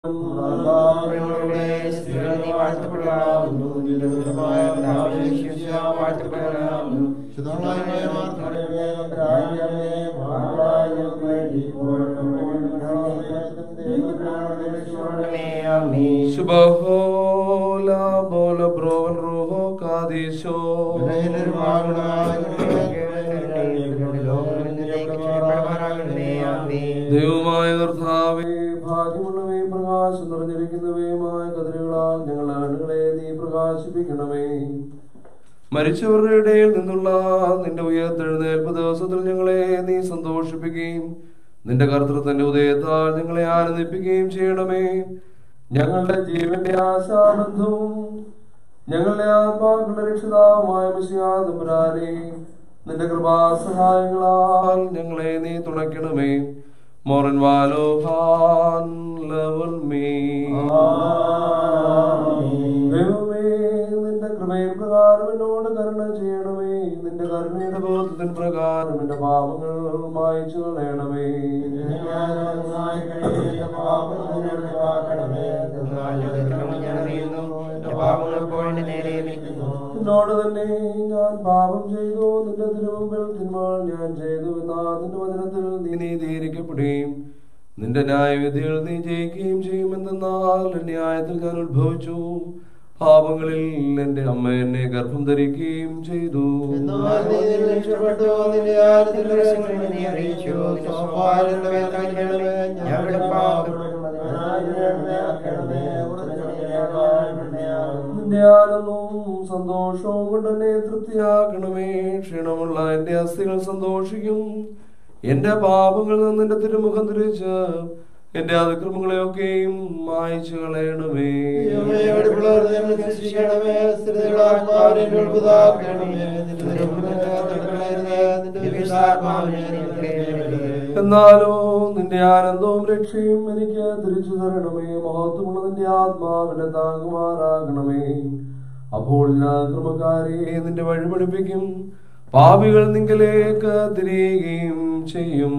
ഞങ്ങളുടെ സ്ത്രീകൾ നീ വാഴ്ത്തപ്പെടാവുന്നു നിന്റെ ദുരിതമായ പിതാവേ, ശിഷ്യ വാഴ്ത്തപ്പെടാവുന്നു ശുദ്ധമായ മാർഗ്ഗമേ, രാജ്യമേ, ഭാഗ്യവാന്കൾക്ക് വേണ്ടി ഇപ്പോഴും എപ്പോഴും ദൈവത്തിനാണ് രക്ഷപ്പെടണമേ. ആമേൻ. ശുഭഹോല ബോല ബ്രോവൻ റൂഹോ കാദീശോ ദൈവമായ കർത്താവേ ഭാഗ്യമുള്ളവേ പ്രകാശം നിറഞ്ഞിരിക്കുന്നവയുമായ കതിരുകളാൽ ഞങ്ങളുടെ കണ്ണുകളെ നീ പ്രകാശിപ്പിക്കണമേ മരിച്ചവരുടെ ഇടയിൽ നിന്നുള്ള നിന്റെ ഉയർത്തെഴുന്നേൽപ്പ് ദിവസത്തിൽ ഞങ്ങളെ നീ സന്തോഷിപ്പിക്കുകയും നിന്റെ കർത്തൃത്വന്റെ ഉദയത്താൽ ഞങ്ങളെ ആനന്ദിപ്പിക്കുകയും ചെയ്യണമേ ഞങ്ങളുടെ ജീവന്റെ ആശാബന്ധവും ഞങ്ങളുടെ ആത്മാക്കളുടെ രക്ഷിതാവുമായ മിശിയാതപുരാനെ നിന്റെ കൃപാസഹായങ്ങളാൽ ഞങ്ങളെ നീ തുണയ്ക്കണമേ മോറൻ വാലോഹാൻ ലവൽ മീ ദൈവമേ നിന്റെ കൃപയിൽ പ്രകാരം എന്നോട് കരുണ ചെയ്യണമേ നിന്റെ കരുണയുടെ ബോധത്തിന് പ്രകാരം എന്റെ പാപങ്ങൾ മായിച്ചു കളയണമേ എന്നോട് തന്നെ ഞാൻ പാപം ചെയ്തു നിന്റെ തിരുമുമ്പിൽ തിന്മകൾ ഞാൻ ചെയ്തു എന്നാ നിന്റെ വചനത്തിൽ നീ നീതീകരിക്കപ്പെടുകയും നിന്റെ ന്യായവിധികൾ നീ ജയിക്കുകയും ചെയ്യുമെന്നാൽ ന്യായത്തിൽ ഞാൻ ഉത്ഭവിച്ചു പാപങ്ങളിൽ എന്റെ അമ്മ എന്നെ ഗർഭം ധരിക്കുകയും ചെയ്തു എന്നാൽ നീ ഇതിൽ രക്ഷപ്പെട്ടു, നിന്റെ ആനന്ദത്തിന്റെ രഹസ്യങ്ങൾ നീ അറിയിച്ചു. നിന്റെ സ്വഭാവങ്ങളുടെ വേദനകളെ ഞങ്ങളുടെ പാപങ്ങളും നിന്റെ ആനന്ദവും സന്തോഷവും കൊണ്ട് എന്നെ തൃപ്തിയാക്കണമേ ക്ഷീണമുള്ള എന്റെ അസ്ഥികൾ സന്തോഷിക്കും എന്റെ പാപങ്ങളിൽ നിന്ന് എന്റെ തിരുമുഖം തിരിച്ച് എന്റെ അതിക്രമങ്ങളെയൊക്കെയും മായച്ചു കളയണമേ എന്നാലോ നിന്റെ ആനന്ദവും രക്ഷയും എനിക്ക് തിരിച്ചു തരണമേ മഹത്വമുള്ള നിന്റെ ആത്മാവിനെ താങ്ങുമാറാകണമേ അപ്പോൾ ഞാൻ ക്രമക്കാരെ നിന്റെ വഴി പഠിപ്പിക്കും പാപികൾ നിങ്കലേക്ക് തിരിയുകയും ചെയ്യും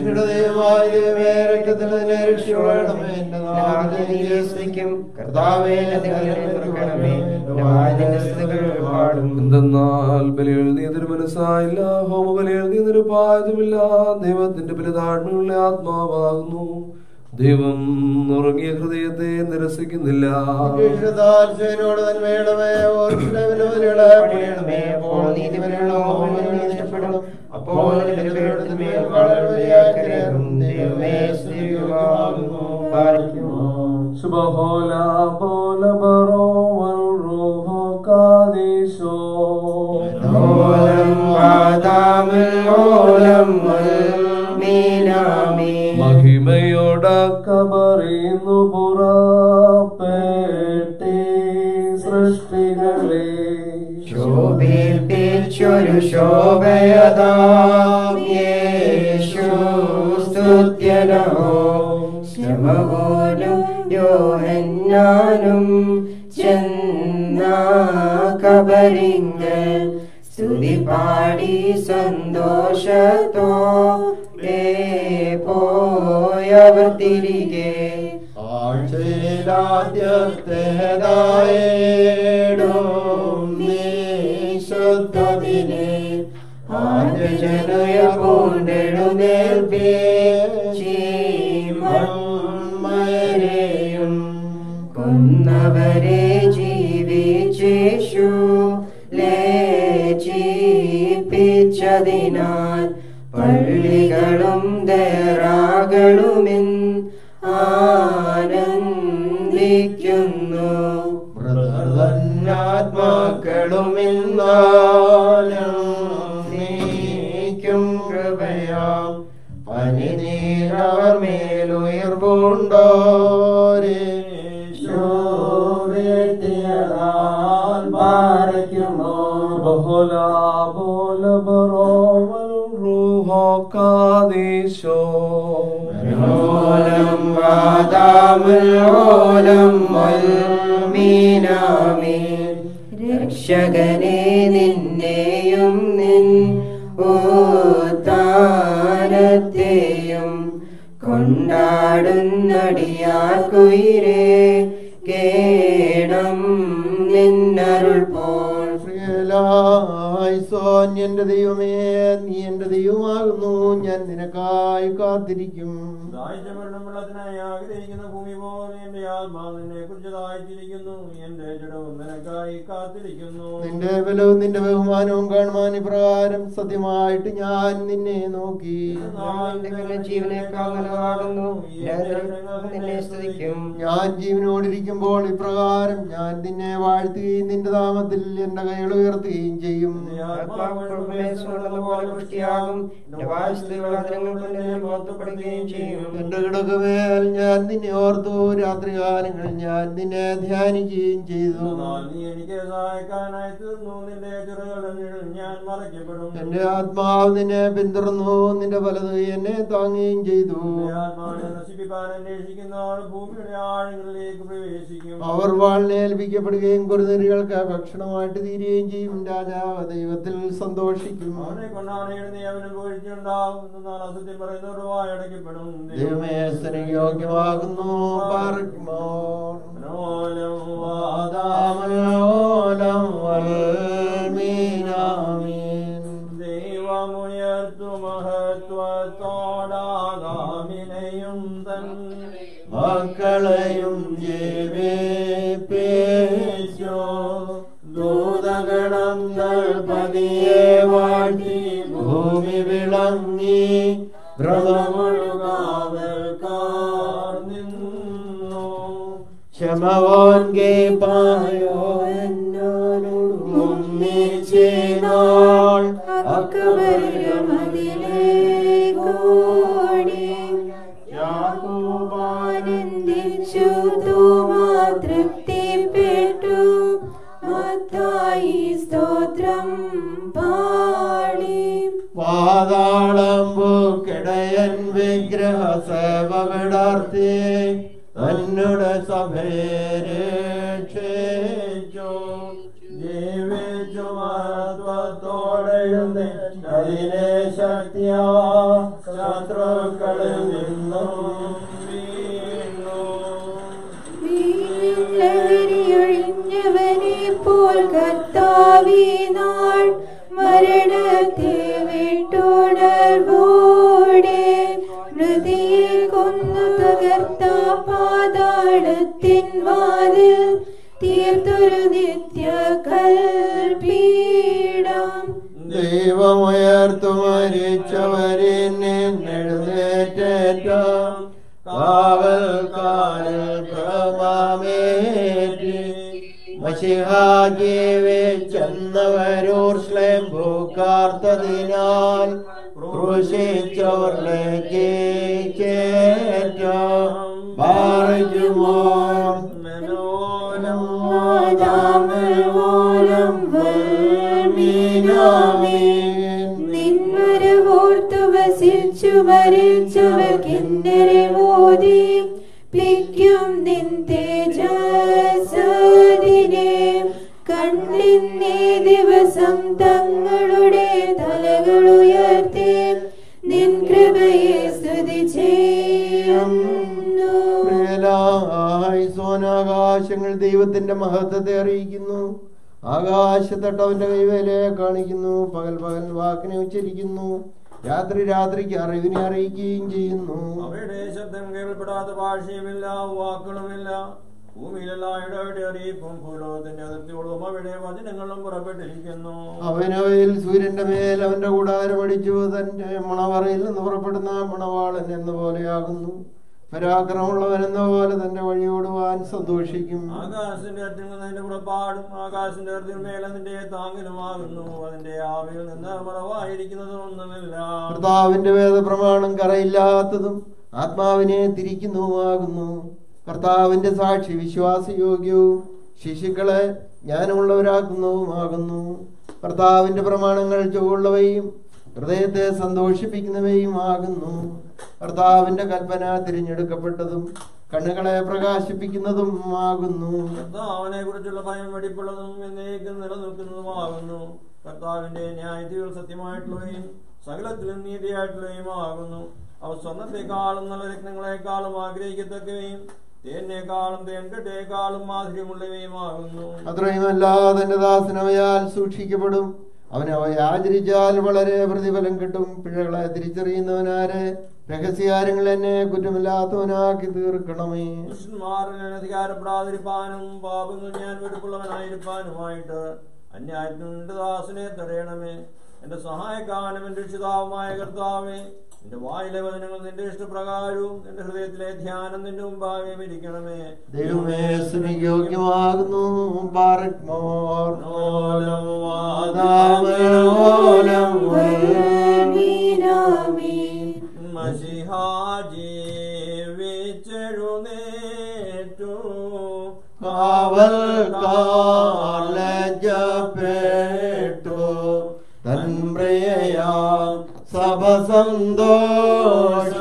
എന്തെന്നാൽ ബലികൾ നീ തിരുമനസ്സായില്ല ഹോമ ബലികൾ നീ നിരുപായതുമില്ല ദൈവത്തിന്റെ ബലിതാഴ്മയുള്ള ആത്മാവാകുന്നു ദൈവം ഉറങ്ങിയ ഹൃദയത്തെ നിരസിക്കുന്നില്ല ോട് തന്മേടമേ ഓർമ്മ പണിയണമേ അപ്പോൾ നീതിവനുള്ള ഇഷ്ടപ്പെടും അപ്പോൾ നിന്റെ പേരുടെ മേൽ വളരെയാക്കരുതും ദൈവമേ സ്തുതിക്കുമാകുന്നു പാലിക്കുമോ ശുഭഹോല പോല ബറോ വൽ റൂഹോ കാദീശോ ഓലം വാദാമിൽ ഓലം മീനാമി മഹിമയോടക്കമറിയുന്നു പുറപ്പെട്ടേ സൃഷ്ടികളെ ശോഭിപ്പിച്ചൊരു ശോഭയതാം യേശു സ്തുത്യനോ ശ്രമപോലും യോഹന്നാനും ചെന്ന കബരിങ്കൽ സ്തുതി പാടി സന്തോഷത്തോ പോയവർ തിരികെ ആഴ്ചയിലാദ്യത്തേതായേടും നീശുദ്ധതിനെ ആദ്യജനയ പൂണ്ടെഴുന്നേൽപ്പേയും കൊന്നവരെ ജീവിച്ചേഷു ലേജിപ്പിച്ചതിനാൽ പള്ളികളും ദേറാകളുമിൻ ആനന്ദിക്കുന്നു ും കൃപയാം പനിനീരവർ മേലുയർവുണ്ടോരേ ബഹുല ബോല ബറോ വൽ റൂഹോ കാദീശോ ഓലം വാദാമുലോലം മീനാമി രക്ഷകനെ നിന്നെയും നിൻ ഓത്താനത്തെയും കൊ കൊണ്ടാടുന്നടിയാർക്കുയിരേ കേണം നിന്നരുൾ പോൽ പ്രിയലായിസോൻ എന്റെ ദൈവമേ നീ എന്റെ ദൈവമാകുന്നു ഞാൻ നിനക്കായി കാത്തിരിക്കും ദാഹിച്ചവരണം വെള്ളത്തിനായി ആഗ്രഹിക്കുന്ന ഭൂമി പോലെ എന്റെ ആത്മാവ് നിന്നെ കുറിച്ച് ദാഹിച്ചിരിക്കുന്നു എന്റെ ജഡവും നിനക്കായി കാത്തിരിക്കുന്നു നിന്റെ ബലവും നിന്റെ ബഹുമാനവും കാണുവാൻ ഇപ്രകാരം സത്യമായിട്ട് ഞാൻ നിന്നെ നോക്കി നിന്റെ ജീവനേക്കാൾ നല്ലതാകുന്നു ഞാൻ നിന്നെ സ്തുതിക്കും ഞാൻ ജീവനോടിരിക്കുമ്പോൾ ഇപ്രകാരം ഞാൻ നിന്നെ വാഴ്ത്തുകയും നിന്റെ നാമത്തിൽ എന്റെ കൈകൾ ഉയർത്തുകയും ചെയ്യും പോലെ പുഷ്ടിയാകും എന്റെ വായുസ്ഥിതികൾ അതിനങ്ങൾ കൊണ്ട് എന്നെ ബോധപ്പെടുകയും ചെയ്യും എന്റെ കിടക്കുമേൽ ഞാൻ നിന്നെ ഓർത്തു രാത്രികാലങ്ങളിൽ ഞാൻ നിന്നെ ധ്യാനിക്കുകയും ചെയ്തു എന്നാൽ നീ എനിക്ക് സഹായിക്കാനായി തീർന്നു നിന്റെ ചിറകളുടെ നിഴൽ ഞാൻ മറയ്ക്കപ്പെടും എന്റെ ആത്മാവ് നിന്നെ പിന്തുടർന്നു നിന്റെ വലത് എന്നെ താങ്ങുകയും ചെയ്തു എന്റെ ആത്മാവിനെ നശിപ്പിക്കാൻ അന്വേഷിക്കുന്ന ആൾ ഭൂമിയുടെ ആഴങ്ങളിലേക്ക് പ്രവേശിക്കും അവർ വാളിനേൽപ്പിക്കപ്പെടുകയും കുറുനരികൾക്ക് ഭക്ഷണമായിട്ട് തീരുകയും ചെയ്യും രാജാവ് ദൈവത്തിൽ സന്തോഷിക്കും അവനെ കൊണ്ടാണ് എഴുതി അവന് വീഴ്ചയുണ്ടാവും എന്നാൽ അസത്യം പറയുന്നവരുടെ വായടക്കപ്പെടും ദൈവമേ സ്തനിക്ക് യോഗ്യമാകുന്നു പാർക്കുമോ മനോലം ആദാമലോലം വൽമീനാമീൻ. ദൈവമുയർത്തു മഹത്വത്തോടാകാമിനെയും തൻ മക്കളെയും ജീവിപ്പിച്ചു ദൂതഗണങ്ങൾ പതിയെ വാഴ്ത്തി ഭൂമി വിളങ്ങി ഭ്രമമൊഴുകാവൽക്കാർ നിന്നു ക്ഷമവോൻ പായോ മുന്നിച്ചേനാൾ യാക്കോബാനന്ദിച്ചു തൂമാ തൃപ്തിപ്പെട്ടു മത്തായി സ്തോത്രം പാടി പാതാളം പൂക്കിടയൻ വിഗ്രഹ സേവ വിടർത്തി തന്നുടെ സഭേരക്ഷേച്ചു ജീവിച്ചു മഹത്വത്തോടെ അതിനെ ശക്തിയാ ശത്രുക്കളിൽ നിന്നും വീണു ലഹരിയൊഴിഞ്ഞവനെ പോൽ കർത്താവേ നാൾ മരണത്തെ വിട്ടുണർവോടെ മൃതിയെ കൊന്നു തകർത്ത പാതാളത്തിൻ വാതിൽ തീർത്തൊരു നിത്യ കൽപീഠം ദൈവമുയർത്തു മരിച്ചവരെ എഴുന്നേറ്റേറ്റം കാവൽക്കാരിൽ പ്രമാമേറ്റി മഷിഹാജീവെ ചെന്നവരൂർ ശ്ലേം ഭൂക്കാർത്തതിനാൽ ക്രൂശിച്ചവരിലേക്ക് ചേറ്റം ബാറിക്കുമോ മനോലം ആദാമൽവോലം വൽമീനാമീൻ. നിൻവരവോർത്തു വസിച്ചു മരിച്ചവർ കിന്നരെ മോദി പ്ലിക്കും നിൻ തേജസ്സതിനെ കണ്ണിന്നേ ദിവസം തങ്ങളുടെ തലകൾ ഉയർത്തി നിൻ കൃപയെ സ്തുതി ചെയ്യുന്നു പ്രിയലായി സോനാകാശങ്ങൾ ദൈവത്തിന്റെ മഹത്വത്തെ അറിയിക്കുന്നു ആകാശത്തട്ട് അവന്റെ കൈവേലയെ കാണിക്കുന്നു പകൽ പകൽ വാക്കിനെ ഉച്ചരിക്കുന്നു രാത്രി രാത്രിക്ക് അറിവിനെ അറിയിക്കുകയും ചെയ്യുന്നു അവയുടെ ശബ്ദം കേൾപ്പെടാത്ത ഭാഷയുമില്ല വാക്കുകളുമില്ല ഭൂമിയിലെല്ലാം ഇടവിടെ അറിയിപ്പും ഭൂലോകത്തിന്റെ അതിർത്തിയോളം അവിടെ വചനങ്ങളും പുറപ്പെട്ടിരിക്കുന്നു അവനവയിൽ സൂര്യന്റെ മേൽ അവന്റെ കൂടാരം അടിച്ചു തന്റെ മണവറയിൽ നിന്ന് പുറപ്പെടുന്ന മണവാളൻ എന്ന പോലെയാകുന്നു പരാക്രമമുള്ളവൻ എന്ന പോലെ തന്റെ വഴിയോടുവാൻ സന്തോഷിക്കും ആകാശത്തിന്റെ അറ്റുന്നതിന്റെ പുറപ്പാടും ആകാശത്തിന്റെ മേൽ അതിന്റെ താങ്ങലുമാകുന്നു അതിന്റെ ആവിയിൽ നിന്ന് മറവായിരിക്കുന്നത് ഒന്നുമില്ല കർത്താവിന്റെ വേദപ്രമാണം കറയില്ലാത്തതും ആത്മാവിനെ തിരിക്കുന്നതുമാകുന്നു കർത്താവിന്റെ സാക്ഷി വിശ്വാസയോഗ്യവും ശിശുക്കളെ ജ്ഞാനമുള്ളവരാക്കുന്നതുമാകുന്നു കർത്താവിന്റെ പ്രമാണങ്ങൾ ചുവള്ളവയും ഹൃദയത്തെ സന്തോഷിപ്പിക്കുന്നവയും ആകുന്നു കർത്താവിന്റെ കൽപ്പന തിരഞ്ഞെടുക്കപ്പെട്ടതും കണ്ണുകളെ പ്രകാശിപ്പിക്കുന്നതും ആകുന്നു കർത്താവിനെ കുറിച്ചുള്ള ഭയം വെടിപ്പുള്ളതും എന്നേക്കും നിലനിൽക്കുന്നതുമാകുന്നു കർത്താവിന്റെ ന്യായത്തികൾ സത്യമായിട്ടുള്ളവയും സകലത്തിലും നീതിയായിട്ടുള്ളവയും ആകുന്നു അവ സ്വർണത്തെക്കാളും നല്ല രത്നങ്ങളെക്കാളും ആഗ്രഹിക്കത്തക്കവയും തേനേക്കാളും തേൻകട്ടേക്കാളും മാധുര്യമുള്ളവയുമാകുന്നു അത്രയുമല്ല തന്റെ ദാസനവയാൽ സൂക്ഷിക്കപ്പെടും അവൻ അവയെ ആചരിച്ചാൽ വളരെ പ്രതിഫലം കിട്ടും പിഴകളെ തിരിച്ചറിയുന്നവനാരെ രഹസ്യകാര്യങ്ങൾ എന്നെ കുറ്റമില്ലാത്തവനാക്കി തീർക്കണമേ പുരുഷന്മാരിൽ അധികാരപ്പെടാതിരിപ്പാനും പാപങ്ങൾ ഞാൻ വെറുപ്പുള്ളവനായിരിക്കാനുമായിട്ട് അന്യായത്തിനുണ്ട് ദാസനെ തടയണമേ എന്റെ സഹായക്കാരനും എന്റെ രക്ഷിതാവുമായ കർത്താവേ നിന്റെ വായിലെ വചനങ്ങൾ നിന്റെ ഇഷ്ടപ്രകാരവും നിന്റെ ഹൃദയത്തിലെ ധ്യാനം നിന്റെ മുമ്പാകെ ഇരിക്കണമേ ദൈവമേ സ്തുതിക്ക് യോഗ്യമാകുന്നു ബാറക് മോർ ഓലം ഓലം മഷിഹാ ജീവിച്ചെഴുന്നേറ്റു കാവൽ കാലജപ്പെട്ടു തൻപ്രിയയാം സഭ സന്തോഷ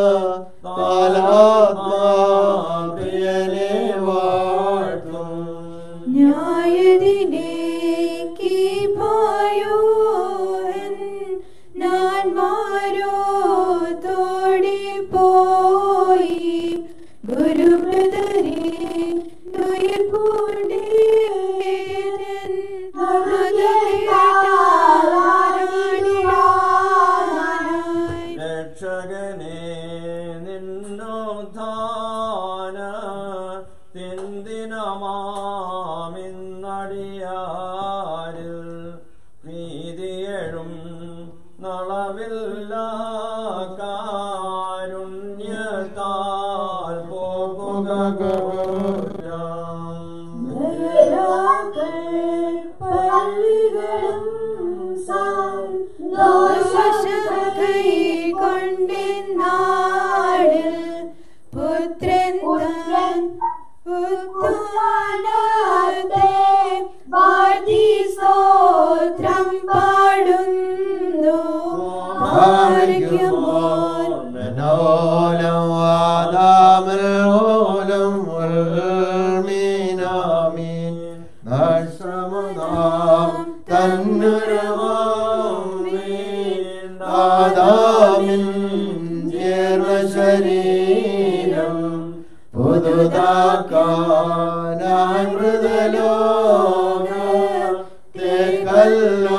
താലാത്മാപ്രിയനെ വാഴ്ത്തും ന്യായതിനേക്ക് ഭയോൻ ഞാൻ മാരോത്തോടി പോയി ഗുരുബ്രദരെ നുയർപ്പൂണ്ടേൻ മൃദയാരാണിടാനായി രക്ഷകനെ നിന്നോധാന തിന്തിനമാമിന്നടിയാരിൽ പ്രീതിയഴും നളവില്ല കാരുണ്യത്താൽ പോകുക പുത്രൻ താൻ സ്തോത്രം പാടുന്നു ഭാഗ്യമോൻ മനോലം വാദാമലോലം മീനാമീൻ നശ്രമതാം തന്നുരമാം ആദാമിൻ ചേർന്ന ശരീരം പുതുതാക്കാൻ മൃതലോക തേക്കല്ലോ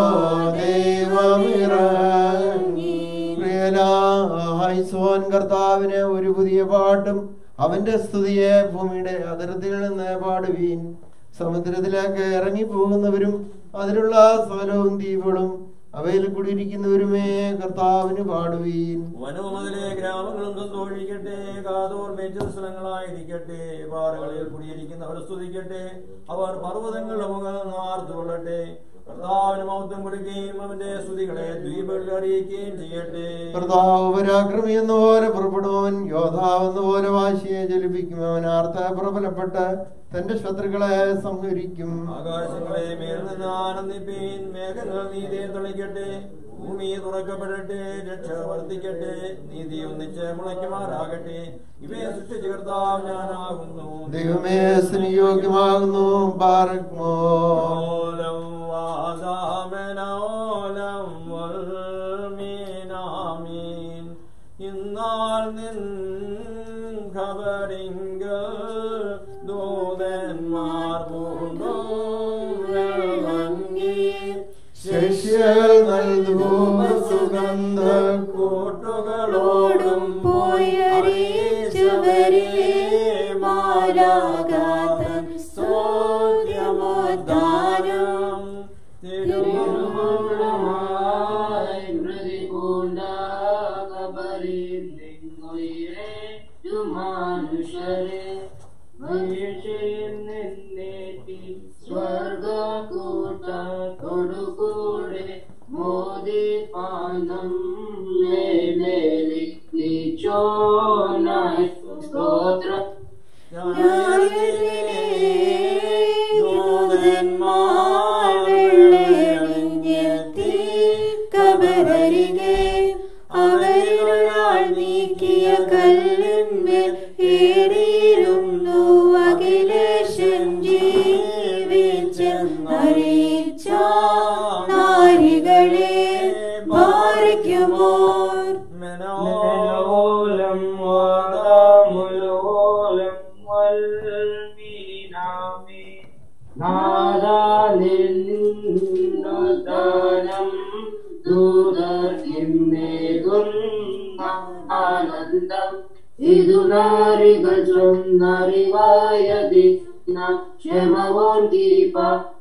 ദൈവമിറങ്ങി പ്രിയലായിസോൻ കർത്താവിന് ഒരു പുതിയ പാട്ടും അവന്റെ സ്തുതിയെ ഭൂമിയുടെ അതിർത്തികളിൽ നിന്ന് പാടുവീൻ സമുദ്രത്തിലേക്ക് ഇറങ്ങി പോകുന്നവരും അതിലുള്ള സ്ഥലവും ദ്വീപുകളും അവയിൽ കൂടിയിരിക്കുന്നവരുമേ കർത്താവിന് പാടുവീൻ വനവും അതിലെ ഗ്രാമങ്ങളും സന്തോഷിക്കട്ടെ കാതോർ മേച്ചിൽ സ്ഥലങ്ങളായിരിക്കട്ടെ പാറകളിൽ കുടിയിരിക്കുന്നവർ സ്തുതിക്കട്ടെ അവർ പർവ്വതങ്ങളുടെ മുഖം ആർത്തുകൊള്ളട്ടെ കർത്താവിന് മൗത്വം കൊടുക്കുകയും അവന്റെ സ്തുതികളെ ദ്വീപുകളിൽ അറിയിക്കുകയും ചെയ്യട്ടെ കർത്താവ് പരാക്രമി എന്ന പോലെ പുറപ്പെടുവൻ യോദ്ധാവ് എന്ന പോലെ വാശിയെ ജലിപ്പിക്കും അവൻ ആർത്ത പ്രബലപ്പെട്ട് തന്റെ ശത്രുക്കളെ സംഹരിക്കും ആകാശങ്ങളെ മേൽ നിന്ന് ആനന്ദിപ്പീൻ മേഘങ്ങൾ നീതിയെ തെളിക്കട്ടെ ഭൂമി തുറക്കപ്പെടട്ടെ രക്ഷ വർദ്ധിക്കട്ടെ നീതി ഒന്നിച്ച് മുളയ്ക്കുമാറാകട്ടെ ഇവയെ സൃഷ്ടിച്ച കർത്താവ് ഞാനാകുന്നു ദൈവമേ സ്നേഹയോഗ്യമാകുന്നു ബാറക്മോ ഓലം വാദാമനോലം വൽമീനാമീൻ ഇന്നാൾ നിൻ ഖബറിങ്കൽ ദൂതന്മാർ പൂണ്ടോങ്ങി ശിഷ്യർ നൽകും സുഗന്ധ കൂട്ടുകളോടും പോയറിയിച്ചവരെ മാലാകാതൻ സ്തോത്രമോദ്ധാനം തിരുമംഗളമായി പ്രതികൂല കബറിൽ നിന്നുയരേറ്റു മനുഷ്യരെ വീഴ്ചയിൽ നിന്നേറ്റി സ്വർഗക്കൂട്ടത്തോടുകൂടെ മോദിപ്പാനം മേലേലി നീച്ചോനായി സ്തോത്രം കബരരികെ അവരിലൊരാൾ നീക്കിയ കല്ലിന്മേൽ ഏറിയിരുന്നു അഖിലേശൻ ജീവിച്ചെന്നറിയിച്ച നാരികളെ ഭാരിക്കുമോ മനോ മീനാമേ നാദാനിന്നുദാനം ദൂതർക്കിന്നേകുന്ന ആനന്ദം ഇതു നാരികൾ ചൊന്നറിവായതി ക്ഷമവോൻ ദീപ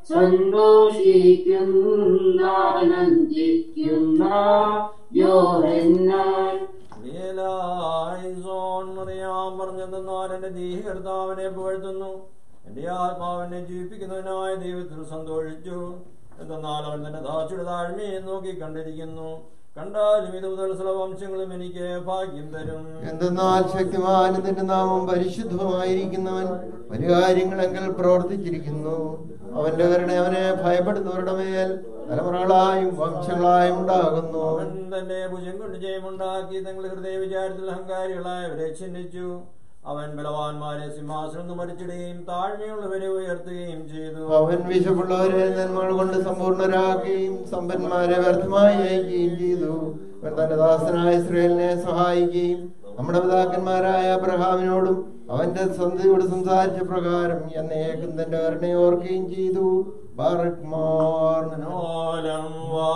സന്തോഷിക്കുന്നാനന്ദിക്കുന്ന യോഹന്നാൻ ലീലായിസോൻ മറിയാം പറഞ്ഞെന്നാൽ എന്റെ ദീഹകർത്താവിനെ പുകഴ്ത്തുന്നു എന്റെ ആത്മാവിനെ ജീവിപ്പിക്കുന്നതിനായ ദൈവത്തിൽ സന്തോഷിച്ചു എന്തെന്നാൽ അവൻ തന്റെ ദാസിയുടെ താഴ്മയെ നോക്കി കണ്ടിരിക്കുന്നു കണ്ടാലും ഇത് മുതൽ ചില വംശങ്ങളും എനിക്ക് ഭാഗ്യം തരും എന്തെന്നാൽ ശക്തിമാനും നിന്റെ നാമം പരിശുദ്ധമായിരിക്കുന്നവൻ വലിയ കാര്യങ്ങളെങ്കിൽ പ്രവർത്തിച്ചിരിക്കുന്നു അവന്റെ കരുണ അവനെ ഭയപ്പെടുന്നവരുടെ മേൽ തലമുറകളായും വംശങ്ങളായും ഉണ്ടാകുന്നു അവൻ തന്റെ ഭുജം കൊണ്ട് ജയമുണ്ടാക്കി തങ്ങളുടെ ഹൃദയ വിചാരത്തിൽ അഹങ്കാരികളായവരെ ചിഹ്നിച്ചു അവൻ ബലവാന്മാരെ സിംഹാസനം നിന്ന് മരിച്ചിടുകയും താഴ്മയുള്ളവരെ ഉയർത്തുകയും ചെയ്തു അവൻ വിശപ്പുള്ളവരെ നന്മകൾ കൊണ്ട് സമ്പൂർണരാക്കുകയും സമ്പന്മാരെ വ്യർത്ഥമായി അയക്കുകയും ചെയ്തു അവൻ തന്റെ ദാസനായ ഇസ്രയേലിനെ സഹായിക്കുകയും നമ്മുടെ പിതാക്കന്മാരായ അബ്രഹാമിനോടും അവന്റെ സന്ധിയോട് സംസാരിച്ച പ്രകാരം എന്നേക്കും തന്റെ കരുണയെ ഓർക്കുകയും ചെയ്തു ബാറക്മാർ മനോലം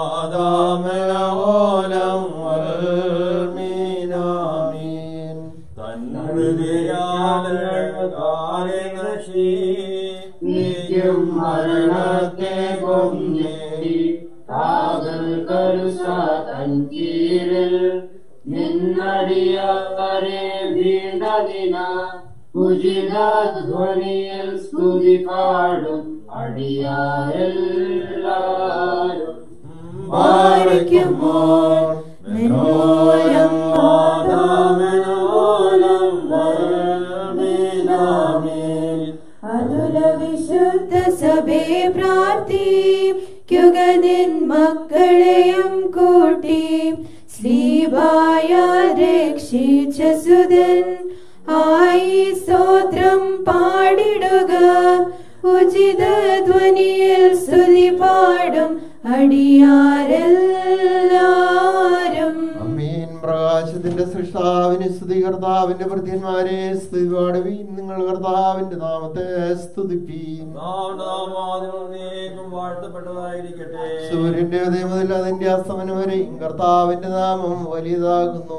വാദാമയോലം വൽമീനാമീൻ. നിത്യം മരണത്തെ കൊന്നേടി കാതൽ കരുസ തൻ കീഴിൽ നിന്നടിയാരെ വീണ്ടതിന ഉചിത ധ്വനിയിൽ സ്തുതി പാടും അടിയാരെല്ലാരും വാരിക്കുമ്പോൾ നിന്നോരം വാദാമയോലം വൽമീനാമീൻ. അതുല വിശുദ്ധ സഭേ പ്രാർത്ഥിക്കുക നിൻ മക്കളെയും കൂട്ടി ശ്രീവായ രക്ഷിച്ച സുതൻ ആയി സ്തോത്രം പാടിടുക ഉചിത ധ്വനിയിൽ സ്തുതി പാടും അടിയാരെല്ലാരും അമ്മീൻ പ്രകാശത്തിന്റെ സൃഷ്ടാവിന് സ്തുതി കർത്താവിന്റെ ഭൃത്യന്മാരെ സ്തുതി പാടുവീൻ നിങ്ങൾ കർത്താവിന്റെ നാമത്തെ സ്തുതിപ്പീൻ വാഴ്ത്തപ്പെട്ടതായിരിക്കട്ടെ സൂര്യന്റെ ഉദയം മുതൽ അതിന്റെ അസ്തമനം വരെയും കർത്താവിന്റെ നാമം വലിയതാകുന്നു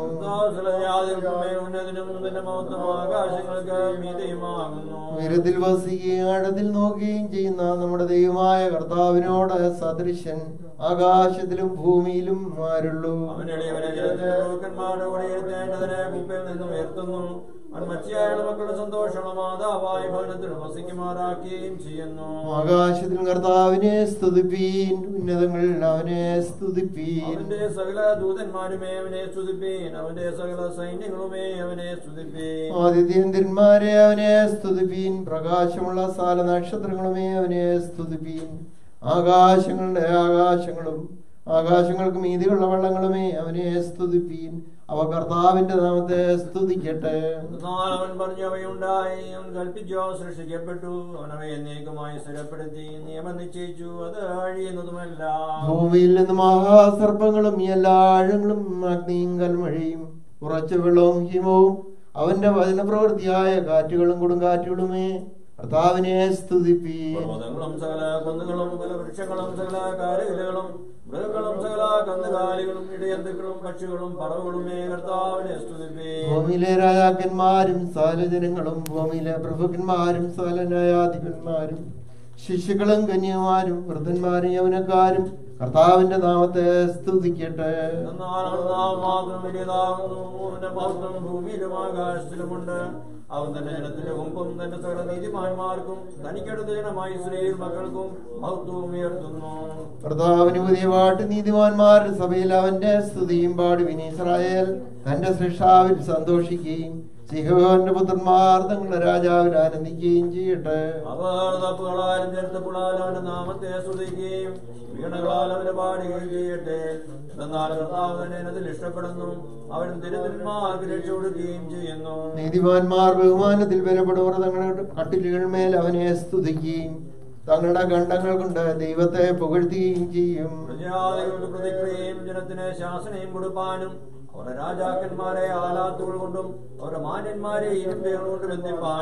ഉന്നതിനും നിന്റെ മഹത്വം ആകാശങ്ങൾക്ക് മീതയുമാകുന്നു ഉയരത്തിൽ വസിക്കുകയും ആഴത്തിൽ നോക്കുകയും ചെയ്യുന്ന നമ്മുടെ ദൈവമായ കർത്താവിനോട് സദൃശൻ ആകാശത്തിലും ഭൂമിയിലും ആരുള്ളൂ അവൻ എളിയവനെ ജലത്തിലെ പ്രഭുക്കന്മാരുടെ കൂടെ ഇരുത്തേണ്ടതിനെ കുപ്പയിൽ നിന്നും ഉയർത്തുന്നു അവൻ മത്സ്യായുള്ള മക്കളുടെ സന്തോഷമുള്ള മാതാവായി ഭവനത്തിൽ വസിക്കുമാറാക്കുകയും ചെയ്യുന്നു ആകാശത്തിലും കർത്താവിനെ സ്തുതിപ്പീൻ ഉന്നതങ്ങളിൽ അവനെ സ്തുതിപ്പീൻ അവന്റെ സകല ദൂതന്മാരുമേ അവനെ സ്തുതിപ്പീൻ അവന്റെ സകല സൈന്യങ്ങളുമേ അവനെ സ്തുതിപ്പീൻ ആദിത്യന്തിന്മാരെ അവനെ സ്തുതിപ്പീൻ പ്രകാശമുള്ള സാല നക്ഷത്രങ്ങളുമേ അവനെ സ്തുതിപ്പീൻ ആകാശങ്ങളുടെ ആകാശങ്ങളും ആകാശങ്ങൾക്ക് മീതിയുള്ള വള്ളങ്ങളുമേ അവനെ സ്തുതിപ്പീൻ അവ കർത്താവിന്റെ നാമത്തെ സ്തുതിക്കട്ടെ എന്നാൽ അവൻ പറഞ്ഞു അവയുണ്ടായി അവൻ കൽപ്പിച്ചോ സൃഷ്ടിക്കപ്പെട്ടു അവൻ അവയെ എന്നേക്കുമായി സ്ഥിരപ്പെടുത്തി നിയമം നിശ്ചയിച്ചു അത് അഴിയുന്നതുമല്ല ഭൂമിയിൽ നിന്ന് മഹാസർപ്പങ്ങളും എല്ലാ ആഴങ്ങളും അഗ്നിയും കൽമഴയും ഉറച്ച വെള്ളവും ഹിമവും അവന്റെ വചനപ്രവൃത്തിയായ കാറ്റുകളും കൊടുങ്കാറ്റുകളുമേ കർത്താവിനെ സ്തുതിപ്പീൻ പർവ്വതങ്ങളും സകല കുന്നുകളും പല വൃക്ഷങ്ങളും സകല കാലുകിലകളും മൃഗങ്ങളും സകല കന്നുകാലികളും ഇടയന്തുക്കളും പക്ഷികളും പറവുകളുമേ കർത്താവിനെ സ്തുതിപ്പേ ഭൂമിയിലെ രാജാക്കന്മാരും സകലജനങ്ങളും ഭൂമിയിലെ പ്രഭുക്കന്മാരും സകല ന്യായാധിപന്മാരും ശിശുക്കളും കന്യമാരും വൃദ്ധന്മാരും യവനക്കാരും കർത്താവിന്റെ നാമത്തെ സ്തുതിക്കട്ടെ എന്നാൽ അവൻ നാം മാത്രം വലിയതാകുന്നു അവന്റെ മഹത്വം ഭൂമിയിലും ആകാശത്തിലുമുണ്ട് അവൻ തന്റെ ജനത്തിന്റെ മുമ്പും തന്റെ സകല നീതിമാന്മാർക്കും തനിക്കടുത്ത ജനമായി സ്ത്രീയിൽ മക്കൾക്കും മഹത്വവും ഉയർത്തുന്നു കർത്താവിന് പുതിയ പാട്ട് നീതിമാന്മാരുടെ സഭയിൽ അവന്റെ സ്തുതിയും പാടുവിൻ ഇസ്രായേൽ തന്റെ സൃഷ്ടാവിൽ സന്തോഷിക്കുകയും സിഹോന്റെ പുത്രന്മാർ തങ്ങളുടെ രാജാവിൽ ആനന്ദിക്കുകയും ചെയ്യട്ടെ അവർ തപ്പുകളാലും ചേർത്തപ്പുകളാലും അവന്റെ നാമത്തെ സ്തുതിക്കുകയും വീണകളാൽ അവരെ പാടുകയും ചെയ്യട്ടെ എന്നാൽ കർത്താവ് തന്നെ അതിൽ ഇഷ്ടപ്പെടുന്നു അവൻ തിരുത്തിന്മാർക്ക് രക്ഷ കൊടുക്കുകയും ചെയ്യുന്നു നീതിമാന്മാർ ബഹുമാനത്തിൽ ബലപ്പെടുവർ തങ്ങളുടെ കട്ടിലുകൾ മേൽ അവനെ സ്തുതിക്കുകയും തങ്ങളുടെ ഖണ്ഡങ്ങൾ കൊണ്ട് ദൈവത്തെ പുകഴ്ത്തുകയും ചെയ്യും പ്രജാതികൾക്ക് പ്രതിക്രിയയും ജനത്തിന് ശാസനയും കൊടുപ്പാനും അവരുടെ രാജാക്കന്മാരെ ആലാത്തുകൾ കൊണ്ടും അവരുടെ മാന്യന്മാരെ ഇരുമ്പുകൾ കൊണ്ട് ബന്ധിപ്പാനും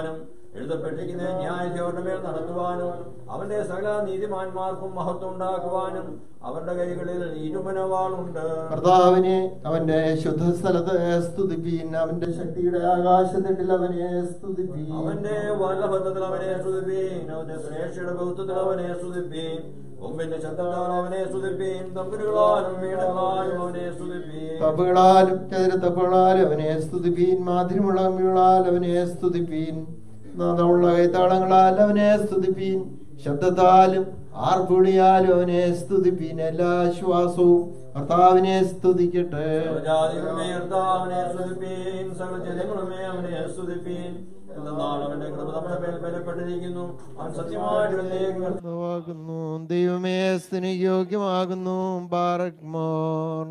എഴുതപ്പെട്ടിരിക്കുന്ന ന്യായശോരുടെ മേൽ നടത്തുവാനും അവന്റെ സകല നീതിമാന്മാർക്കും മഹത്വം ഉണ്ടാക്കുവാനും അവരുടെ കൈകളിൽ ഇരുമനവാളുണ്ട് കർത്താവിനെ അവന്റെ ശുദ്ധസ്ഥലത്ത് സ്തുതിപ്പീൻ അവന്റെ ശക്തിയുടെ ആകാശത്തിട്ടിൽ അവനെ സ്തുതിപ്പീൻ അവന്റെ വല്ലഭത്തിൽ അവനെ സ്തുതിപ്പീൻ അവന്റെ ശ്രേഷ്ഠയുടെ ബൗദ്ധത്തിൽ അവനെ സ്തുതിപ്പീൻ കൊമ്പിന്റെ ശബ്ദത്താൽ അവനെ സ്തുതിപ്പീൻ തമ്പുരുകളാലും വീടുകളാലും അവനെ സ്തുതിപ്പീൻ തപ്പുകളാലും ചതുരത്തപ്പുകളാലും അവനെ സ്തുതിപ്പീൻ മാതിരിമുള്ള കമ്പികളാൽ അവനെ സ്തുതിപ്പീൻ നാദമുള്ള കൈത്താളങ്ങളാൽ അവനെ സ്തുതിപ്പീൻ ശബ്ദത്താലും ആർപ്പുളിയാലും അവനെ സ്തുതിപ്പീൻ എല്ലാ ശ്വാസവും കർത്താവിനെ സ്തുതിക്കട്ടെ സർവ്വജാതികളുമേ കർത്താവിനെ സ്തുതിപ്പീൻ സർവ്വജനങ്ങളുമേ അവനെ സ്തുതിപ്പീൻ എന്നാൽ അവന്റെ കൃപ നമ്മുടെ മേൽ ബലപ്പെട്ടിരിക്കുന്നു അവൻ സത്യമായിട്ട് എന്നേക്കും കർത്താവാകുന്നു ദൈവമേ സ്തുതിന് യോഗ്യമാകുന്നു ബാറക് മോർ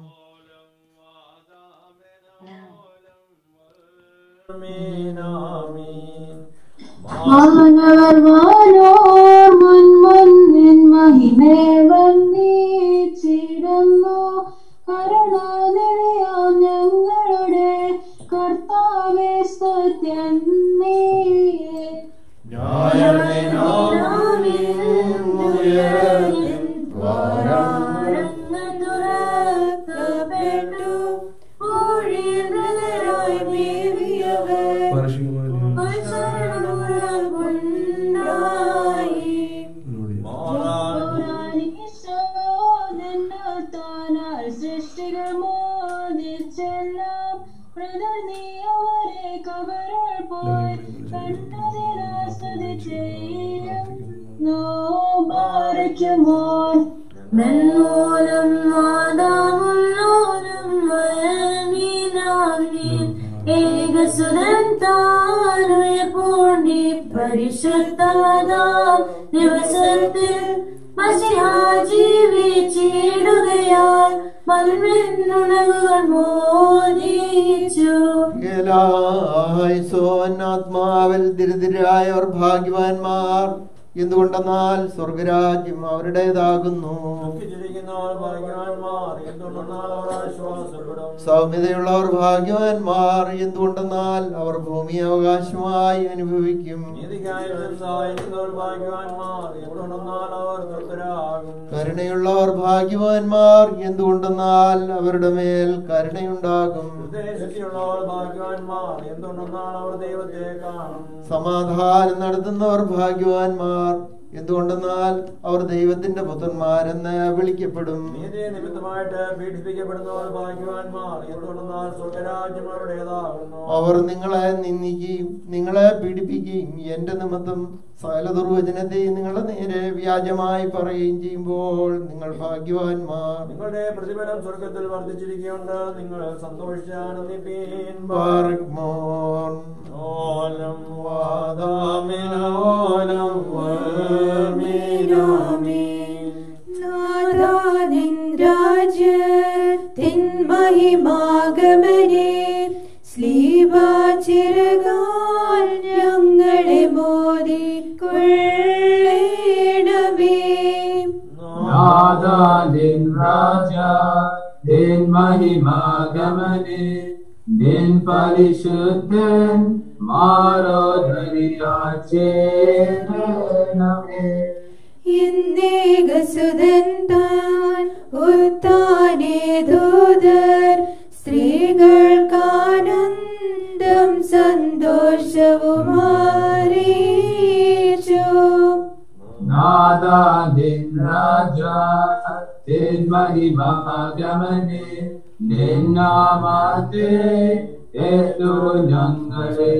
ആമീൻ. മാനവർ വാനോർ മുൻമുന്നിൻ മഹിമേ വന്ദിച്ചിടുന്നു കരുണാനിധിയാം ഞങ്ങളുടെ കർത്താവേ സ്തുത്യൻ നീയേ. ദ്വാരങ്ങൾ തുറക്കപ്പെട്ടു ഊഴിയതരായി മേവിയവർ ഉത്സവമുറവുണ്ടായി. ോദന്നാൽ സൃഷ്ടികൾ മോദിച്ചെല്ലാം മൃദർ നീ അവരെ കബറൾ പോയി കണ്ടതിനാസ്തുതി ചെയ്യും നോബാരയ്ക്കുമോ മെന്നോലും മാതാമുള്ളോലും വരമീനാമീൻ ഏകസുരൻ താനുയർപ്പോണ്ടി പരിശുദ്ധമതാം ദിവസത്തിൽ മസിഹാ ജീവിച്ചിടുകയാൽ മൽമിന്നുണകുകൾ മോദിച്ചു ആത്മാവിൽ ദരിദ്രരായവർ ഭാഗ്യവാന്മാർ എന്തുകൊണ്ടെന്നാൽ സ്വർഗരാജ്യം അവരുടേതാകുന്നു ദുഃഖിച്ചിരിക്കുന്നവർ ഭാഗ്യവാന്മാർ എന്തുകൊണ്ടെന്നാൽ അവർ ആശ്വാസപ്പെടും സൗമ്യതയുള്ളവർ ഭാഗ്യവാന്മാർ എന്തുകൊണ്ടെന്നാൽ അവർ ഭൂമി അവകാശമായി അനുഭവിക്കും നീതിക്കായി സഹായിക്കുന്നവർ ഭാഗ്യവാന്മാർ എന്തുകൊണ്ടെന്നാൽ അവർ തൃപ്തരാകും കരുണയുള്ളവർ ഭാഗ്യവാന്മാർ എന്തുകൊണ്ടെന്നാൽ അവരുടെ മേൽ കരുണയുണ്ടാകും ഹൃദയശുദ്ധിയുള്ളവർ ഭാഗ്യവാന്മാർ എന്തുകൊണ്ടെന്നാൽ അവർ ദൈവത്തെ കാണും സമാധാനം നടത്തുന്നവർ ഭാഗ്യവാന്മാർ എന്തുകൊണ്ടെന്നാൽ അവർ ദൈവത്തിന്റെ പുത്രന്മാരെന്ന് വിളിക്കപ്പെടും നീതി നിമിത്തമായിട്ട് പീഡിപ്പിക്കപ്പെടുന്നവർ ഭാഗ്യവാന്മാർ എന്തുകൊണ്ടെന്നാൽ സ്വർഗരാജ്യം അവരുടേതാകുന്നു അവർ നിങ്ങളെ നിന്ദിക്കുകയും നിങ്ങളെ പീഡിപ്പിക്കുകയും എന്റെ നിമിത്തം സകല ദുർവചനത്തെയും നിങ്ങളുടെ നേരെ വ്യാജമായി പറയുകയും ചെയ്യുമ്പോൾ നിങ്ങൾ ഭാഗ്യവാന്മാർ നിങ്ങളുടെ പ്രതിഫലം സ്വർഗത്തിൽ വർദ്ധിച്ചിരിക്കുന്നുണ്ട് നിങ്ങൾ സന്തോഷിച്ചാനന്ദിപ്പീൻ ബാറക് മോൻ. ഓലം വാദാമിനോലം വർമീനാമീൻ. നാഥാനിൻ രാജ്യത്തിൻ മഹിമാഗമനെ ശ്ലീവാചിരകാൽ ഞങ്ങളെ മോദിക്കൊള്ളേണമേ നാദാദിൻ രാജ ദിൻ മഹിമാഗമനെ ദിൻ പരിശുദ്ധൻ മാരോധരിയാച്ചേനമേ എന്നേകസുതൻ താൻ ഉത്താനേ ദൂതർ സ്ത്രീകൾക്കാനന്ദം സന്തോഷവും അറിയിച്ചു നാദാദിൻ രാജ ദിൻ മഹിമാഗമനെ നിന്നാമത്തെ ഏറ്റു ഞങ്ങളെ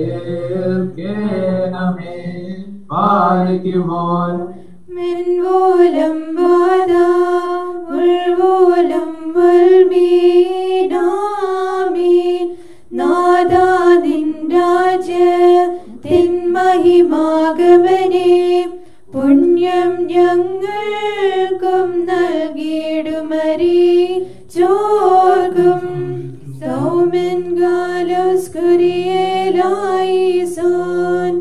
കേണമേ പാലിക്കുമോൻ മെൻവോലം വാദാ ഉൾവോലം വൽമീനാമീൻ നാദാ നിൻ രാജ്യത്തിൻ മഹിമാഗമനെ പുണ്യം ഞങ്ങൾക്കും നൽകിയിടുമരി ചോർക്കും സൗമൻ ഗാലോസ് കുരിയേലായി സോൻ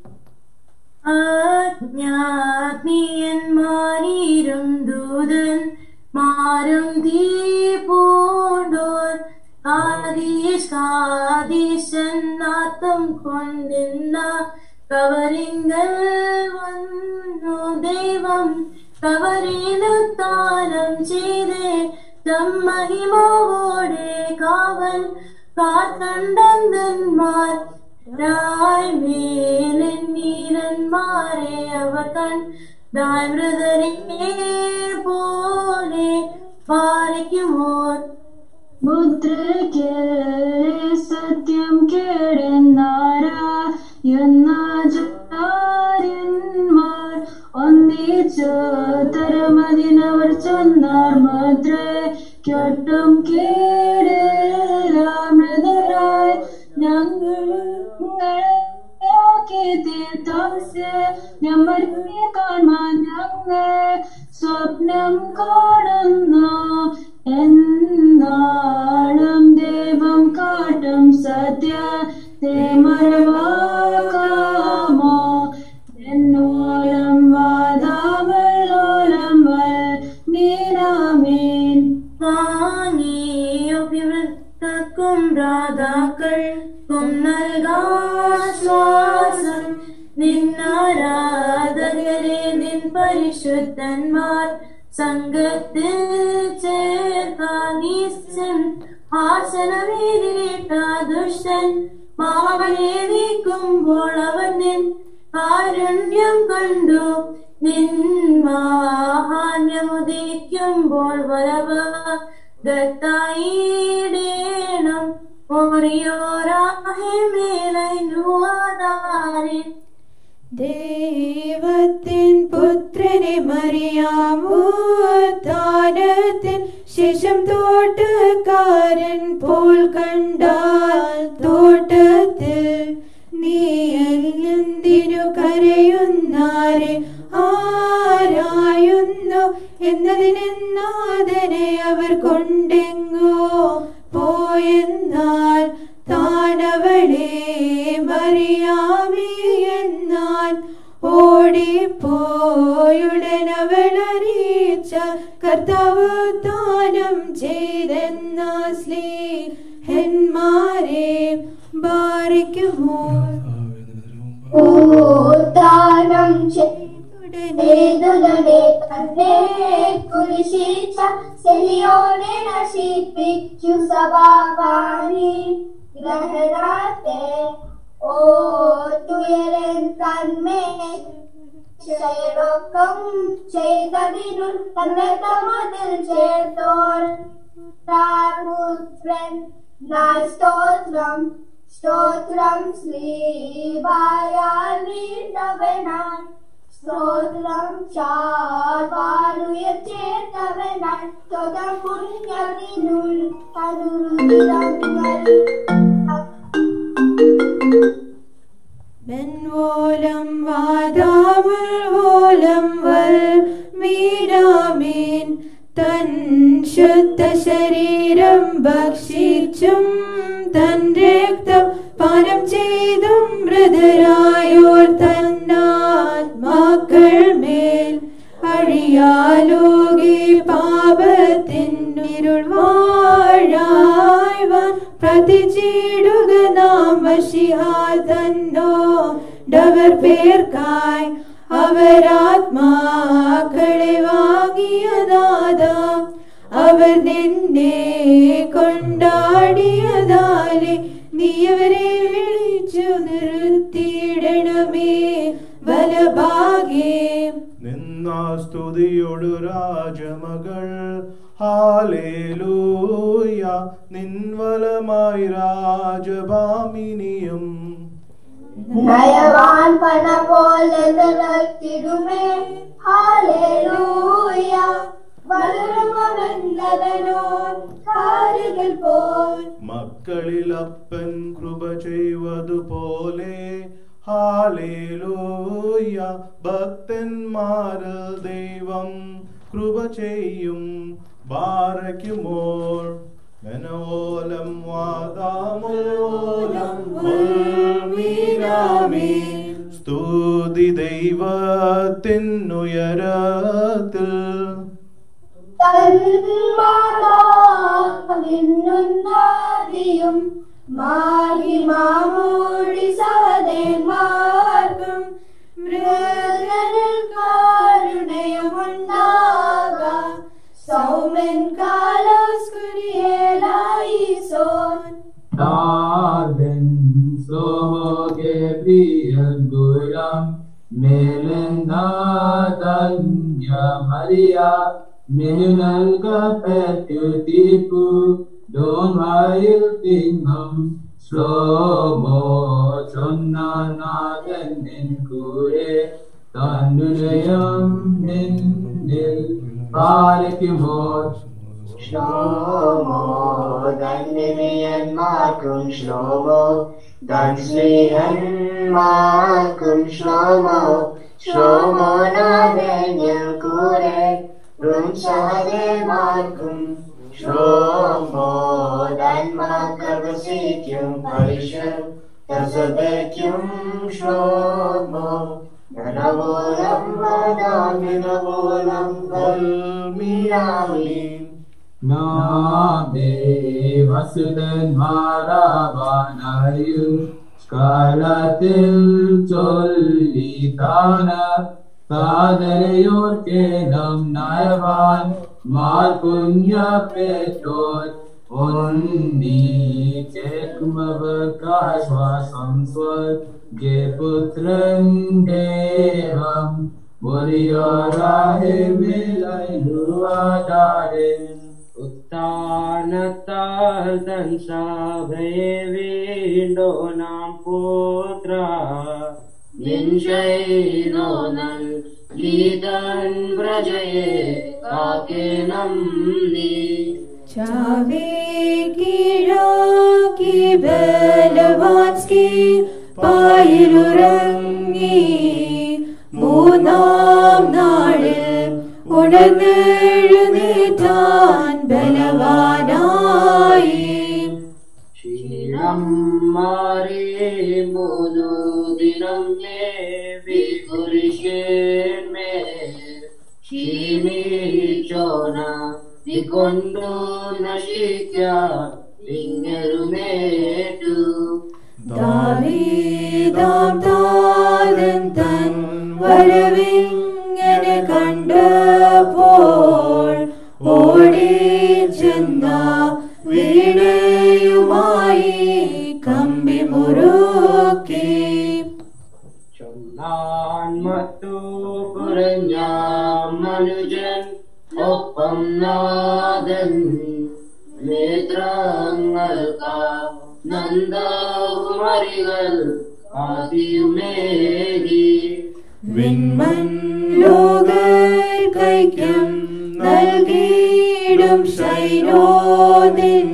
ആജ്ഞാത്മീയന്മാരീരും ദൂതൻ മാരും തീ പൂണ്ടോർ ആദീശാദീശൻ നാത്തം കൊണ്ടിന്ന കവറിങ്കൽ വന്നു ദൈവം കവറിലുത്താനം ചെയ്തേ തമ്മഹിമോടെ കാവൽ കാത്തണ്ടന്മാർ രായ്മേലന്മാരെ അവർ കൺ ദാമൃതരെ പോലെ പാലിക്കുമോർ മുദ്രയ്ക്കല്ലേ സത്യം കേടുന്നാരായന്മാർ ഒന്നിച്ചു തരമതിനവർ ചൊന്നാർ മുദ്രയ്ക്കൊട്ടും കേടാമൃതരായി ഞങ്ങളെ ഞമ്മരെ കാണാൻ ഞങ്ങൾ സ്വപ്നം കാണുന്നു എന്നാളും ദൈവം കാട്ടും സത്യത്തെ മറവാക്കാമോ എന്നോളം വാദാമലോലം മീനാമീൻ വാങ്ങിയൊപ്പിവൃത്തക്കും രാധാക്കൾക്കും നൽകാശ്വാസം നിന്നാരാധകരെ നിൻ പരിശുദ്ധന്മാർ സംഘത്തിൽ ചേർക്കാനീശൻ ആസനമേരി കേട്ട ദുഷ്ടൻ മാവേദിക്കുമ്പോൾ അവൻ നിൻ കാരുണ്യം കണ്ടു നിൻ മാഹാന്യമുദിക്കുമ്പോൾ വരവ ദത്തായിടേണം ഓറിയോരാഹെ മേലൈനുവാദാരെ ദൈവത്തിൻ പുത്രനെ മറിയാമോ താരത്തിൻ ശേഷം തോട്ടക്കാരൻ പോൽ കണ്ടാൽ തോട്ടത്തിൽ നീ എന്തിനു കരയുന്നാരെ ആരായുന്നു എന്നതിനെന്നാഥനെ അവർ കൊണ്ടെങ്ങോ പോയെന്നാൽ താനവളെ മറിയാമേ എന്നാൽ ഓടിപ്പോയുടനവൾ അറിയിച്ച കർത്താവ് ദാനം ചെയ്തെന്ന സ്ലീഹന്മാരെ ബാരിക്കുമോ ദാനം ചെയ്തുടനെ തന്നെ കുരിശിച്ച സെലിയോനെ നശിപ്പിച്ചു സഭാപാണി ഗ്രഹണത്തെ ഓ തുയരൻ തന്മേ ക്ഷയരോക്കം ചെയ്തതിനു തന്നെ തമതിൽ ചേർത്തോൾ പുത്രൻ നാൾ സ്തോത്രം സ്തോത്രം ശ്രീഭായാൽ വീണ്ടവനാൻ സ്തോത്രം ചാർവാലുയർച്ചേർത്തവനാൻ തൊക പുണ്യതിനുൾ അനുരുതിരങ്ങൾ മെൻവോലം വാദാമുൽ വോലം വൽ മീരാമീൻ തൻ ശുദ്ധ ശരീരം ഭക്ഷിച്ചും തൻ രക്തം പാനം ചെയ്തും മൃതരായോർ തന്നാത്മാക്കൾ മേൽ അഴിയാലോകി പാപത്തിൻ ഇരുൾ വാഴായ്വാൻ പ്രതിചീടുക നാം വശിഹാൽ തന്നോ ഡവർ പേർക്കായി അവരാത്മാക്കളെ വാങ്ങിയതാത അവർ നിന്നെ കൊണ്ടാടിയതാലെ നീ അവരെ വിളിച്ചു നിർത്തിയിടണമേ വലഭാഗേ നിന്നാ സ്തുതിയോടു രാജമകൾ ഹാലേലൂയ നിൻവലമായി രാജഭാമിനിയും നയവാൻ പണ പോലെ നിറത്തിടുമേ ഹാലേലൂയ വളരുമവന്നവനോ കാരുകൾ പോൽ മക്കളിൽ അപ്പൻ കൃപ ചെയ്വതുപോലെ ഹാലേലൂയ ഭക്തന്മാര് ദൈവം കൃപ ചെയ്യും ബാരയ്ക്കുമോൾ മനോലം വാദാമോലം മീരാമേ സ്തുതി ദൈവത്തിനുയരത്തിൽ തന്മാതാവിന്നുന്നാദിയും മാഹിമാമൂടി സഹദേന്മാർക്കും മൃഗരിൽ കാരുണയമുണ്ടാകാം സൗമൻ കാലോസ് കുരിയേലായി soan Darwin, Slomo, Gabriel, Guram, Melinda, Danya, Maria, Minal, Gapetu, Tipu, Don Mail, Tingham, Slomo, Chonna, Nathan, Ninkure, Tanunayam, Nindil, Parikimot, Shlomo, ധന്യന്മാർക്കും ശ്ലോമോ ധൻശ്രീഹന്മാർക്കും ശ്ലോമോ ശ്ലോമോ നാഥന്യം കൂടെ സഹദേമാർക്കും ശ്ലോമോ ധന്മാക്കൾ വസിക്കും പരിശുദ്ധസഭയ്ക്കും ശ്ലോമോ നനവോലം വദാമിനവോലം വൽമീരാമീൻ Nabe Vasudan Maravanayu Skalatil Cholitana Sadarayorke Nam Naivan Markunya Petot Undi Chekmavakashva Samswat Geputran Devam Muriyarahe Milay Luadarin ഉത്താനത്താൽ തൻ സഭയെ വീണ്ടോ നാം പുത്ര നിൻഷൈനോ നൽ ഗീതൻ പ്രജയെ കാക്കേണം നീ ചാവേ കീഴാക്കി ബലവാൻസ്കി പായിലുറങ്ങി മൂന്നാം നാളിൽ ഉണർന്നെഴുന്നേറ്റാൻ ബലവാനായി ക്ഷീണം മാറി മൂന്നു ദിനം ലേവി കുരിശേന്മേ ക്ഷീണിച്ചോന കൊണ്ടു നശിക്ക ഇങ്ങരുമേറ്റു ദാവീദാം താതൻ തൻ വരവിങ്ങനെ കണ്ടപ്പോൾ ഓടിച്ചെന്ന വീണയുമായി കമ്പി മുറുക്കി ചൊല്ലാൻ മറ്റു കുറഞ്ഞ മനുജൻ ഒപ്പം നാദൻ നേത്രങ്ങൾക്ക നന്ദകുമരികൾ ആദിയുമേകി വിൺമൻ ലോകൈക്യം നൽകിയിടും ശൈനോദിൻ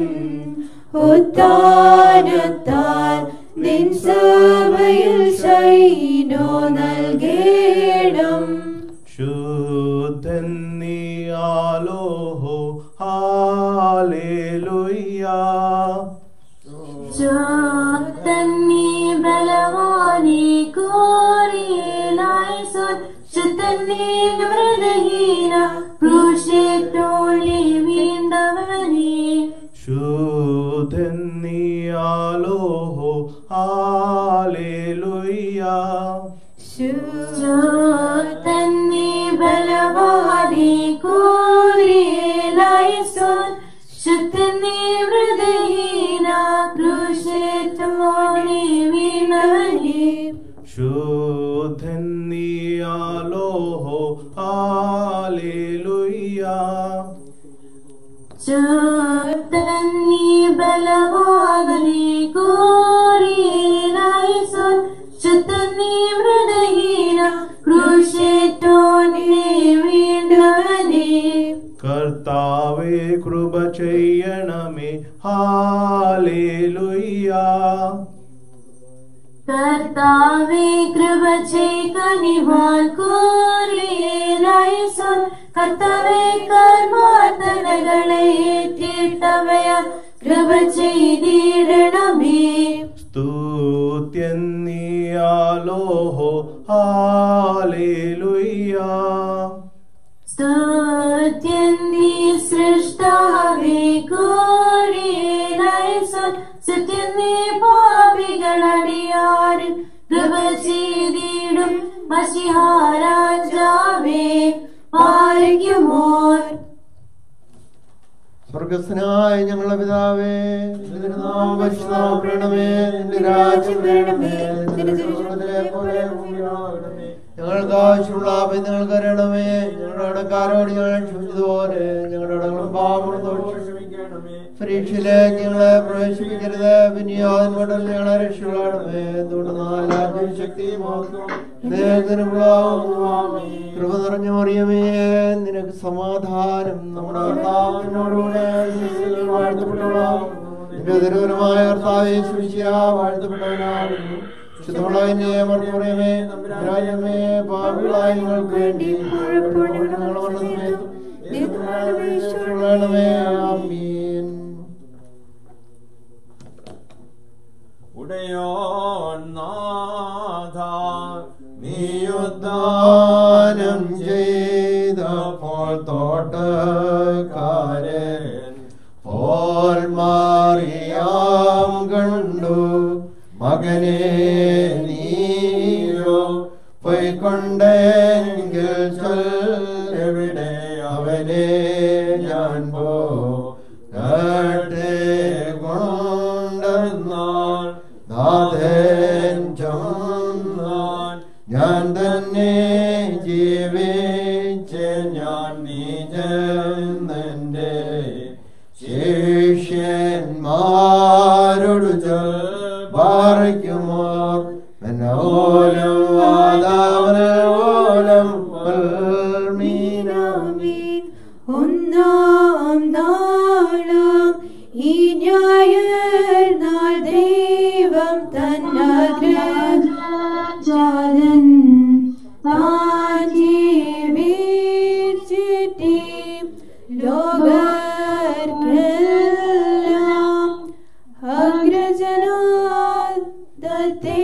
ഉത്താനത്താൽ നിൻ സഭയിൽ ശൈനോ നൽകേണം ശുദ്ധൻ നീയാലോഹോ ഹാലേലുയ്യ ചുത്തന്നി ബലവാനി കോരിയിലായി സോൻ ചുത്തന്നി മൃദഹീന ക്രൂശത്തോളി വീണ്ടവനെ ശുദ്ധൻ നീയാലോഹോ ഹാലേലുയ്യ ചുത്തന്നി ബലവാനി കോരിയിലായി സോൻ ചുത്തന്നി മൃദഹീന ക്രൂശത്തോളി വീണവനെ ശുദ്ധൻ നീയാലോഹോ ഹാലേലുയ്യ ചുത്തന്നി ബലവാനി കോരിയിലായി സോൻ ചുത്തന്നി മൃദഹീന ക്രൂശത്തോളി വീണ്ടവനെ കർത്താവേ കൃപ ചെയ്യണമേ ഹാലേലുയ്യ കർത്താവേ കൃപ ചെയ്കനിവാൻ കോരിയിലായി സോൻ കർത്താവേ കർമാർത്തനകളെ ഏറ്റിട്ടവയ കൃപ ചെയ്തിടണമേ സ്തുത്യൻ നീയാലോഹോ ഹാലേലുയ്യ സ്തുത്യൻ നീ സൃഷ്ടാവേ കോരിയിലായി സോൻ സത്യം നീ പാപികളടിയാരിൽ കൃപ ചെയ്തിടും മഷിഹാരാജാവേ പാലിക്കുമോർ സ്വർഗസ്നായ ഞങ്ങളുടെ പിതാവേ നിന്റെ തിരുനാമം പരിശുദ്ധമാക്കണമേ നിന്റെ രാജ്യം വേണമേ നിന്റെ സ്വർഗ്ഗത്തിലെ പോലെ ഭൂമിയിലാകണമേ ഞങ്ങൾക്ക് ആവശ്യമുള്ള ആപത്ത് ഞങ്ങൾക്ക് അറിയണമേ ഞങ്ങളുടെ കടക്കാരോട് ഞങ്ങൾ ക്ഷമിച്ചതുപോലെ ഞങ്ങളുടെ ഇടങ്ങളും പാപങ്ങളും ദോഷം ക്ഷമിക്കണമേ പരീക്ഷയിലേക്ക് ഞങ്ങളെ പ്രവേശിപ്പിക്കരുത് വിനിയോഗം ഞങ്ങളെ രക്ഷപ്പെടണമേ എന്തുകൊണ്ട് നാലാജ്യം ശക്തിയും കൃപ നിറഞ്ഞ മറിയമേ നിനക്ക് സമാധാനം നമ്മുടെ കർത്താവിനോടുകൂടെ വാഴ്ത്തപ്പെട്ടവളാകുന്നു നിന്റെ തിരുവരമായ കർത്താവെ സൂക്ഷിയ വാഴ്ത്തപ്പെട്ടവനാകുന്നു ശുദ്ധമുള്ളതിന്റെ മറിയമേ രാജ്യമേ പാപികളായ നിങ്ങൾക്ക് വേണ്ടി ഞങ്ങൾ വന്ന സമയത്തും ദൈവമേ ആമീൻ ഉടയോൻ നാഥ നീയുദ്ധാനം ചെയ്തപ്പോൾ തോട്ടക്കാരൻ പോൽ മാറിയാം കണ്ടു മകനെ നീയോ പോയിക്കൊണ്ടെങ്കിൽ എവിടെ അവനെ ഞാൻ പോ കൊണ്ടെന്നാൽ നാഥൻ ചൊന്നാൻ ഞാൻ തന്നെ ജീവിച്ച് ഞാൻ നീജന്റെ ശിഷ്യന്മാരോട് പാറയ്ക്കുമോ മനോലം വാതാവനോലം ആമേൻ. ഒന്നാം നാളം ഈ ഞായർനാൾ ദൈവം തന്നഗ്രജാതൻ താൻ ജീവിച്ചിട്ടേ ലോകർക്കെല്ലാം അഗ്രജനാദത്തെ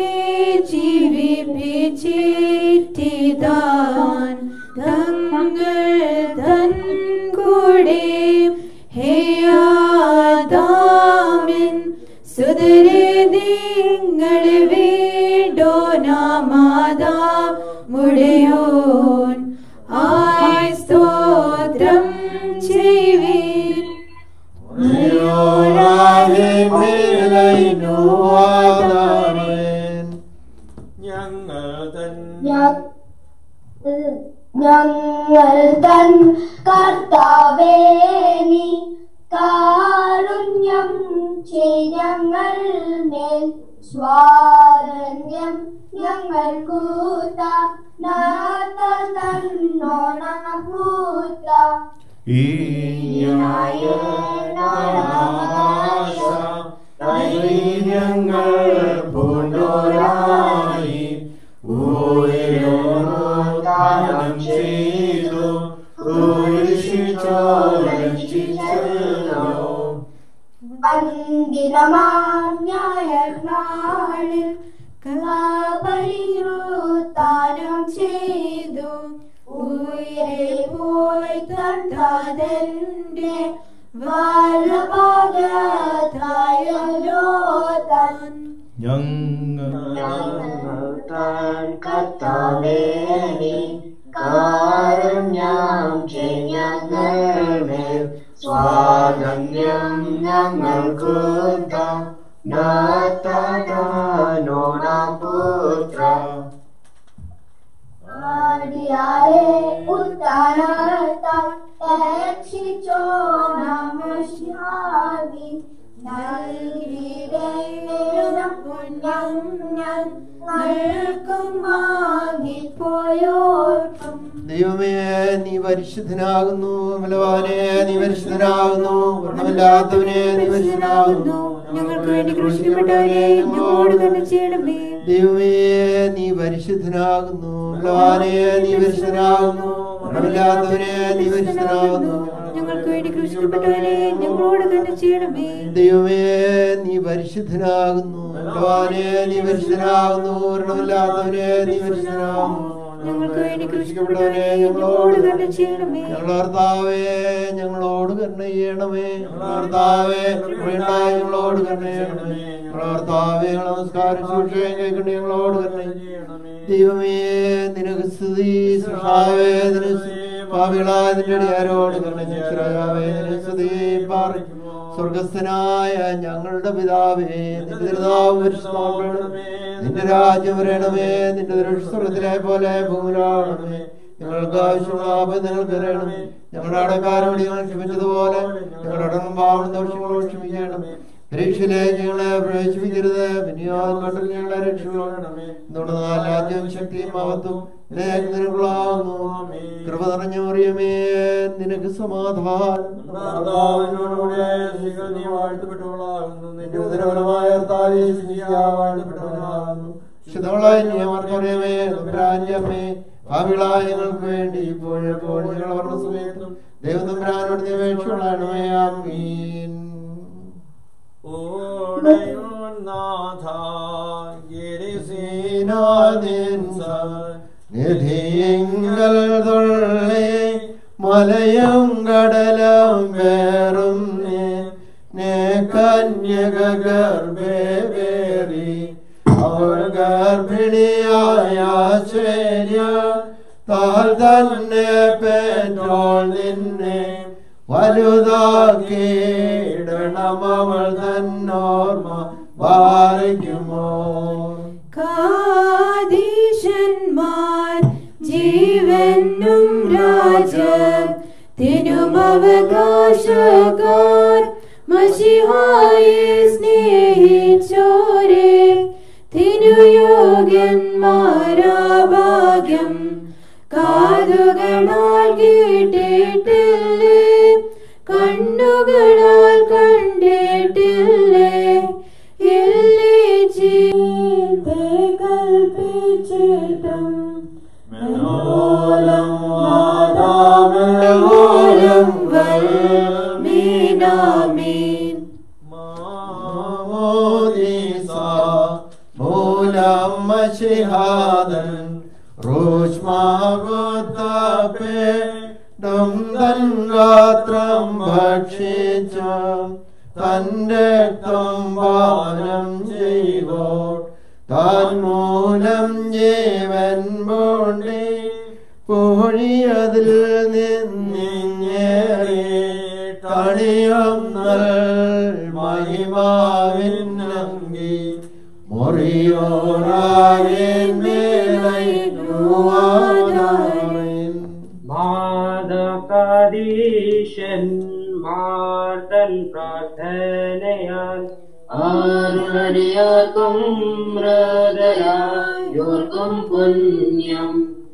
ജീവിപ്പിച്ചിട്ടിതാൻ തങ്ങൾ തൻ കൂടെ ഹേയാദാമിൻ സുതരെ നിങ്ങളെ വീണ്ടോ നാമാതാ മുടയോൻ ആയി സ്തോത്രം ചെയ്വീൻ ഞങ്ങൾ തൻ ഞങ്ങൾ തൻ കർത്താവേ നീ കാരുണ്യം ചെയ്യങ്ങൾ മേൽ സ്വാതന്ത്ര്യം ഞങ്ങൾ കൂത്ത നാത്ത തന്നോണ കൂത്ത ഞങ്ങൾ പൂണ്ടോരായി ഊരോദാനം ചെയ്തു കുരിശിച്ചോരക്ഷിച്ചല്ലോ പന്തിരമാഞ്ഞായർനാളിൽ കലാപരിയുത്താനം ചെയ്തു ഉയരെ പോയി തട്ടതെന്റെ വലഭാഗത്തായല്ലോ താൻ ഞങ്ങൾ താൻ കർത്താവേ നീ കാരുണ്യം ഞങ്ങൾ സ്വാതന്ത്ര്യം ഞങ്ങൾക്ക് പുത്ര ആടിയാരെ ഉത്താനത്താൽ രക്ഷിച്ചോ നമസ്യാമി നൽകിയിടേണം പുണ്യം ഞങ്ങൾക്കും വാങ്ങിപ്പോയോർക്കും ദൈവമേ നീ പരിശുദ്ധനാകുന്നു ബലവാനെ നീ പരിശുദ്ധനാകുന്നു വർണ്ണമില്ലാത്തവനെ നീ പരിശുദ്ധനാകുന്നു ഞങ്ങൾക്ക് വേണ്ടി ക്രൂശിക്കപ്പെട്ടവരെ ഞങ്ങളോട് തന്നെ ചെയ്യണമേ ദൈവമേ നീ പരിശുദ്ധനാകുന്നു ബലവാനെ നീ പരിശുദ്ധനാകുന്നു വർണ്ണമില്ലാത്തവനെ നീ പരിശുദ്ധനാകുന്നു ഞങ്ങൾക്ക് വേണ്ടി ക്രൂശിക്കപ്പെട്ടവരെ ഞങ്ങളോട് തന്നെ ചെയ്യണമേ ദൈവമേ നീ പരിശുദ്ധനാകുന്നു ബലവാനെ നീ പരിശുദ്ധനാകുന്നു വർണ്ണമില്ലാത്തവനെ നീ പരിശുദ്ധനാകുന്നു ഞങ്ങൾക്ക് വേണ്ടി ക്രൂശിക്കപ്പെട്ടവരെ ഞങ്ങളോട് തന്നെ ചെയ്യണമേ ഞങ്ങളുടെ കർത്താവേ ഞങ്ങളോട് കരുണ ചെയ്യണമേ ഞങ്ങളുടെ കർത്താവേ കൃപയുണ്ടായി ഞങ്ങളോട് കരുണ ചെയ്യണമേ ഞങ്ങളുടെ കർത്താവേ ഞങ്ങളുടെ നമസ്കാരം സൂക്ഷിക്കുകയും കേൾക്കണേ ഞങ്ങളോട് കരുണ ചെയ്യണമേ ദൈവമേ നിനക്ക് സ്തുതി സൃഷ്ടാവേ നിനക്ക് സ്തുതി. പാപികളായ നിന്റെ അടിയാരോട് കരുണയാവേ നിനക്ക് സ്തുതി പാർക്കുന്നു സ്വർഗസ്ഥനായ ഞങ്ങളുടെ പിതാവേ നിന്റെ തിരുനാമം പരിശുദ്ധമാക്കണമേ നിന്റെ രാജ്യം വരണമേ നിന്റെ സ്വർഗത്തിലെ പോലെ ഭൂമിയിലാണമേ ഞങ്ങൾക്ക് ആവശ്യമുള്ള ആപത്ത് ഞങ്ങൾക്ക് തരണമേ ഞങ്ങളുടെ അടക്കാരോട് ഞങ്ങൾ ക്ഷമിച്ചതുപോലെ ഞങ്ങളുടെ അടങ്ങും പാവം ദോഷങ്ങളോട് ക്ഷമിക്കണമേ പരീക്ഷയിലേക്ക് ഞങ്ങളെ പ്രവേശിപ്പിക്കരുത് വിനിയോഗം ഞങ്ങളെ രക്ഷിക്കണമേ എന്തുകൊണ്ട് രാജ്യവും ശക്തിയും മഹത്വം നിനക്ക് നിനക്കുള്ളാകുന്നു കൃപ നിറഞ്ഞ മറിയമേ നിനക്ക് സമാധാനം കർത്താവിനോടുകൂടെ സ്ത്രീകൾ നീ വാഴ്ത്തപ്പെട്ടവളാകുന്നു നിന്റെ ഉദരഫലമായ കർത്താവേ, സ്തുതിക്കുക, വാഴ്ത്തപ്പെട്ടവനാകുന്നു. ശുദ്ധമുള്ളായ നിയമർക്കറിയമേ തമ്പുരാന്റമ്മേ ഭാവികളായ ഞങ്ങൾക്ക് വേണ്ടി ഇപ്പോഴെപ്പോഴും ഞങ്ങൾ പറഞ്ഞ സമയത്തും ദൈവം തമ്പുരാനോട് നീ അപേക്ഷകളാണമേ ആമീൻ നിധിയങ്ങൾ തൊള്ളേ മലയും കടലും വേറും കന്യക ഗർഭേ വേറി അവൾ ഗർഭിണിയായ ശര്യ താൽ തന്നെ പെട്രോൾ നിന്നെ വലുതാക്കിയിടണം അവൾ തന്നോർമ്മ ബാധിക്കുമോ കാദീശന്മാർ ജീവനും രാജ്യത്തിനും അവകാശക്കാർ മഷിഹായെ സ്നേഹിച്ചോരെ തിരുയോഗ്യന്മാരാഭാഗ്യം കാതുകളാൽ കേട്ടിട്ടില്ലേ കണ്ണുകളാൽ കണ്ടിട്ടില്ലേ എല്ലേ ചീത്തെ കൽപ്പിച്ചിട്ടും മനോലം മാതാമോലം വൽമീനാമീൻ മോദീസ മൂലം മഷിഹാദൻ റോഷ്മാഗോത്തപേ ദം തൻ ഗാത്രം ഭക്ഷിച്ച തന്റെ രക്തം പാനം ചെയ്തോ താൻ മൂലം ജീവൻ പോണ്ടി പൊഴിയതിൽ നിന്നിങ്ങേറി തണിയം നൽ മഹിമാവിൻ നങ്കി മുറിയോറാവിൻ മേലൈ മാതകദീശന്മാർത്തൻ പ്രാർത്ഥനയാൽ ആരുടയാക്കും ഹൃദയോർക്കും പുണ്യം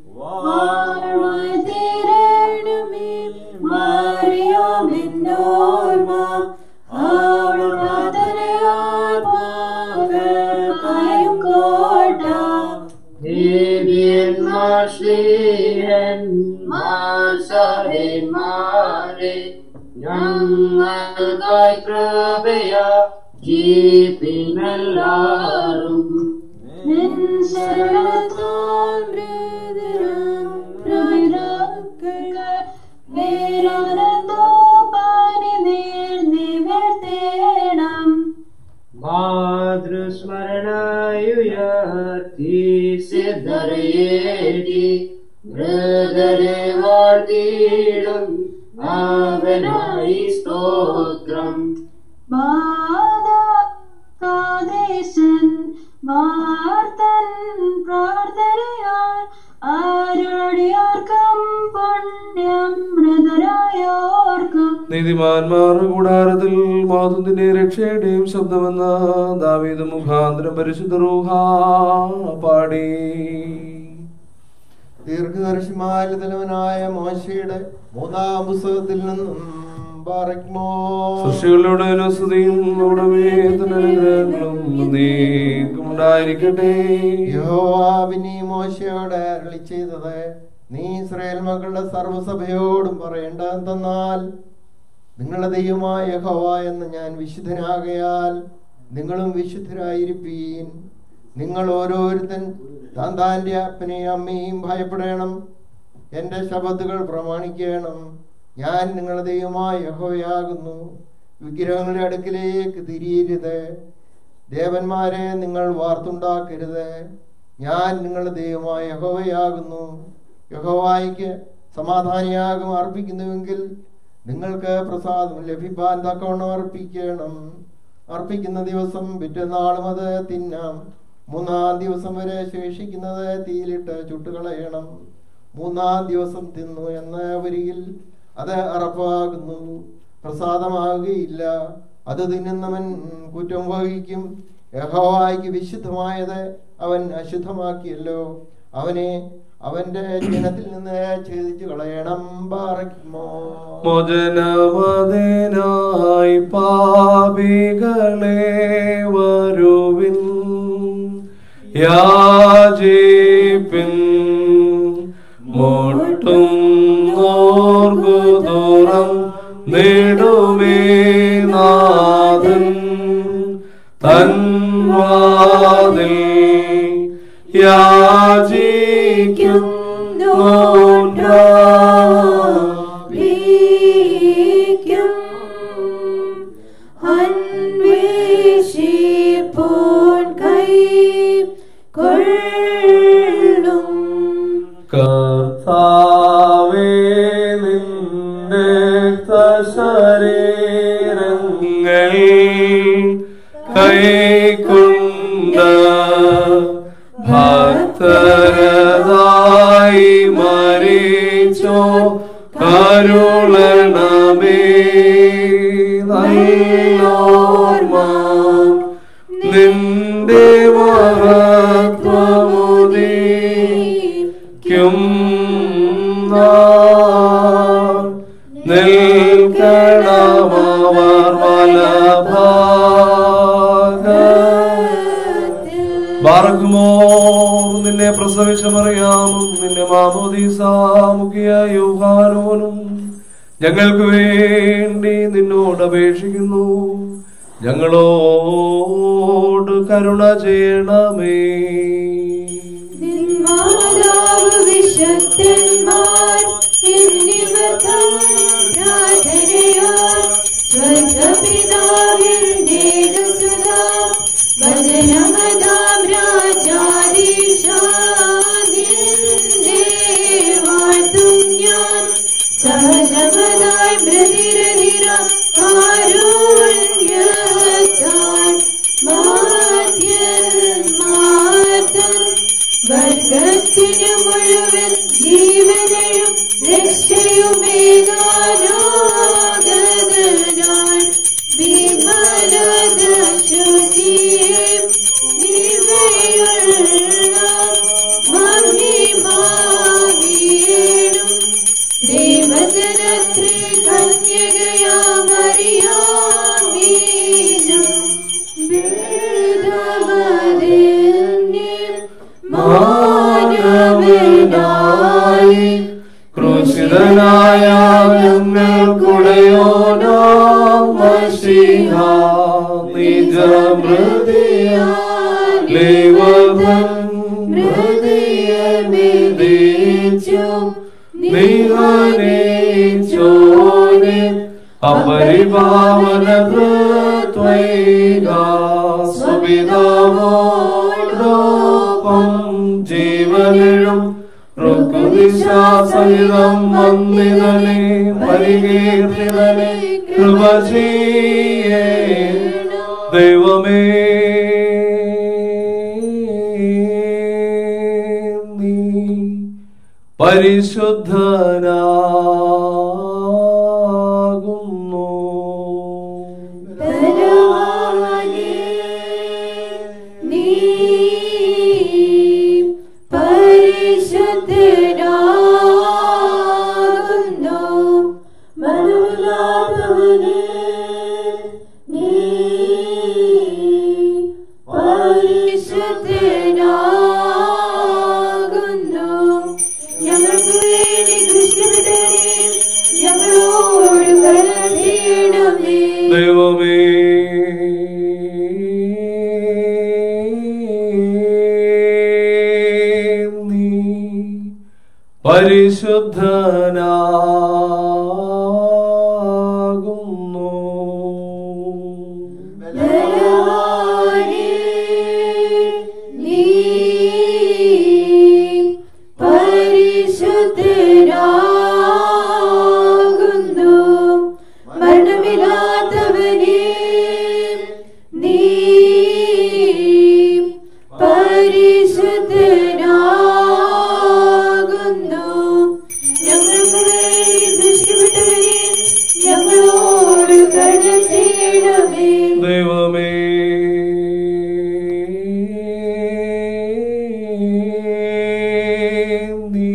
വാഴ്വതീരണമേ മാറിയാമെന്നോർമ്മ അവൾ പ്രാർത്ഥനയാൽ പാകൾക്കായും കോട്ട ദേവിയന്മാർ ശ്രീഹന്മാർ സഹന്മാരെ ഞങ്ങൾക്കായി കൃപയ ജീപ്പിനെല്ലാരും നിൻ ശരണത്താൽ മൃദുരം പ്രവിരാക്കൾക്ക് വേരാനന്ദോപാനി നീർ നിവർത്തേണം മാതൃസ്മരണയുയർത്തി സിദ്ധരേടി മൃദരെ വാഴ്ത്തിയിടും അവനായി സ്തോത്രം ബാധകാദേശൻ വാർത്തൻ പ്രാർത്ഥനയാൽ ആരുടെയോർക്കും പുണ്യം മൃതരായോർക്കും നീതിമാന്മാരുടെ കൂടാരത്തിൽ മാതുവിന്റെ രക്ഷയുടെയും ശബ്ദമെന്ന ദാവീദ് മുഖാന്തരം പരിശുദ്ധ റൂഹ പാടി ദീർഘദർശിമായ തലവനായ മോശയുടെ മൂന്നാം പുസ്തകത്തിൽ നിന്നും പാറയ്ക്കുമോ സൃഷ്ടികളുടെ സ്തുതിയും നമ്മുടെ മേത്തന്റെ അനുഗ്രഹങ്ങളും നീക്കും ഉണ്ടായിരിക്കട്ടെ യോവാബിനി മോശയോട് അരളി ചെയ്തത് നീ ഇസ്രായേൽ മക്കളുടെ സർവ്വസഭയോടും പറയേണ്ട എന്തെന്നാൽ നിങ്ങളുടെ ദൈവമായ യഹോവ എന്ന് ഞാൻ വിശുദ്ധനാകയാൽ നിങ്ങളും വിശുദ്ധരായിരിപ്പീൻ നിങ്ങൾ ഓരോരുത്തൻ താൻ താൻ്റെ അപ്പനെയും അമ്മയും ഭയപ്പെടണം എൻ്റെ ശബത്തുകൾ പ്രമാണിക്കണം ഞാൻ നിങ്ങളുടെ ദൈവമായ യഹോവയാകുന്നു വിഗ്രഹങ്ങളുടെ അടുക്കിലേക്ക് തിരിയരുത് ദേവന്മാരെ നിങ്ങൾ വാർത്തുണ്ടാക്കരുത് ഞാൻ നിങ്ങളുടെ ദൈവമായ യഹോവയാകുന്നു യഹോവായിക്ക് സമാധാനയാഗം അർപ്പിക്കുന്നുവെങ്കിൽ നിങ്ങൾക്ക് പ്രസാദം ലഭിപ്പാൻ തക്കവണ്ണം അർപ്പിക്കണം അർപ്പിക്കുന്ന ദിവസം പിറ്റന്നാളും അത് തിന്നാം മൂന്നാം ദിവസം വരെ ശേഷിക്കുന്നത് തീയിലിട്ട് ചുട്ടുകളയണം മൂന്നാം ദിവസം തിന്നു എന്ന വരിയിൽ അത് അറപ്പാകുന്നു പ്രസാദമാകുകയില്ല അത് തിന്നുന്നവൻ കുറ്റം വഹിക്കും യഹോവായ്ക്ക് വിശുദ്ധമായത് അവൻ അശുദ്ധമാക്കിയല്ലോ അവനെ അവന്റെ ജനത്തിൽ നിന്ന് ഛേദിച്ചു കളയണം പാറയ്ക്കുമോ മോചനമതിനായി പാപികളെ വരുവിൻ യാചിപ്പിൻ മോട്ടും ഓർഗുതുറം നെടുമേ നാഥൻ തൻവാതിൽ യാചിക്കും ും അന്വേഷിപ്പോൻ കൈ കൊള്ളും കർത്താവേ നിന്റെ ശരീരങ്ങൾ കൈക്കൊണ്ട് ഭക്തരതായി മരിച്ചോ കരുളണമേ നല്ലോർമ്മ നിന്റെ മഹത്വമുദീക്കും നിൽക്കണമവർ വലഭാഗ ബാറക്കുമോ നിന്നെ പ്രസവിച്ചമറിയാമും നിന്നെ മാമോദീസാമുഖിയ യോഹാനോനും ഞങ്ങൾക്ക് വേണ്ടി നിന്നോട് അപേക്ഷിക്കുന്നു ഞങ്ങളോട് കരുണ ചെയ്യണമേ മാതാവ് വിശുദ്ധന്മാർ എന്നിവർ പ്രാർത്ഥനയാൽ സ്വർഗപിതാവിൽ നേടുസുതാ വചനമതാം രാജാദീശാദിന്റെ വാഴ്ത്തും ഞാൻ സഹജമതായി പ്രതിരനിര കാരുണ്യത്താൽ മാധ്യന്മാർത്തൻ വർഗത്തിനു മുഴുവൻ ജീവനെയും രക്ഷയുമേകാനാഗതനാൻ വിമലത ശുചിയും നിവയുള്ള മഹിമാവിയേടും ദൈവജനത്രീ കന്യകയാമറിയാമീനും വേദവരണ്യം മാനവനായി ക്രൂശിതനായ ഞങ്ങൾക്കുടയോനാം മഷിഹ നിജമൃതിയ ലേവതൻ മൃതിയമിതിച്ചും നിഹനിച്ചോനെ അപരിപാവന ത്വൈക സുപിതാവോടൊപ്പം ജീവനിഴും ഋക്കുദിശാസഹിതം വന്നിതനെ പരികീർത്തിതനെ കൃപ ചെയ്യേ ദൈവമേ നീ പരിശുദ്ധനാകുന്നു ബലവാനേ, നീ പരിശുദ്ധനാകുന്നു. മനുഷ്യനാഥവനേ, നീ പരിശുദ്ധനാകുന്നു. ഞങ്ങൾക്ക് വേണ്ടി ക്രിസ്തുവിനെ ഞങ്ങളോട് കരുണ ചെയ്യണമേ ദൈവമേ നീ പരിശുദ്ധനാകുന്നു ബലവാനേ, നീ പരിശുദ്ധരാകുന്നു മരണമില്ലാത്തവനെ നീ പരിശുദ്ധനാകുന്നു ഞങ്ങൾക്ക് വേണ്ടി ദൃഷ്ടിപ്പെട്ടവനെ ഞങ്ങളോട് കരുണ ചെയ്യണമേ ദൈവമേ നീ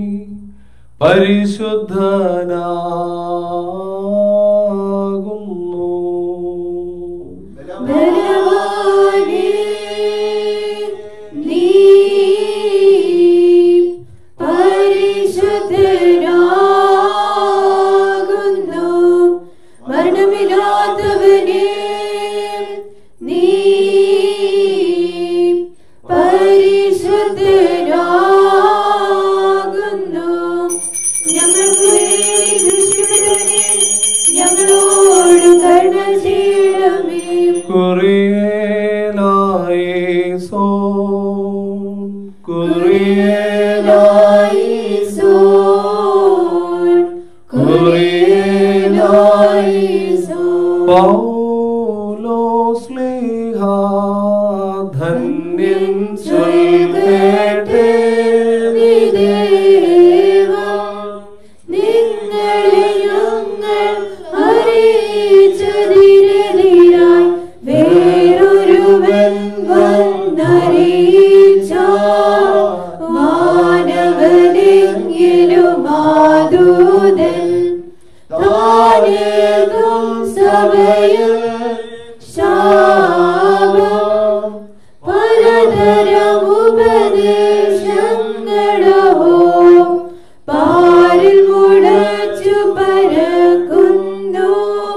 പരിശുദ്ധനാകുന്നു ബലവാനേ, നീ പരിശുദ്ധനാകുന്നു. മരണമില്ലാത്തവനെ നീ പരിശുദ്ധനാകുന്നു. ഞങ്ങൾക്ക് വേണ്ടി ദൃഷ്ടിപ്പെട്ടവനെ ഞങ്ങളോട് കരുണ ചെയ്യണമേ കുറിയേലായിസോൻ കുറിയേലായിസോൻ, കുറിയേലായിസോൻ. പൗലോസ് ലീഹ ധന്യൻ ചൊൽക്കേട്ടേ നീ ദൈവം, നിങ്ങളെ ഞങ്ങൾ അറിയിച്ചതിനെതിരായി വേറൊരുവൻ വന്നറിയിച്ച മാനവനെങ്കിലും മാതൂതൻ താനേകും സഭയിൽ ശാപം പലതരം ഉപദേശങ്ങളോ പാരിൽ മുളച്ചു പരക്കുന്നു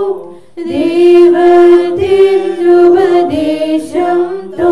ദൈവത്തിൻ ഉപദേശം തോ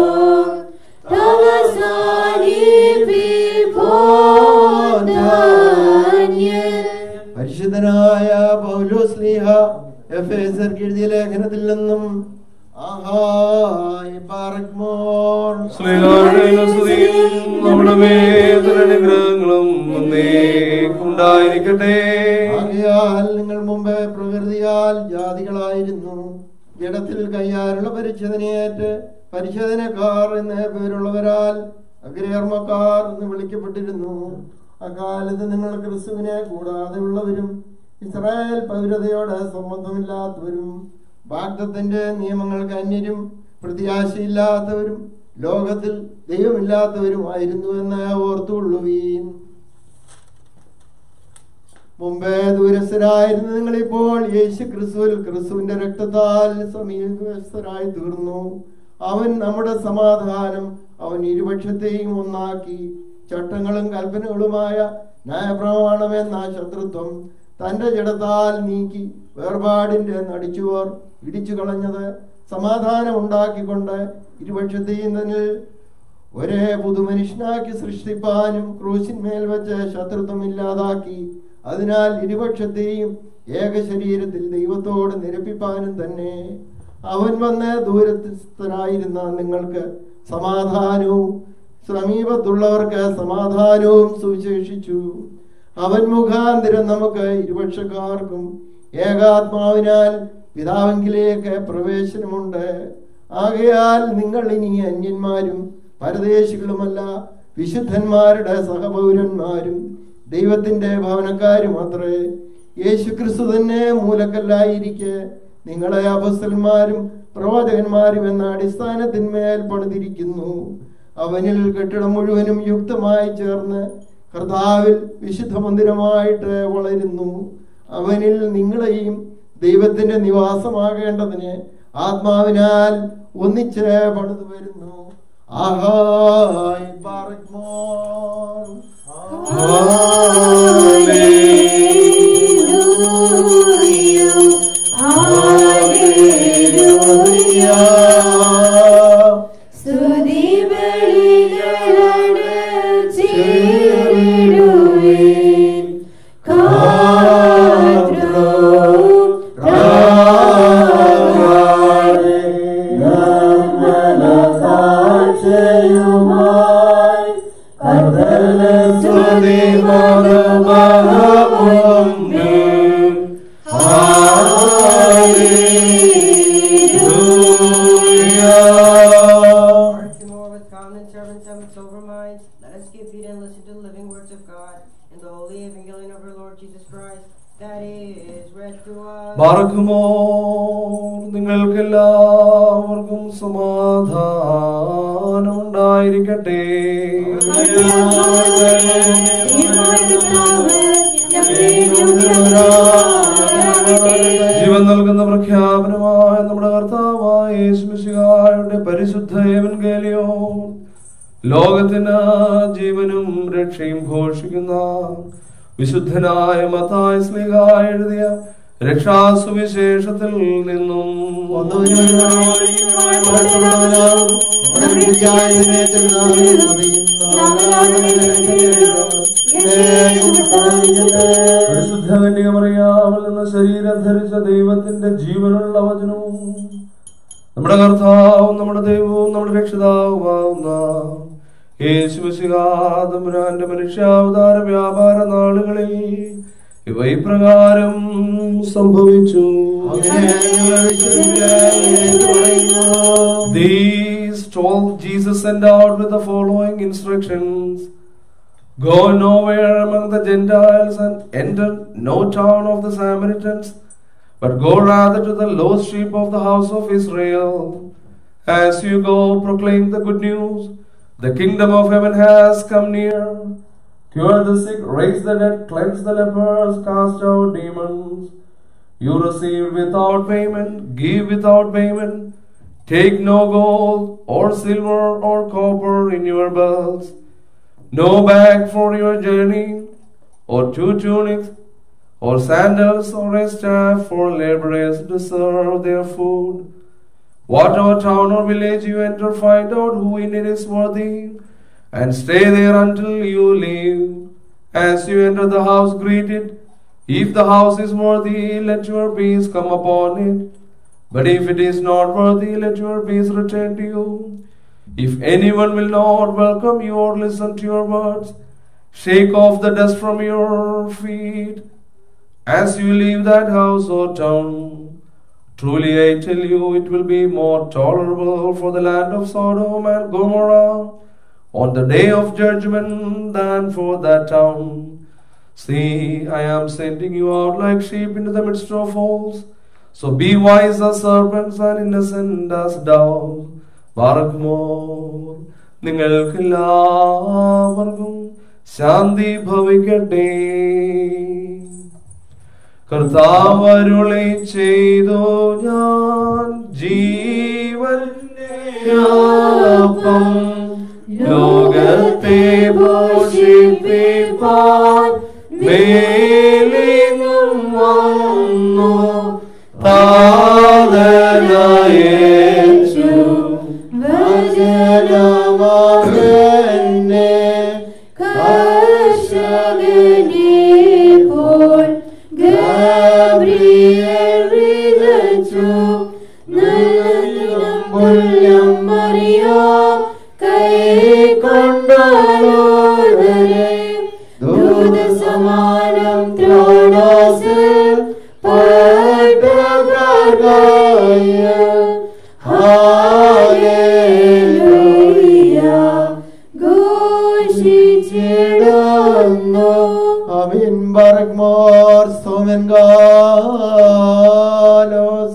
തവസാനിപ്പിപ്പോധാന്യൻ പരിശുദ്ധനായ പൗലോസ് ലീഹ എഫേസർക്ക് എഴുതിയ ലേഖനത്തിൽ നിന്നും ആഹായ് പാറക്മോർ ശ്രീകാരണയിലും സ്തുതിയും നമ്മുടെ മേഖലനുഗ്രഹങ്ങളും ഉണ്ടായിരിക്കട്ടെ ആകയാൽ നിങ്ങൾ മുമ്പേ പ്രകൃതിയാൽ ജാതികളായിരുന്നു ജഡത്തിൽ കയ്യാലുള്ള പരിച്ഛേദനയേറ്റ് പരിച്ഛേദനക്കാർ എന്ന പേരുള്ളവരാൽ അഗ്രേർമ്മക്കാർ എന്ന് വിളിക്കപ്പെട്ടിരുന്നു അക്കാലത്ത് നിങ്ങൾ ക്രിസ്തുവിനെ കൂടാതെ ഉള്ളവരും ഇസ്രായേൽ പൗരതയോട് സംബന്ധമില്ലാത്തവരും വാഗ്ദത്തിന്റെ നിയമങ്ങൾക്ക് അന്യരും പ്രത്യാശയില്ലാത്തവരും ലോകത്തിൽ ദൈവമില്ലാത്തവരുമായിരുന്നു എന്ന് ഓർത്തുകൊള്ളുവീൻ മുമ്പേ ദൂരസ്ഥരായിരുന്ന നിങ്ങളിപ്പോൾ യേശു ക്രിസ്തുവിൽ ക്രിസ്തുവിന്റെ രക്തത്താൽ സമീപസ്ഥരായി തീർന്നു അവൻ നമ്മുടെ സമാധാനം അവൻ ഇരുപക്ഷത്തെയും ഒന്നാക്കി ചട്ടങ്ങളും കൽപ്പനകളുമായ ന്യായപ്രമാണമെന്ന ശത്രുത്വം തന്റെ ജഡത്താൽ നീക്കി വേർപാടിന്റെ നടിച്ചുവർ ഇടിച്ചു കളഞ്ഞത് സമാധാനം ഉണ്ടാക്കിക്കൊണ്ട് ഇരുപക്ഷത്തെയും തന്നിൽ ഒരേ പുതുമനുഷ്യനാക്കി സൃഷ്ടിപ്പാനും ക്രൂശിന്മേൽ വെച്ച് ശത്രുത്വം ഇല്ലാതാക്കി അതിനാൽ ഇരുപക്ഷത്തെയും ഏക ശരീരത്തിൽ ദൈവത്തോട് നിരപ്പിപ്പാനും തന്നെ അവൻ വന്ന് ദൂരസ്ഥരായിരുന്ന നിങ്ങൾക്ക് സമാധാനവും സമീപത്തുള്ളവർക്ക് സമാധാനവും സുവിശേഷിച്ചു അവൻ മുഖാന്തരം നമുക്ക് ഇരുപക്ഷക്കാർക്കും ഏകാത്മാവിനാൽ പിതാവെങ്കിലേക്ക് പ്രവേശനമുണ്ട് ആകയാൽ നിങ്ങൾ ഇനി അന്യന്മാരും പരദേശികളുമല്ല വിശുദ്ധന്മാരുടെ സഹപൗരന്മാരും ദൈവത്തിന്റെ ഭവനക്കാരും അത്രേ യേശുക്രിസ്തു തന്നെ മൂലക്കല്ലായിരിക്കെ നിങ്ങളെ അപസ്തന്മാരും പ്രവാചകന്മാരും എന്ന അടിസ്ഥാനത്തിന്മേൽ പണിതിരിക്കുന്നു അവനിൽ കെട്ടിടം മുഴുവനും യുക്തമായി ചേർന്ന് കർത്താവിൽ വിശുദ്ധ മന്ദിരമായിട്ട് വളരുന്നു അവനിൽ നിങ്ങളെയും ദൈവത്തിന്റെ നിവാസമാകേണ്ടതിന് ആത്മാവിനാൽ ഒന്നിച്ച് പണിതു വരുന്നു ആഹായ് പാറക്മോർ ുമായി God and the holy evangelion of our Lord Jesus Christ, that is read to us. മറക്കുമോ നിങ്ങൾക്കെല്ലാവർക്കും സമാധാനം ഉണ്ടായിരിക്കട്ടെ ജീവൻ നൽകുന്ന പ്രഖ്യാപനമായ നമ്മുടെ കർത്താവായ യേശുമിശിഹായുടെ പരിശുദ്ധ ഏവൻഗേലിയോ ലോകത്തിന് ജീവനും രക്ഷയും ഘോഷിക്കുന്ന വിശുദ്ധനായ മത്തായ സ്ലിഹ എഴുതിയ രക്ഷാസുവിശേഷത്തിൽ നിന്നും പരിശുദ്ധ കന്യകമറിയാമിൽ നിന്ന് ശരീരം ധരിച്ച ദൈവത്തിന്റെ ജീവനുള്ള വചനവും നമ്മുടെ കർത്താവും നമ്മുടെ ദൈവവും നമ്മുടെ രക്ഷിതാവുമാവുന്ന യേശുമിശിഹാതമ്പുരാന്റെ മനുഷ്യാവതാര വ്യാപാര നാളുകളിൽ ഇവ ഇപ്രകാരം സംഭവിച്ചു These told Jesus sent out with the following instructions Go nowhere among the Gentiles and enter no town of the Samaritans, but go rather to the lost sheep of the house of Israel. As you go, proclaim the good news. The kingdom of heaven has come near. Cure the sick, raise the dead, cleanse the lepers, cast out demons. You receive without payment, give without payment. Take no gold or silver or copper in your belts, no bag for your journey, or two tunics, or sandals, or a staff for laborers to serve their food. Whatever town or village you enter, find out who in it is worthy, and stay there until you leave. As you enter the house, greet it. If the house is worthy, let your peace come upon it. But if it is not worthy, let your peace return to you. If anyone will not welcome you or listen to your words, shake off the dust from your feet as you leave that house or town. Truly I tell you, it will be more tolerable for the land of Sodom and Gomorrah on the day of judgment than for that town. See, I am sending you out like sheep into the midst of wolves. So be wise as serpents and innocent as doves. ബാറക്കുമോർ നിങ്ങൾക്കെല്ലാവർക്കും ശാന്തി ഭവിക്കട്ടെ കർത്താവരുളി ചെയ്തു ഞാൻ ജീവന്റെ അപ്പം ലോകത്തെ പോഷിപ്പിപ്പാൻ മേലിനും വന്നു താതനായേശു സമാനം ത്രോണോസ് Amin barak mor somen galos.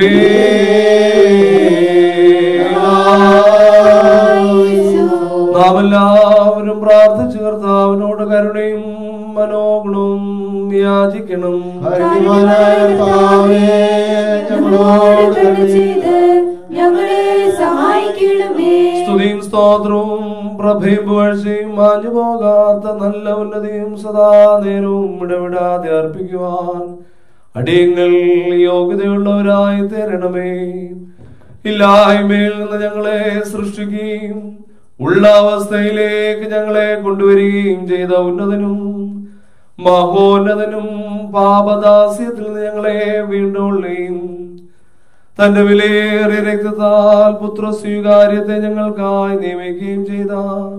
നാം എല്ലാവരും പ്രാർത്ഥിച്ച് കർത്താവിനോട് കരുണയും മനോഗുണവും യാചിക്കണം ഹരിമാനായ കർത്താവേ, ഞങ്ങളോട് കരുണ ചെയ്ത് ഞങ്ങളെ സഹായിക്കണമേ സ്തുതിയും സ്തോത്രവും പ്രഭയും പുകഴ്ചയും മാഞ്ഞു പോകാത്ത നല്ല ഉന്നതിയും സദാ നേരവും ഇടവിടാതെ അർപ്പിക്കുവാൻ അടിയങ്ങൾ യോഗ്യതയുള്ളവരായി തരണമേ ഇല്ലായ്മയിൽ നിന്ന് ഞങ്ങളെ സൃഷ്ടിക്കുകയും ഉള്ള അവസ്ഥയിലേക്ക് ഞങ്ങളെ കൊണ്ടുവരികയും ചെയ്ത ഉന്നതനും മഹോന്നതനും പാപദാസ്യത്തിൽ നിന്ന് ഞങ്ങളെ വീണ്ടുകൊള്ളുകയും തന്റെ വിലയേറിയ രക്തത്താൽ പുത്ര സ്വീകാര്യത്തെ ഞങ്ങൾക്കായി നിയമിക്കുകയും ചെയ്ത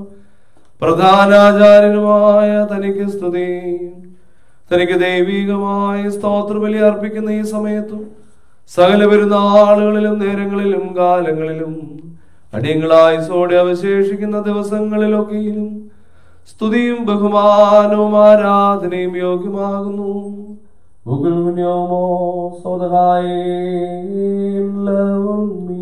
പ്രധാനാചാര്യനുമായ തനിക്ക് സ്തുതി തനിക്ക് ദൈവികമായ സ്തോത്രബലി അർപ്പിക്കുന്ന ഈ സമയത്തും സകല പെരുന്നാളുകളിലും നേരങ്ങളിലും കാലങ്ങളിലും അടിയങ്ങളായുസോടെ അവശേഷിക്കുന്ന ദിവസങ്ങളിലൊക്കെയും സ്തുതിയും ബഹുമാനവും ആരാധനയും യോഗ്യമാകുന്നു ഉഗുൽമുന്യോമോ സ്വതഹായേ ലവൽമീ.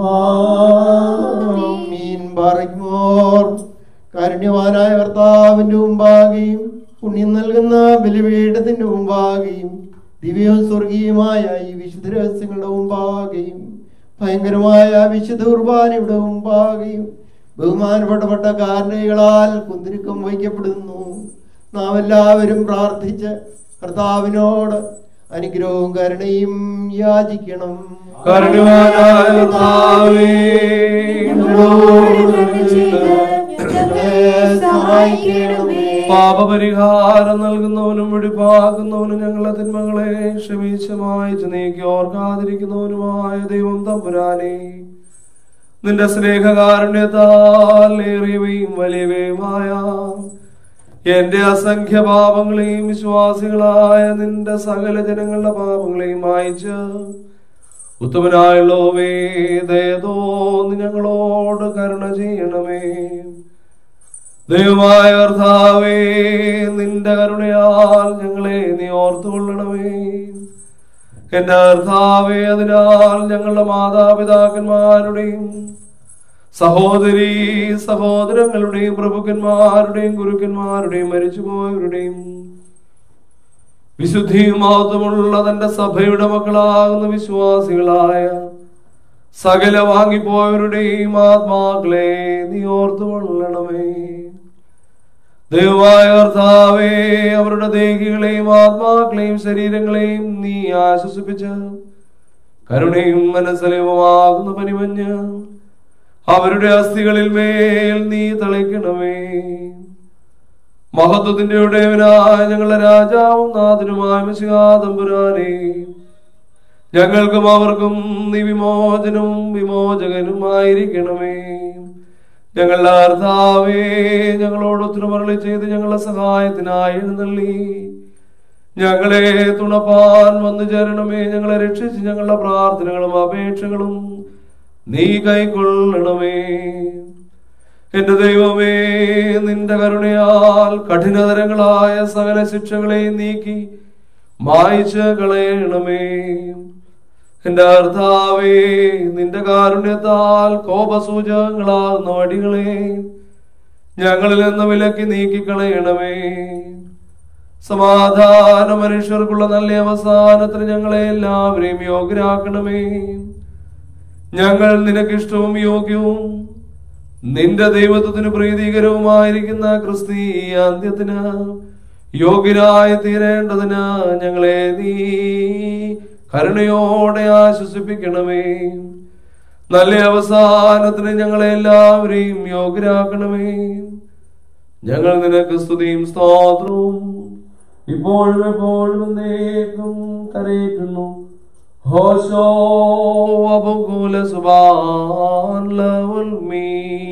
ആമീൻ ബാറയ്ക്കുമോർ കാരുണ്യവാനായ കർത്താവിന്റെ മുമ്പാകെയും പുണ്യം നൽകുന്ന ബലിപീഠത്തിന്റെ മുമ്പാകെയും ദിവ്യവും സ്വർഗീയമായ ഈ വിശുദ്ധ രഹസ്യങ്ങളുടെ മുമ്പാകെയും ഭയങ്കരമായ വിശുദ്ധ കുർബാനയുടെ മുമ്പാകെയും ബഹുമാനപ്പെട്ടപ്പെട്ട കാരണകളാൽ കുന്തിരിക്കം വയ്ക്കപ്പെടുന്നു നാം എല്ലാവരും പ്രാർത്ഥിച്ച് കർത്താവിനോട് അനുഗ്രഹവും കരുണയും യാചിക്കണം കരുണവാനായ കർത്താവേ, ഞങ്ങളോട് കരുണ ചെയ്ത് ഞങ്ങളെ സഹായിക്കണമേ പാപപരിഹാരം നൽകുന്നവനും വെടിപ്പാക്കുന്നവനും ഞങ്ങളെ തിന്മകളെ ക്ഷമിച്ച് മായിച്ച് നീക്കി ഓർക്കാതിരിക്കുന്നവനുമായ ദൈവം തമ്പുരാനെ നിന്റെ സ്നേഹകാരുണ്യത്താൽ ഏറിയവയും വലിയവയുമായ എന്റെ അസംഖ്യ പാപങ്ങളെയും വിശ്വാസികളായ നിന്റെ സകല ജനങ്ങളുടെ പാപങ്ങളെയും മായിച്ച് ഉത്തമനായുള്ളവേ ദയതോന്ന് ഞങ്ങളോട് കരുണ ചെയ്യണമേ ദൈവമായ കർത്താവേ നിന്റെ കരുണയാൽ ഞങ്ങളെ നീ ഓർത്തുകൊള്ളണമേ എന്റെ കർത്താവേ അതിനാൽ ഞങ്ങളുടെ മാതാപിതാക്കന്മാരുടെയും സഹോദരി സഹോദരങ്ങളുടെയും പ്രഭുക്കന്മാരുടെയും ഗുരുക്കന്മാരുടെയും മരിച്ചുപോയവരുടെയും വിശുദ്ധിയും മഹത്വമുള്ള തന്റെ സഭയുടെ മക്കളാകുന്ന വിശ്വാസികളായ സകല വാങ്ങിപ്പോയവരുടെയും ആത്മാക്കളെ നീ ഓർത്തുകൊള്ളണമേ ദൈവമായ കർത്താവേ അവരുടെ ദേഹികളെയും ആത്മാക്കളെയും ശരീരങ്ങളെയും നീ ആശ്വസിപ്പിച്ച് കരുണയും മനസ്സലവുമാകുന്ന പനിമഞ്ഞ് അവരുടെ അസ്ഥികളിൽ മേൽ നീ തളിക്കണമേ മഹത്വത്തിന്റെ ഉടയവനായ ഞങ്ങളുടെ രാജാവും നാഥനുമായ മിശികാതമ്പുരാനെ ഞങ്ങൾക്കും അവർക്കും നീ വിമോചനവും വിമോചകനുമായിരിക്കണമേ ഞങ്ങളുടെ കർത്താവേ ഞങ്ങളോട് ഉത്തരമരളി ചെയ്ത് ഞങ്ങളുടെ സഹായത്തിനായി എഴുന്നള്ളി ഞങ്ങളെ തുണപ്പാൻ വന്നു ചേരണമേ ഞങ്ങളെ രക്ഷിച്ച് ഞങ്ങളുടെ പ്രാർത്ഥനകളും അപേക്ഷകളും നീ കൈക്കൊള്ളണമേ എന്റെ ദൈവമേ നിന്റെ കരുണയാൽ കഠിനതരങ്ങളായ സകല ശിക്ഷകളെ നീക്കി മായിച്ച് കളയണമേ എന്റെ കർത്താവേ നിന്റെ കാരുണ്യത്താൽ കോപസൂചകങ്ങളാകുന്ന വടികളെ ഞങ്ങളിൽ നിന്ന് വിലക്കി നീക്കിക്കളയണമേ സമാധാന മനുഷ്യർക്കുള്ള നല്ല അവസാനത്തിന് ഞങ്ങളെ എല്ലാവരെയും യോഗ്യരാക്കണമേ ഞങ്ങൾ നിനക്കിഷ്ടവും യോഗ്യവും നിന്റെ ദൈവത്വത്തിന് പ്രീതികരവുമായിരിക്കുന്ന ക്രിസ്തീയ അന്ത്യത്തിന് യോഗ്യരായി തീരേണ്ടതിന് ഞങ്ങളെ നീ കരുണയോടെ ആശ്വസിപ്പിക്കണമേ നല്ല അവസാനത്തിന് ഞങ്ങളെ എല്ലാവരെയും യോഗ്യരാക്കണമേ ഞങ്ങൾ നിനക്ക് സ്തുതിയും സ്തോത്രവും ഇപ്പോഴും എപ്പോഴും എന്നേക്കും കരയേറ്റുന്നു ഹോശോ അപകുല സുബാൻ ലവൽമീ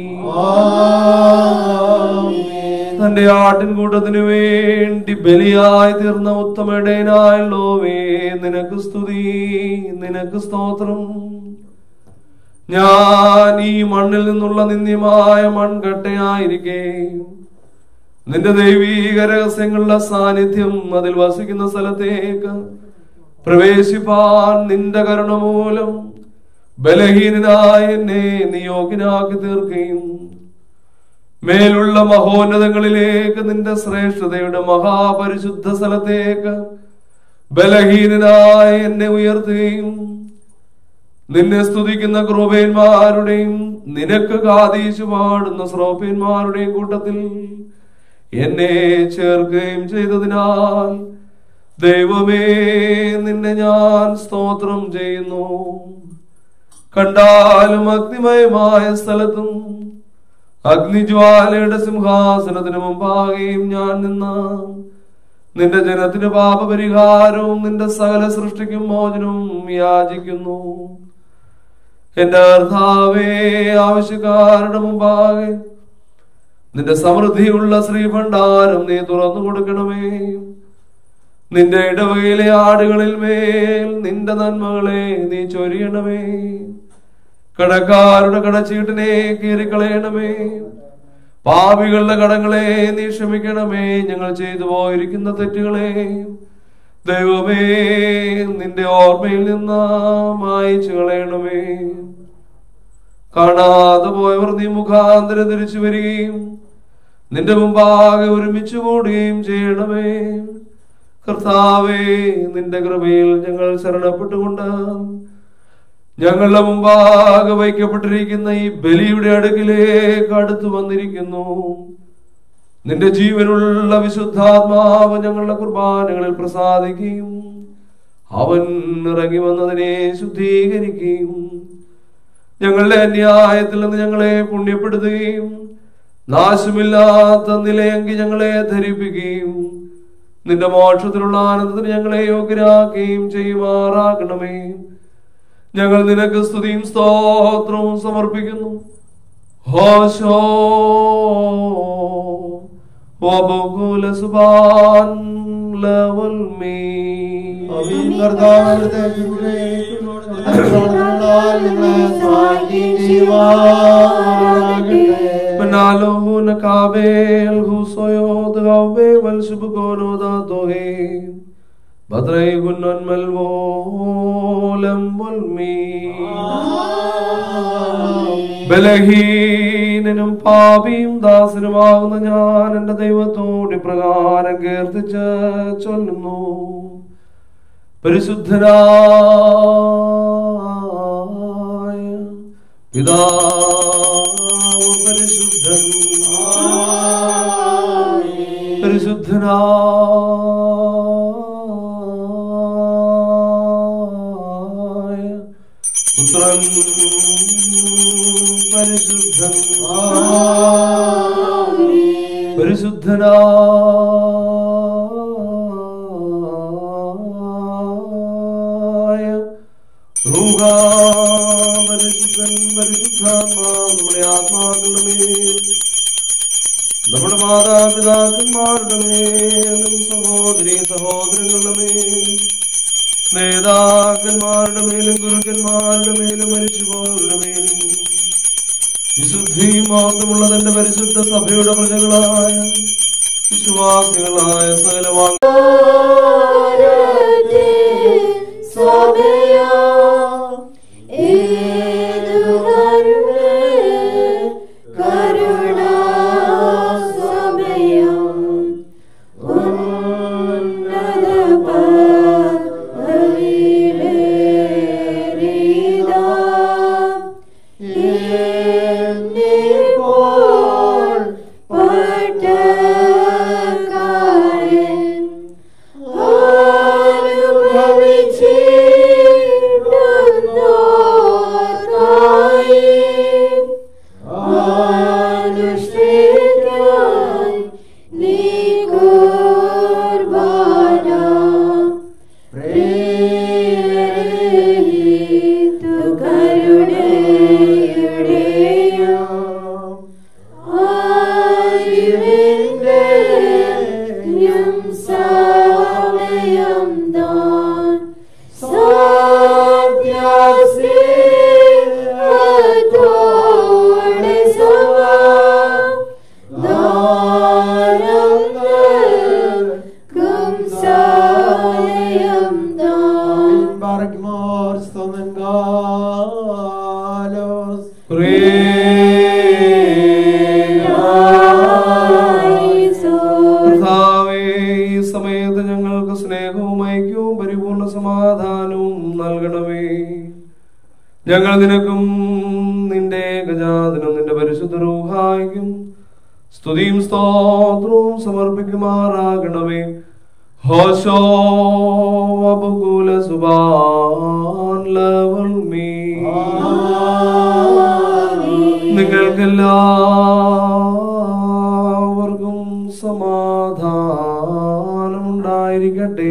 തന്റെ ആട്ടിൻകൂട്ടത്തിനു വേണ്ടി ബലിയായി തീർന്ന ഉത്തമടേനായുള്ളോവേ നിനക്ക് സ്തുതി നിനക്ക് സ്തോത്രം ഞാൻ ഈ മണ്ണിൽ നിന്നുള്ള നിന്ദ്യമായ മൺകട്ടയായിരിക്കെ നിന്റെ ദൈവീക രഹസ്യങ്ങളുടെ സാന്നിധ്യം അതിൽ വസിക്കുന്ന സ്ഥലത്തേക്ക് പ്രവേശിപ്പാൻ നിന്റെ കരുണ മൂലം ബലഹീനനായ എന്നെ നിയോഗിനാക്കി തീർക്കുകയും മേലുള്ള മഹോന്നതങ്ങളിലേക്ക് നിന്റെ ശ്രേഷ്ഠതയുടെ മഹാപരിശുദ്ധ സ്ഥലത്തേക്ക് ബലഹീനനായ എന്നെ ഉയർത്തുകയും നിന്നെ സ്തുതിക്കുന്ന ക്രൂപന്മാരുടെയും നിനക്ക് കാതീശു പാടുന്ന ശ്രോപ്യന്മാരുടെയും കൂട്ടത്തിൽ എന്നെ ചേർക്കുകയും ചെയ്തതിനാൽ ദൈവമേ നിന്നെ ഞാൻ സ്തോത്രം ചെയ്യുന്നു കണ്ടാലും അഗ്നിമയമായ സ്ഥലത്തും അഗ്നിജ്വാലയുടെ സിംഹാസനത്തിന് മുമ്പാകെയും ഞാൻ നിന്ന നിന്റെ ജനത്തിന് പാപപരിഹാരവും നിന്റെ സകല സൃഷ്ടിക്കും മോചനവും യാചിക്കുന്നു എന്റെ കർത്താവേ ആവശ്യക്കാരുടെ മുമ്പാകെ നിന്റെ സമൃദ്ധിയുള്ള ശ്രീഭണ്ഡാരം നീ തുറന്നു കൊടുക്കണമേ നിന്റെ ഇടവകയിലെ ആടുകളിൽ മേൽ നിന്റെ നന്മകളെ നീ ചൊരിയണമേ കടക്കാരുടെ കടച്ചീട്ടിനെ കീറിക്കളയണമേ പാപികളുടെ കടങ്ങളെ നീ ക്ഷമിക്കണമേ ഞങ്ങൾ ചെയ്തു പോയിരിക്കുന്ന തെറ്റുകളെ ദൈവമേ നിന്റെ ഓർമ്മയിൽ നിന്ന് മായിച്ചു കളയണമേ കാണാതെ പോയവർ നീ മുഖാന്തരം തിരിച്ചു വരികയും നിന്റെ മുമ്പാകെ ഒരുമിച്ച് കൂടുകയും ചെയ്യണമേ കർത്താവേ നിന്റെ കൃപയിൽ ഞങ്ങൾ ശരണപ്പെട്ടുകൊണ്ട് ഞങ്ങളുടെ മുമ്പാകെ വയ്ക്കപ്പെട്ടിരിക്കുന്ന ഈ ബലിയുടെ അടുക്കിലേക്ക് അടുത്തു വന്നിരിക്കുന്നു നിന്റെ ജീവനുള്ള വിശുദ്ധാത്മാവ് ഞങ്ങളുടെ കുർബാനകളിൽ പ്രസാദിക്കുകയും അവൻ ഇറങ്ങി വന്നതിനെ ശുദ്ധീകരിക്കുകയും ഞങ്ങളുടെ അന്യായത്തിൽ നിന്ന് ഞങ്ങളെ പുണ്യപ്പെടുത്തുകയും നാശമില്ലാത്ത നിലയെങ്കിൽ ഞങ്ങളെ ധരിപ്പിക്കുകയും നിന്റെ മോക്ഷത്തിലുള്ള ആനന്ദത്തിന് ഞങ്ങളെ യോഗ്യരാക്കുകയും ചെയ്യുമാറാക്കണമേ ഞങ്ങൾ നിനക്ക് സ്തുതിയും സ്തോത്രവും സമർപ്പിക്കുന്നു ഹോശോ വബുകുല സുബാൻ ലവൽ മീ ആമീൻ. കർത്താവ് അവിടുത്തെ ശുശ്രൂഷയിലേക്കും അവിടുത്തെ പ്രവർത്തനങ്ങളാൽ നിങ്ങളെ സഹായിക്കുകയും ചെയ്യുമാറാകട്ടെ. Manalo na kabel husoyo dgabe wal subgono da tohe Badray gunan malvolem volmi ബലഹീനനും പാപിയും ദാസനുമാകുന്ന ഞാൻ എന്റെ ദൈവത്തോട് ഇപ്രകാരം കീർത്തിച്ച് ചൊല്ലുന്നു പരിശുദ്ധനായ പിതാവ് പരിശുദ്ധൻ പരിശുദ്ധനായ പുത്രൻ പരിശുദ്ധൻ പരിശുദ്ധനായ റൂഹ പരിശുദ്ധൻ പരിശുദ്ധാത്മാ നമ്മുടെ ആത്മാക്കളുടെ മേൽ നമ്മുടെ മാതാപിതാക്കന്മാരുടെ മേലും സഹോദരി സഹോദരങ്ങളുടെ മേലും നേതാക്കന്മാരുടെ മേലും ഗുരുക്കന്മാരുടെ മേലും മരിച്ചുപോയവരുടെ മേലും വിശുദ്ധിയും മാത്രമുള്ള തന്റെ പരിശുദ്ധ സഭയുടെ പ്രജകളായ വിശ്വാസികളായ സകലവാ Barkmar Stomengalos കർത്താവേ, ഈ സമയത്ത് ഞങ്ങൾക്ക് സ്നേഹവും ഐക്യവും പരിപൂർണ സമാധാനവും നൽകണമേ ഞങ്ങൾ നിനക്കും നിന്റെ ഗജാതിനും നിന്റെ പരിശുദ്ധ റൂഹായിക്കും സ്തുതിയും സ്തോത്രവും സമർപ്പിക്കുമാറാകണമേ ഹോശോ അപകുല സുബാൻ ലവൽ മീ നിങ്ങൾക്കെല്ലാവർക്കും സമാധാനമുണ്ടായിരിക്കട്ടെ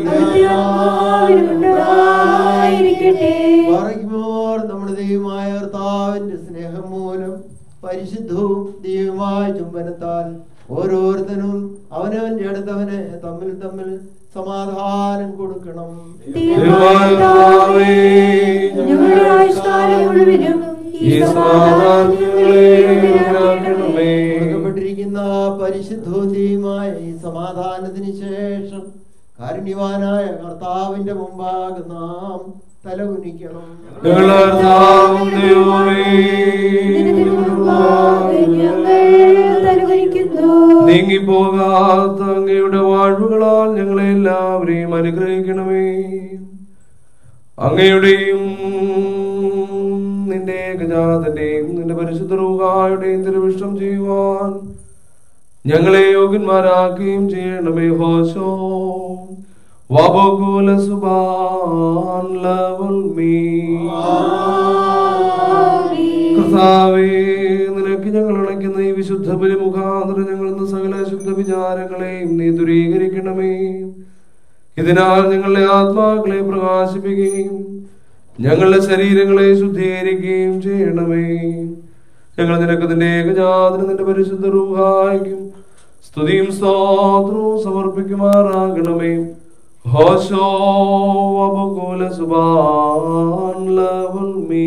ബാറയ്ക്കുമോർ നമ്മുടെ ദൈവമായ കർത്താവിന്റെ സ്നേഹം മൂലം പരിശുദ്ധവും ദൈവമായ ചുംബനത്താൽ ഓരോരുത്തരും അവനവന്റെ അടുത്തവന് തമ്മിൽ തമ്മിൽ സമാധാനം കൊടുക്കണം ദൈവമാതാവേ, ഞങ്ങളുടെ ആയുഷ്കാലം മുഴുവനും ഈ സമാധാനം ഞങ്ങളെ കാക്കണമേ നൽകപ്പെട്ടിരിക്കുന്ന പരിശുദ്ധോദ്യമായ ഈ സമാധാനത്തിന് ശേഷം കാരുണ്യവാനായ കർത്താവിന്റെ മുമ്പാകെ നാം തലകുനിക്കണം ഞങ്ങളുടെ കർത്താവും ദൈവമേ, നീങ്ങിപ്പോകാത്ത അങ്ങയുടെ വാഴ്വുകളാൽ ഞങ്ങളെ എല്ലാവരെയും അനുഗ്രഹിക്കണമേ അങ്ങയുടെയും നിന്റെ ഏകജാതന്റെയും നിന്റെ പരിശുദ്ധ റൂഹായുടെയും തിരുവിഷ്ടം ചെയ്യുവാൻ ഞങ്ങളെ യോഗ്യന്മാരാക്കുകയും ചെയ്യണമേ ഹോശോ വബകുല സുബാൻ ലവൽ മീ കർത്താവേ നിനക്ക് ഞങ്ങൾ അണയ്ക്കുന്ന ഈ വിശുദ്ധ ബലി മുഖാന്തരം ഞങ്ങൾ ഇന്ന് സകല ശുദ്ധ വിചാരങ്ങളെയും നീ ദൂരീകരിക്കണമേ ഇതിനാൽ ഞങ്ങളുടെ ആത്മാക്കളെ പ്രകാശിപ്പിക്കുകയും ഞങ്ങളുടെ ശരീരങ്ങളെ ശുദ്ധീകരിക്കുകയും ചെയ്യണമേ ഞങ്ങൾ നിനക്ക് നിന്റെ ഏകജാതിന് നിന്റെ പരിശുദ്ധ റൂഹായിക്കും സ്തുതിയും സ്തോത്രവും സമർപ്പിക്കുമാറാകണമേ ഹോശോ അപകുല സുബാൻ ലവൽ മീ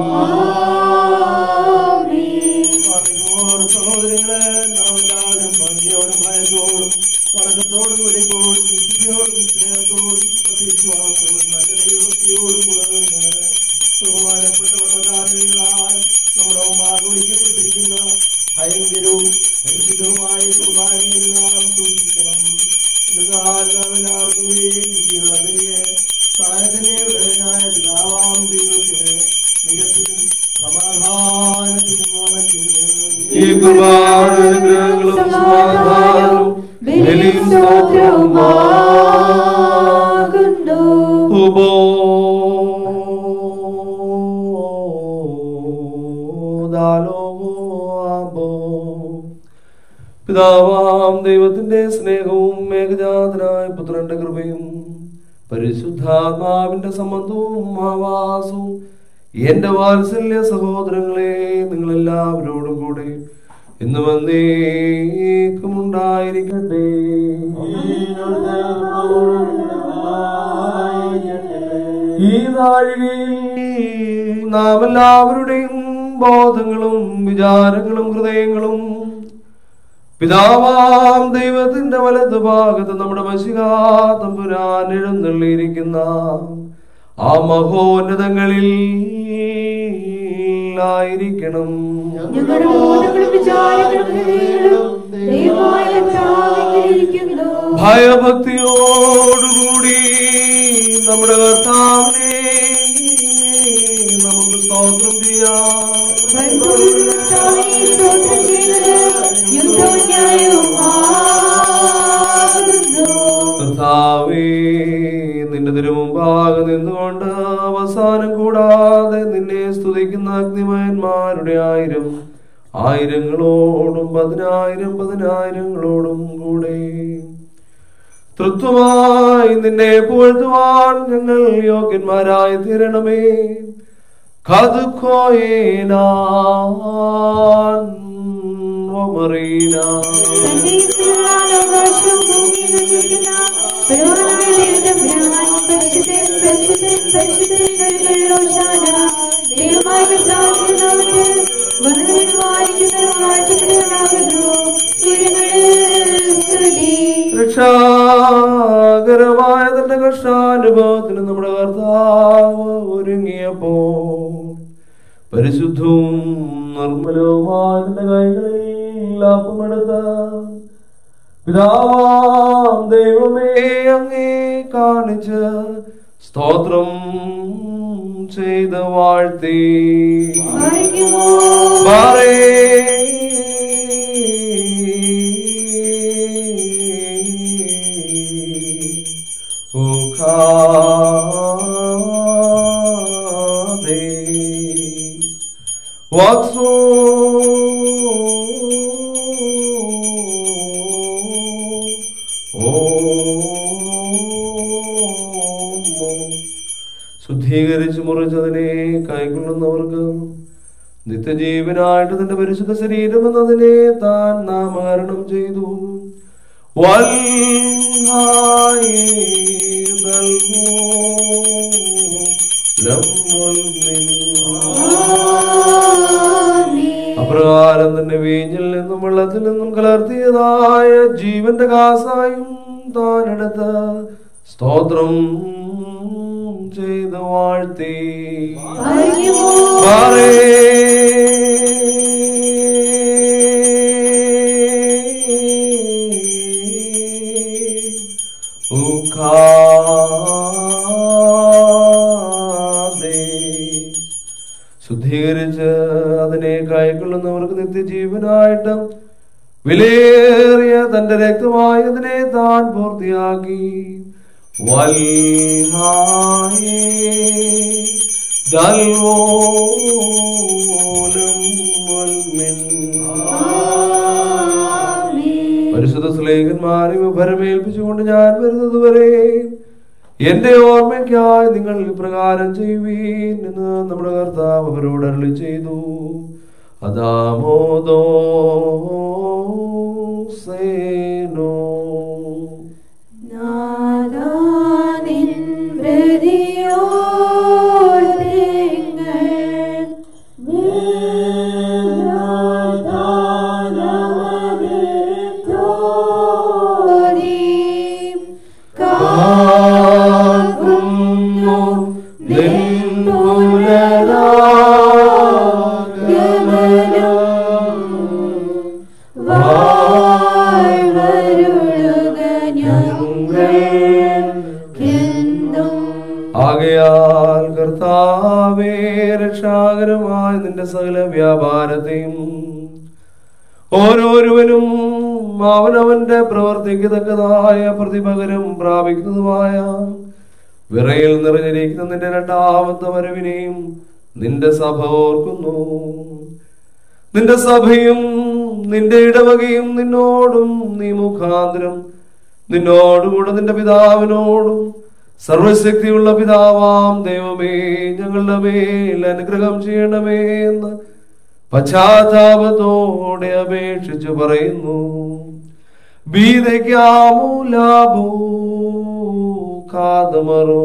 സഹോദരങ്ങളെ നാം എല്ലാവരും ഭംഗിയോടും ഭയത്തോടും വണക്കത്തോടും വെടിപ്പോടും വിശുദ്ധിയോടും സ്നേഹത്തോടും സത്യവിശ്വാസവും നല്ല ദൈവഭക്തിയോടും കൂടെ നിന്ന് ബഹുമാനപ്പെട്ട പട്ടകാരങ്ങളാൽ നമ്മുടെ മുമ്പാകെ വഹിക്കപ്പെട്ടിരിക്കുന്ന ഭയങ്കരവും പരിശുദ്ധവുമായ കുർബാനയിൽ നാം സൂക്ഷിക്കണം എന്നാൽ നാം എല്ലാവർക്കും വേണ്ടിയുള്ള ബലിയെ സ്ഥാനത്തിന്റെ ഉടനായ പിതാവാം ദൈവത്തിന് നിരത്തിലും സമാധാനത്തിലും വണങ്ങുന്നു ഈ കുർബാനകളും സമാധാനവും ബലിയും സ്തോത്രവുമാകുന്നു. ഉബോ ദാലോകോ അബോ. പിതാവാം ദൈവത്തിന്റെ സ്നേഹവും ഏകജാതനായ പുത്രന്റെ കൃപയും പരിശുദ്ധാത്മാവിന്റെ സംബന്ധവും ആവാസവും എന്റെ വാത്സല്യ സഹോദരങ്ങളെ നിങ്ങളെല്ലാവരോടും കൂടെ ഇന്ന് വന്നേക്കും ഉണ്ടായിരിക്കട്ടെ ഈ നാഴികയിൽ നാം എല്ലാവരുടെയും ബോധങ്ങളും വിചാരങ്ങളും ഹൃദയങ്ങളും പിതാവാം ദൈവത്തിന്റെ വലതു ഭാഗത്ത് നമ്മുടെ മഷികാതമ്പുരാൻ എഴുന്നള്ളിയിരിക്കുന്ന ആ മഹോന്നതങ്ങളിൽ ആയിരിക്കണം ഞങ്ങളുടെ ബോധങ്ങളും വിചാരങ്ങളും ഹൃദയങ്ങളും ദൈവമായ കർത്താവിലിരിക്കുന്നു. ഭയഭക്തിയോടുകൂടി നമ്മുടെ കർത്താവിനെ നമുക്ക് സ്തോത്രം ചെയ്യാം ഭയത്തോടുകൂടി കർത്താവിനെ സ്തോത്രം ചെയ്യുന്നത് യുദ്ധവും ന്യായവുമാകുന്നു. കർത്താവേ നിന്റെ തിരുമുമ്പാകെ നിന്നുകൊണ്ട് അവസാനം കൂടാതെ നിന്നെ സ്തുതിക്കുന്ന അഗ്നിമയന്മാരുടെ ആയിരം ആയിരങ്ങളോടും പതിനായിരം പതിനായിരങ്ങളോടും കൂടെ തൃത്വമായി നിന്നെ പുകഴ്ത്തുവാൻ ഞങ്ങൾ യോഗ്യന്മാരായി തീരണമേ കതുക്കോയേനാൻ ഒമറീനാ തന്റെ ഇസ്രായേൽ ആകാശവും ഭൂമിയും നിർമ്മിക്കുന്ന ബലവാനായ ദൈവതമ്പുരാൻ, പരിശുദ്ധൻ, പരിശുദ്ധൻ, പരിശുദ്ധൻ വരുമ്പോൾ ഹോശാന. ദൈവമായ കർത്താവിന്റെ നാമത്തിൽ വന്നവനും വാഴിക്കുന്നവനും വാഴ്ത്തപ്പെട്ടവനാകുന്നു. ഉയരങ്ങളിൽ സ്തുതി. രക്ഷാകരമായ തന്റെ കഷ്ടാനുഭവത്തിന് നമ്മുടെ കർത്താവ് ഒരുങ്ങിയപ്പോ പരിശുദ്ധവും നിർമ്മലവുമായ തന്റെ കൈകളിൽ അപ്പമെടുത്ത പിതാവാം ദൈവമേ അങ്ങേ കാണിച്ച് സ്തോത്രം ചെയ്ത് വാഴ്ത്തി വാഴിക്കുമോ? ബാറേ ഉഖാദേ വക്സോ ശുദ്ധീകരിച്ച് മുറിച്ചതിനെ കൈക്കൊള്ളുന്നവർക്ക് നിത്യജീവനായിട്ട് തന്റെ പരിശുദ്ധ ശരീരം എന്നതിനെ താൻ നാമകരണം ചെയ്തു വൽഹായി നൽകൂ ലമ്മുൽ മിൻ. അപ്രകാരം തന്നെ വീഞ്ഞിൽ നിന്നുമുള്ള വെള്ളത്തിൽ നിന്നും കലർത്തിയതായ ജീവന്റെ കാസായും താനെടുത്ത് സ്തോത്രം ചെയ്ത് വാഴ്ത്തി പാറേ ഉഖാദേ. ശുദ്ധീകരിച്ച് അതിനെ കൈക്കൊള്ളുന്നവർക്ക് നിത്യജീവനായിട്ട് വിലയേറിയ തന്റെ രക്തമായി അതിനെ താൻ പൂർത്തിയാക്കി വൽഹായേ ദൽവോലം വൽമിൻ. പരിശുദ്ധ സ്ലേഖന്മാരെ ഭരമേൽപ്പിച്ചുകൊണ്ട് ഞാൻ വരുന്നത് വരെ എന്റെ ഓർമ്മയ്ക്കായി നിങ്ങൾ ഇപ്രകാരം ചെയ്യുവീൻ എന്ന് നമ്മുടെ കർത്താവ് അവരോട് അരുളി ചെയ്തു അതാമോദോ സേനോ നാദാനിൻ ഹൃദയോദ്രങ്ങൾ വീണാദാനമതിത്തോരീം കാക്കുന്നു നിൻ പുനരാഗമനം വാഴ്വരുളുക ഞങ്ങൾക്കെന്നും ആകയാൽ കർത്താവേ രക്ഷാകരമായ നിന്റെ സകല വ്യാപാരത്തെയും ഓരോരുവനും അവനവന്റെ പ്രവർത്തിക്കത്തക്കതായ പ്രതിപകരം പ്രാപിക്കുന്നതുമായ വിറയിൽ നിറഞ്ഞിരിക്കുന്ന നിന്റെ രണ്ടാമത്തെ വരവിനെയും നിന്റെ സഭ ഓർക്കുന്നു നിന്റെ സഭയും നിന്റെ ഇടവകയും നിന്നോടും നീ മുഖാന്തരം നിന്നോടുകൂടെ നിന്റെ പിതാവിനോടും സർവശക്തിയുള്ള പിതാവാം ദൈവമേ ഞങ്ങളുടെ മേൽ അനുഗ്രഹം ചെയ്യണമേ എന്ന് പശ്ചാത്താപത്തോടെ അപേക്ഷിച്ചു പറയുന്നു ബീതയ്ക്കാമോ ലാഭോ കാതമറോ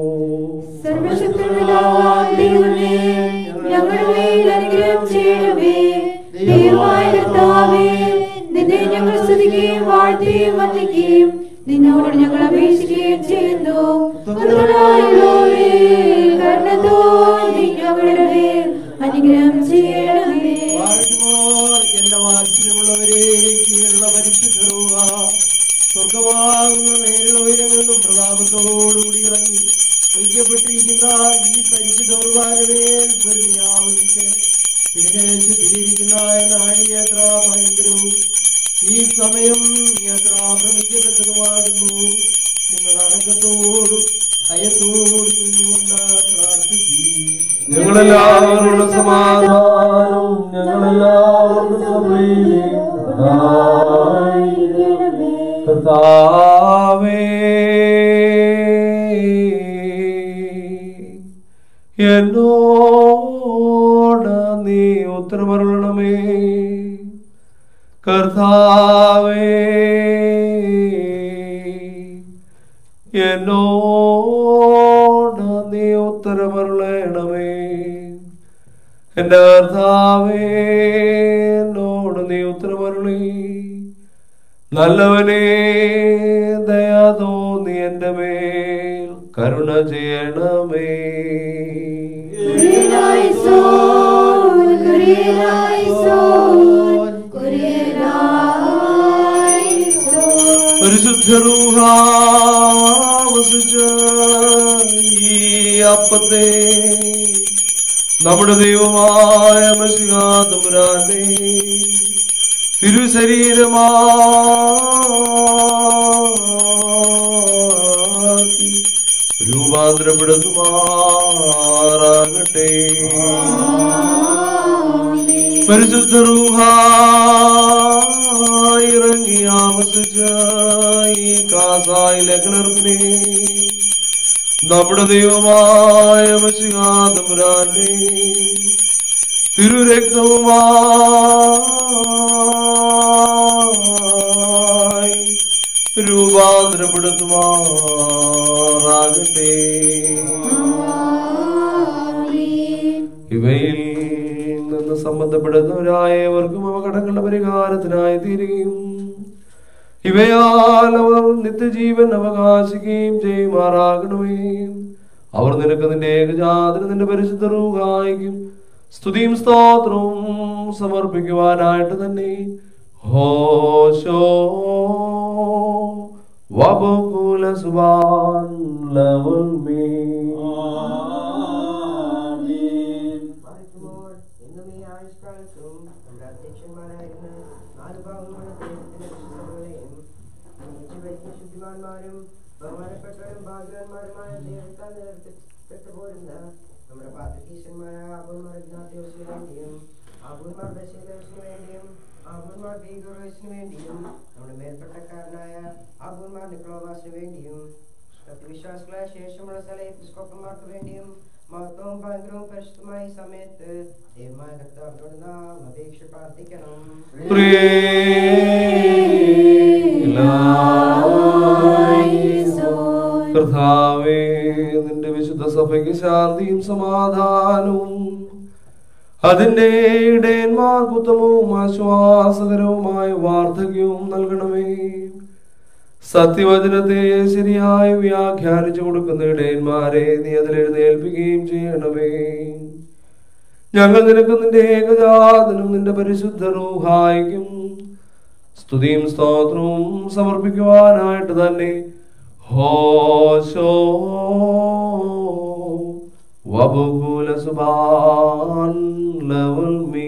സർവശക്തനായ ദൈവമേ ഞങ്ങളുടെ മേൽ അനുഗ്രഹം ചെയ്യണമേ ദൈവമായ കർത്താവേ നിന്നെ ഞങ്ങൾ സ്തുതിക്കുകയും വാഴ്ത്തുകയും വന്ദിക്കുകയും നിന്നോട് ഞങ്ങൾ അപേക്ഷിക്കുകയും ചെയ്യുന്നു പുത്രനായുള്ളോരേ, കരുണ തോന്നി ഞങ്ങളുടെ മേൽ അനുഗ്രഹം ചെയ്യണമേ വാഴ്ത്തുമോർ എന്റെ വാത്സല്യമുള്ളവരെ കീഴുള്ള പരിശുദ്ധരുക സ്വർഗമാകുന്ന നേരിട ഉയരങ്ങളിലും പ്രതാപത്തോടുകൂടി ഇറങ്ങി വയ്ക്കപ്പെട്ടിരിക്കുന്ന ഈ പരിശുദ്ധ കുർബാനമേൽ പെരുമാവിച്ച് ഇതിനെ ശുദ്ധീകരിക്കുന്ന നാഴിക എത്ര ഭയങ്കരവും ഈ സമയം എത്ര ഭ്രമിക്കത്തക്കതുമാകുന്നു നിങ്ങൾ അടക്കത്തോടും ഭയത്തോടും നിന്നുകൊണ്ട് പ്രാർത്ഥിക്കുകയും ഞങ്ങളെല്ലാവരുടെ സമാധാനം ഞങ്ങളെല്ലാവർക്കും സമൃദ്ധിയും കർത്താവേ എന്നോട് നീ ഉത്തരമരുളണമേ കർത്താവേ എന്നോട് നീ ഉത്തരമരുളണമേ എന്റെ കർത്താവേ എന്നോട് നീ ഉത്തരമരുളി നല്ലവനെ ദയാ തോന്നി എന്റെ മേൽ കരുണ ചെയ്യണമേ കുരിയനായിസോൻ, കുരിയനായിസോൻ, കുരിയനായിസോൻ. പരിശുദ്ധരൂഹാവസിച്ച ഈ അപ്പത്തെ നമ്മുടെ ദൈവമായ മഷികാതമുരാന്റെ തിരുശരീരമാക്കി രൂപാന്തരപ്പെടുത്തുമാറാകട്ടെ പരിശുദ്ധ റൂഹ ഇറങ്ങി ആവസിച്ച ഈ കാസായിലെ കിണർപ്പിനെ നമ്മുടെ ദൈവമായ മഷികാതമുരാന്റെ തിരുരക്തവുമായി രൂപാന്തരപ്പെടുത്തുമാറാകട്ടെ ഇവയിൽ നിന്ന് സംബന്ധ ബന്ധപ്പെടുന്നവരായ ഏവർക്കും അവ കടങ്ങളുടെ പരിഹാരത്തിനായി തീരുകയും ഇവയാൽ അവർ നിത്യജീവൻ അവകാശിക്കുകയും ചെയ്യുമാറാകണമേ അവർ നിനക്ക് നിന്റെ ഏകജാതന് നിന്റെ പരിശുദ്ധ റൂഹായിക്കും സ്തുതിയും സ്തോത്രവും സമർപ്പിക്കുവാനായിട്ട് തന്നെ ഹോശോ വബുകുല സുബാൻ ലവുൽ മീ മറിക്കുമ്പോൾ ഇന്നും ഈ ആയുഷ്കാലത്തും നമ്മുടെ അധ്യക്ഷന്മാരായിരുന്ന നാല് ഭാഗങ്ങളുടെ ദൈവത്തിന്റെ വിശുദ്ധകളെയും ജീവിക്കുന്ന ശുദ്ധിമാന്മാരും ബഹുമാനപ്പെട്ടവരും ഭാഗ്യവാന്മാരുമായ ദൈവത്താൽ നേതൃത്വപ്പെട്ടു പോരുന്ന നമ്മുടെ പാത്രകീശന്മാരായ ആബൂന്മാർ ഇഗ്നാത്യോസിന് വേണ്ടിയും ആബൂന്മാർ ബശീലോസിന് വേണ്ടിയും ആബൂന്മാർ ബീഗോറോസിന് വേണ്ടിയും നമ്മുടെ മേൽപ്പെട്ടക്കാരനായ ആബൂന്മാർ നിക്ലോവാസിന് വേണ്ടിയും സത്യവിശ്വാസികളായ ശേഷമുള്ള സ്ഥല എപ്പിസ്കോപ്പന്മാർക്ക് വേണ്ടിയും മഹത്വവും ഭയങ്കരവും പരിശുദ്ധമായ ഈ സമയത്ത് ദൈവമായ കർത്താവിനോട് നാം അപേക്ഷ പ്രാർത്ഥിക്കണം കർത്താവേ നിന്റെ വിശുദ്ധ സഭയ്ക്ക് ശാന്തിയും സമാധാനവും അതിന്റെ ഇടയന്മാർക്ക് ഉത്തമവും ആശ്വാസകരവുമായ വാർദ്ധക്യവും നൽകണമേ സത്യവചനത്തെ ശരിയായി വ്യാഖ്യാനിച്ചു കൊടുക്കുന്ന ഇടയന്മാരെ നീ അതിൽ എഴുന്നേൽപ്പിക്കുകയും ചെയ്യണമേ ഞങ്ങൾ നിനക്ക് നിന്റെ ഏകജാതനും നിന്റെ പരിശുദ്ധ റൂഹായിക്കും സ്തുതിയും സ്തോത്രവും സമർപ്പിക്കുവാനായിട്ട് തന്നെ ഹോശോ വബുകുല സുബാൻ ലവുൽ മീ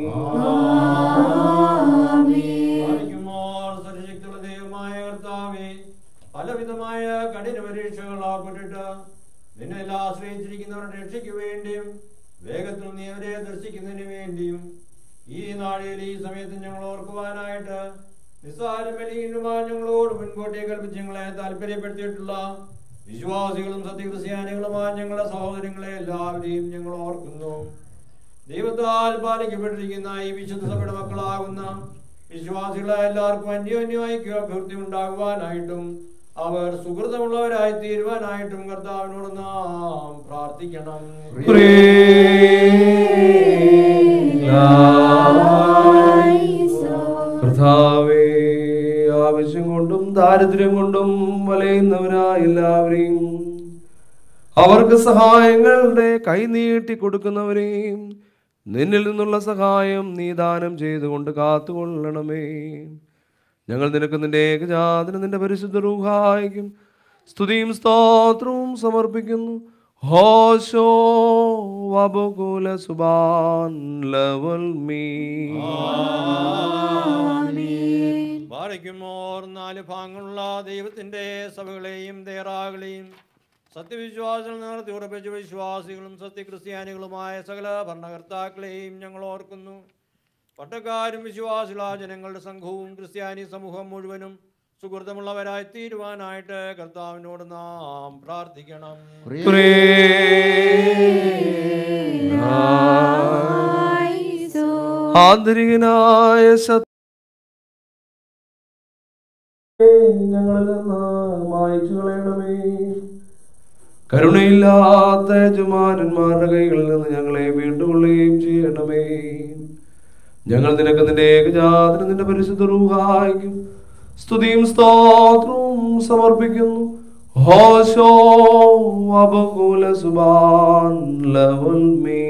പാലിക്കുമ്പോൾ സർവശക്തിയുള്ള ദൈവമായ കർത്താവേ പലവിധമായ കഠിന പരീക്ഷകൾ ആപ്പെട്ടിട്ട് നിന്നെ എല്ലാം ആശ്രയിച്ചിരിക്കുന്നവരുടെ രക്ഷയ്ക്ക് വേണ്ടിയും വേഗത്തിൽ നീ അവരെ ദർശിക്കുന്നതിന് വേണ്ടിയും ഈ നാളിൽ ഈ സമയത്ത് ഞങ്ങൾ ഓർക്കുവാനായിട്ട് നിസ്സാരം ബലിയുമായി ഞങ്ങളോട് മുൻകൂട്ടി കൽപ്പിച്ച് ഞങ്ങളെ താല്പര്യപ്പെടുത്തിയിട്ടുള്ള വിശ്വാസികളും സത്യക്രിസ്ത്യാനികളുമായ ഞങ്ങളുടെ സഹോദരങ്ങളെ എല്ലാവരെയും ഞങ്ങൾ ഓർക്കുന്നു ദൈവത്താൽ പാലിക്കപ്പെട്ടിരിക്കുന്ന ഈ വിശുദ്ധ സഭയുടെ മക്കളാകുന്ന വിശ്വാസികളെ എല്ലാവർക്കും അന്യോന്യമായി അഭിവൃദ്ധി ഉണ്ടാകുവാനായിട്ടും അവർ സുഹൃതമുള്ളവരായി തീരുവാനായിട്ടും കർത്താവിനോട് നാം പ്രാർത്ഥിക്കണം കർത്താവേ ആവശ്യം കൊണ്ടും ദാരിദ്ര്യം കൊണ്ടും വലയുന്നവരായ എല്ലാവരെയും അവർക്ക് സഹായങ്ങളുടെ കൈനീട്ടി കൊടുക്കുന്നവരെയും നിന്നിൽ നിന്നുള്ള സഹായം നീ ദാനം ചെയ്തുകൊണ്ട് കാത്തുകൊള്ളണമേ ഞങ്ങൾ നിനക്ക് നിന്റെ ഏകജാതന് നിന്റെ പരിശുദ്ധ റൂഹായിക്കും സ്തുതിയും സ്തോത്രവും സമർപ്പിക്കുന്നു ഹോശോ വബുകുല സുബാൻ ലവൽ മീ പാലിക്കുമോർ നാല് ഭാഗങ്ങളുള്ള ദൈവത്തിന്റെ സഭകളെയും തേറാകളെയും സത്യവിശ്വാസികൾ നിർത്തി ഉറപ്പിച്ച വിശ്വാസികളും സത്യക്രിസ്ത്യാനികളുമായ സകല ഭരണകർത്താക്കളെയും ഞങ്ങൾ ഓർക്കുന്നു പട്ടക്കാരും വിശ്വാസികളായ ജനങ്ങളുടെ സംഘവും ക്രിസ്ത്യാനി സമൂഹം മുഴുവനും സുഹൃത്തമുള്ളവരായി തീരുവാനായിട്ട് കർത്താവിനോട് നാം പ്രാർത്ഥിക്കണം ആന്തരികനായ സത്യ ഞങ്ങളിൽ നിന്ന് മായ്ച്ചു കളയണമേ കരുണയില്ലാത്ത യജമാനന്മാരുടെ കൈകളിൽ നിന്ന് ഞങ്ങളെ വീണ്ടുകൊള്ളുകയും ചെയ്യണമേ ഞങ്ങൾ നിനക്ക് നിന്റെ ഏകജാതന് നിന്റെ പരിശുദ്ധ റൂഹായിക്കും സ്തുതിയും സ്തോത്രവും സമർപ്പിക്കുന്നു ഹോശോ അബകുല സുബാൻ ലവൽ മീ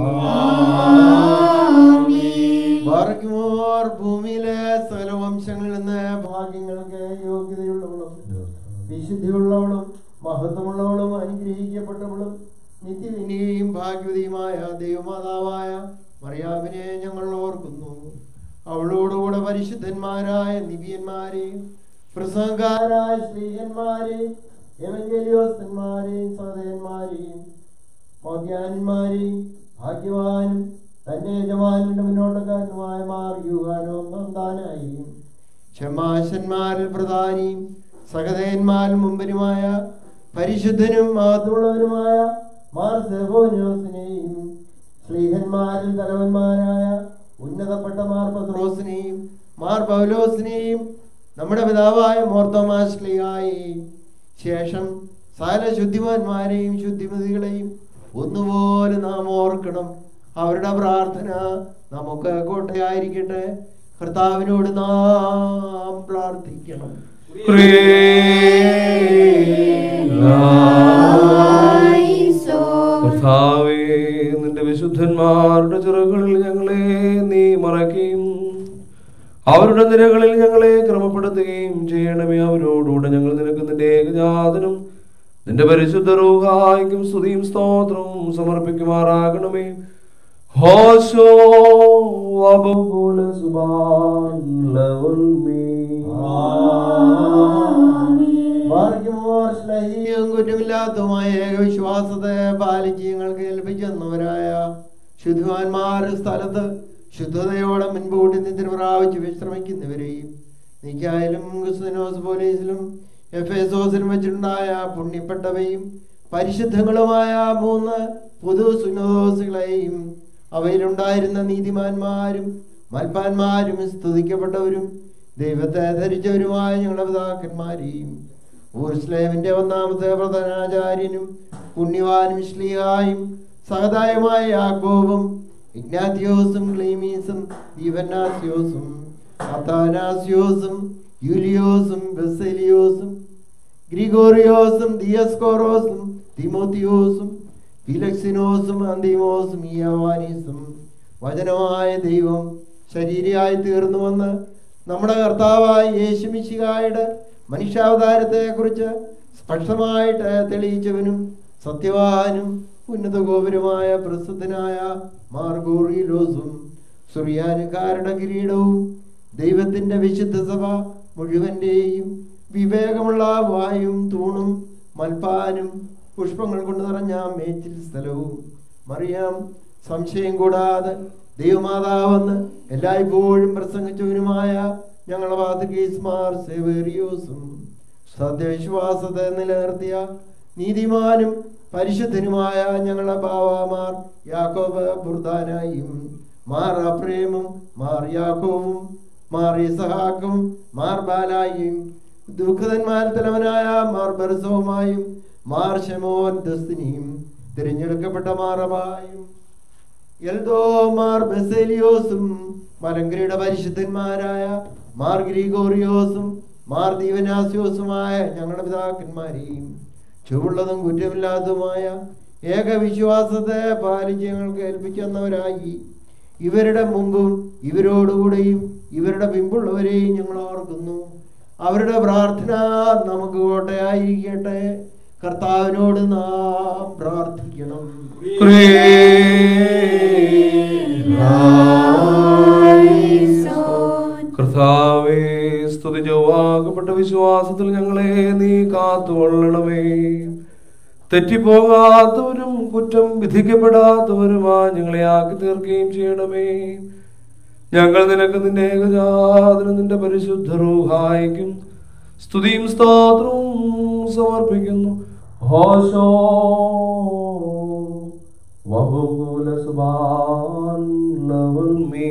ബാറയ്ക്കുമോർ ഭൂമിയിലെ സ്ഥലവംശങ്ങളിൽ നിന്ന് ഭാഗ്യങ്ങൾക്ക് യോഗ്യതയുള്ളവളും വിശുദ്ധിയുള്ളവളും മഹത്വമുള്ളവളും അനുഗ്രഹിക്കപ്പെട്ടവളും നിത്യവിനിയും ഭാഗ്യവതിയുമായ ദൈവമാതാവായ മറിയാമിനെ ഞങ്ങൾ ഓർക്കുന്നു അവളോടുകൂടെ പരിശുദ്ധന്മാരായ നിബിയന്മാരെയും പ്രസംഗക്കാരായ സ്ത്രീയന്മാരെയും എവഞ്ചലിയോസ്തന്മാരെയും സഹോദരന്മാരെയും മൗദ്യാന്മാരെയും ഭാഗ്യവാനും തന്റെ യജമാനന്റെ മുന്നോട്ടക്കാരനുമായ മാറിയുവാനോ നന്ദാനായി ക്ഷമാശന്മാരിൽ പ്രധാനിയും സഹതയന്മാരിൽ മുമ്പനുമായ പരിശുദ്ധനും മഹത്വമുള്ളവനുമായ മാർ സെബോനിയോസിനെയും സ്ത്രീഹന്മാരിൽ തലവന്മാരായ ഉന്നതപ്പെട്ട മാർ പത്രോസിനെയും മാർ പൗലോസിനെയും നമ്മുടെ പിതാവായ മോർത്തോമാശ്ലിയായി ശേഷം സകല ശുദ്ധിമാന്മാരെയും ശുദ്ധിമതികളെയും ഒന്നുപോലെ നാം ഓർക്കണം അവരുടെ പ്രാർത്ഥന നമുക്ക് കോട്ടയായിരിക്കട്ടെ കർത്താവിനോട് നാം പ്രാർത്ഥിക്കണം കർത്താവേ നിന്റെ വിശുദ്ധന്മാരുടെ ചിറകളിൽ ഞങ്ങളെ നീ മറയ്ക്കുകയും അവരുടെ നിരകളിൽ ഞങ്ങളെ ക്രമപ്പെടുത്തുകയും ചെയ്യണമേ അവരോടുകൂടെ ഞങ്ങൾ നിനക്ക് നിന്റെ ഏകജാതനും നിന്റെ പരിശുദ്ധ റൂഹായിക്കും സ്തുതിയും സ്തോത്രവും സമർപ്പിക്കുമാറാകണമേ ഹോശോ അബുകുല സുബാൻ ലവൽ ഭാഗ്യമോർ സ്നേഹിയും കുറ്റമില്ലാത്തതുമായ ഏകവിശ്വാസത്തെ പാലിച്ച് ഞങ്ങൾക്ക് ഏൽപ്പിച്ചെന്നവരായ ശുദ്ധവാന്മാർ സ്ഥലത്ത് ശുദ്ധതയോടെ മുൻകൂട്ടി നിദ്ര പ്രാപിച്ച് വിശ്രമിക്കുന്നവരെയും നിക്കായാലും ക്രിസ്തുനോസ് പോലീസിലും എഫ് എസോസിലും വെച്ചിട്ടുണ്ടായ പുണ്യപ്പെട്ടവയും പരിശുദ്ധങ്ങളുമായ മൂന്ന് പുതു സുനോസുകളെയും അവയിലുണ്ടായിരുന്ന നീതിമാന്മാരും മൽപ്പാന്മാരും സ്തുതിക്കപ്പെട്ടവരും ദൈവത്തെ ധരിച്ചവരുമായ ഞങ്ങളുടെ പിതാക്കന്മാരെയും ഊർസ്ലേമിന്റെ ഒന്നാമത്തെ പ്രധാനാചാര്യനും പുണ്യവാനും ശ്ലീഹായും സഹതായുമായ യാക്കോബും ഇഗ്നാത്തിയോസും ക്ലീമീസും ദീവനാസ്യോസും അത്താനാസ്യോസും യൂലിയോസും ബെസലിയോസും ഗ്രിഗോറിയോസും ദിയസ്കോറോസും തിമോത്തിയോസും ഫിലക്സിനോസും അന്തിമോസും ഇയവാനീസും വചനമായ ദൈവം ശരീരയായി തീർന്നുവന്ന് നമ്മുടെ കർത്താവായ യേശുമിശിഹായുടെ മനുഷ്യാവതാരത്തെക്കുറിച്ച് സ്പഷ്ടമായിട്ട് തെളിയിച്ചവനും സത്യവാനും ഉന്നത ഗോപുരമായ പ്രസിദ്ധനായ മാർഗോറിലോസും സുറിയാനുകാരുടെ കിരീടവും ദൈവത്തിന്റെ വിശുദ്ധ സഭ മുഴുവന്റെയും വിവേകമുള്ള വായും തൂണും മൽപ്പാനും പുഷ്പങ്ങൾ കൊണ്ട് നിറഞ്ഞ മേച്ചിൽ സ്ഥലവും മറിയാം സംശയം കൂടാതെ ദൈവമാതാവെന്ന് എല്ലായ്പ്പോഴും പ്രസംഗിച്ചവനുമായ ഞങ്ങളുടെ പാത്രീസ്മാർ സെവേറിയോസും സത്യവിശ്വാസത്തെ നിലനിർത്തിയ നീതിമാനും പരിശുദ്ധനുമായ ഞങ്ങളുടെ ബാവാമാർ യാക്കോബ് ബുർദാനായും മാർ അപ്രേമും മാർ യാക്കോവും മാർ ഇസഹാക്കും മാർ ബാലായും ദുഃഖിതന്മാർ തലവനായ മാർ ബർസവുമായും മാർ ഷെമോൻ ദസ്തിനിയും തിരഞ്ഞെടുക്കപ്പെട്ട മാറബായും എൽദോ മാർ ബെസേലിയോസും മലങ്കരയുടെ പരിശുദ്ധന്മാരായ മാർ ഗ്രിഗോറിയോസും മാർ ദീവനാസ്യോസുമായ ഞങ്ങളുടെ പിതാക്കന്മാരെയും ചുവള്ളതും കുറ്റമില്ലാത്തതുമായ ഏകവിശ്വാസത്തെ പാലിച്ച് ഞങ്ങൾക്ക് ഏൽപ്പിക്കുന്നവരായി ഇവരുടെ മുമ്പും ഇവരോടുകൂടെയും ഇവരുടെ പിമ്പുള്ളവരെയും ഞങ്ങൾ ഓർക്കുന്നു അവരുടെ പ്രാർത്ഥന നമുക്ക് കോട്ടയായിരിക്കട്ടെ കർത്താവിനോട് നാം പ്രാർത്ഥിക്കണം കർത്താവേ സ്തുതി ചൊവ്വാകപ്പെട്ട വിശ്വാസത്തിൽ ഞങ്ങളെ നീ കാത്തുകൊള്ളണമേ തെറ്റിപ്പോകാത്തവരും കുറ്റം വിധിക്കപ്പെടാത്തവരുമാ ഞങ്ങളെ ആക്കി തീർക്കുകയും ചെയ്യണമേ ഞങ്ങൾ നിനക്ക് നിന്റെ ഏകജാതനും നിന്റെ പരിശുദ്ധ റൂഹായിക്കും സ്തുതിയും സ്തോത്രവും സമർപ്പിക്കുന്നു ഹോശോ വഹുകുല സുബാൻ ലവൽ മീ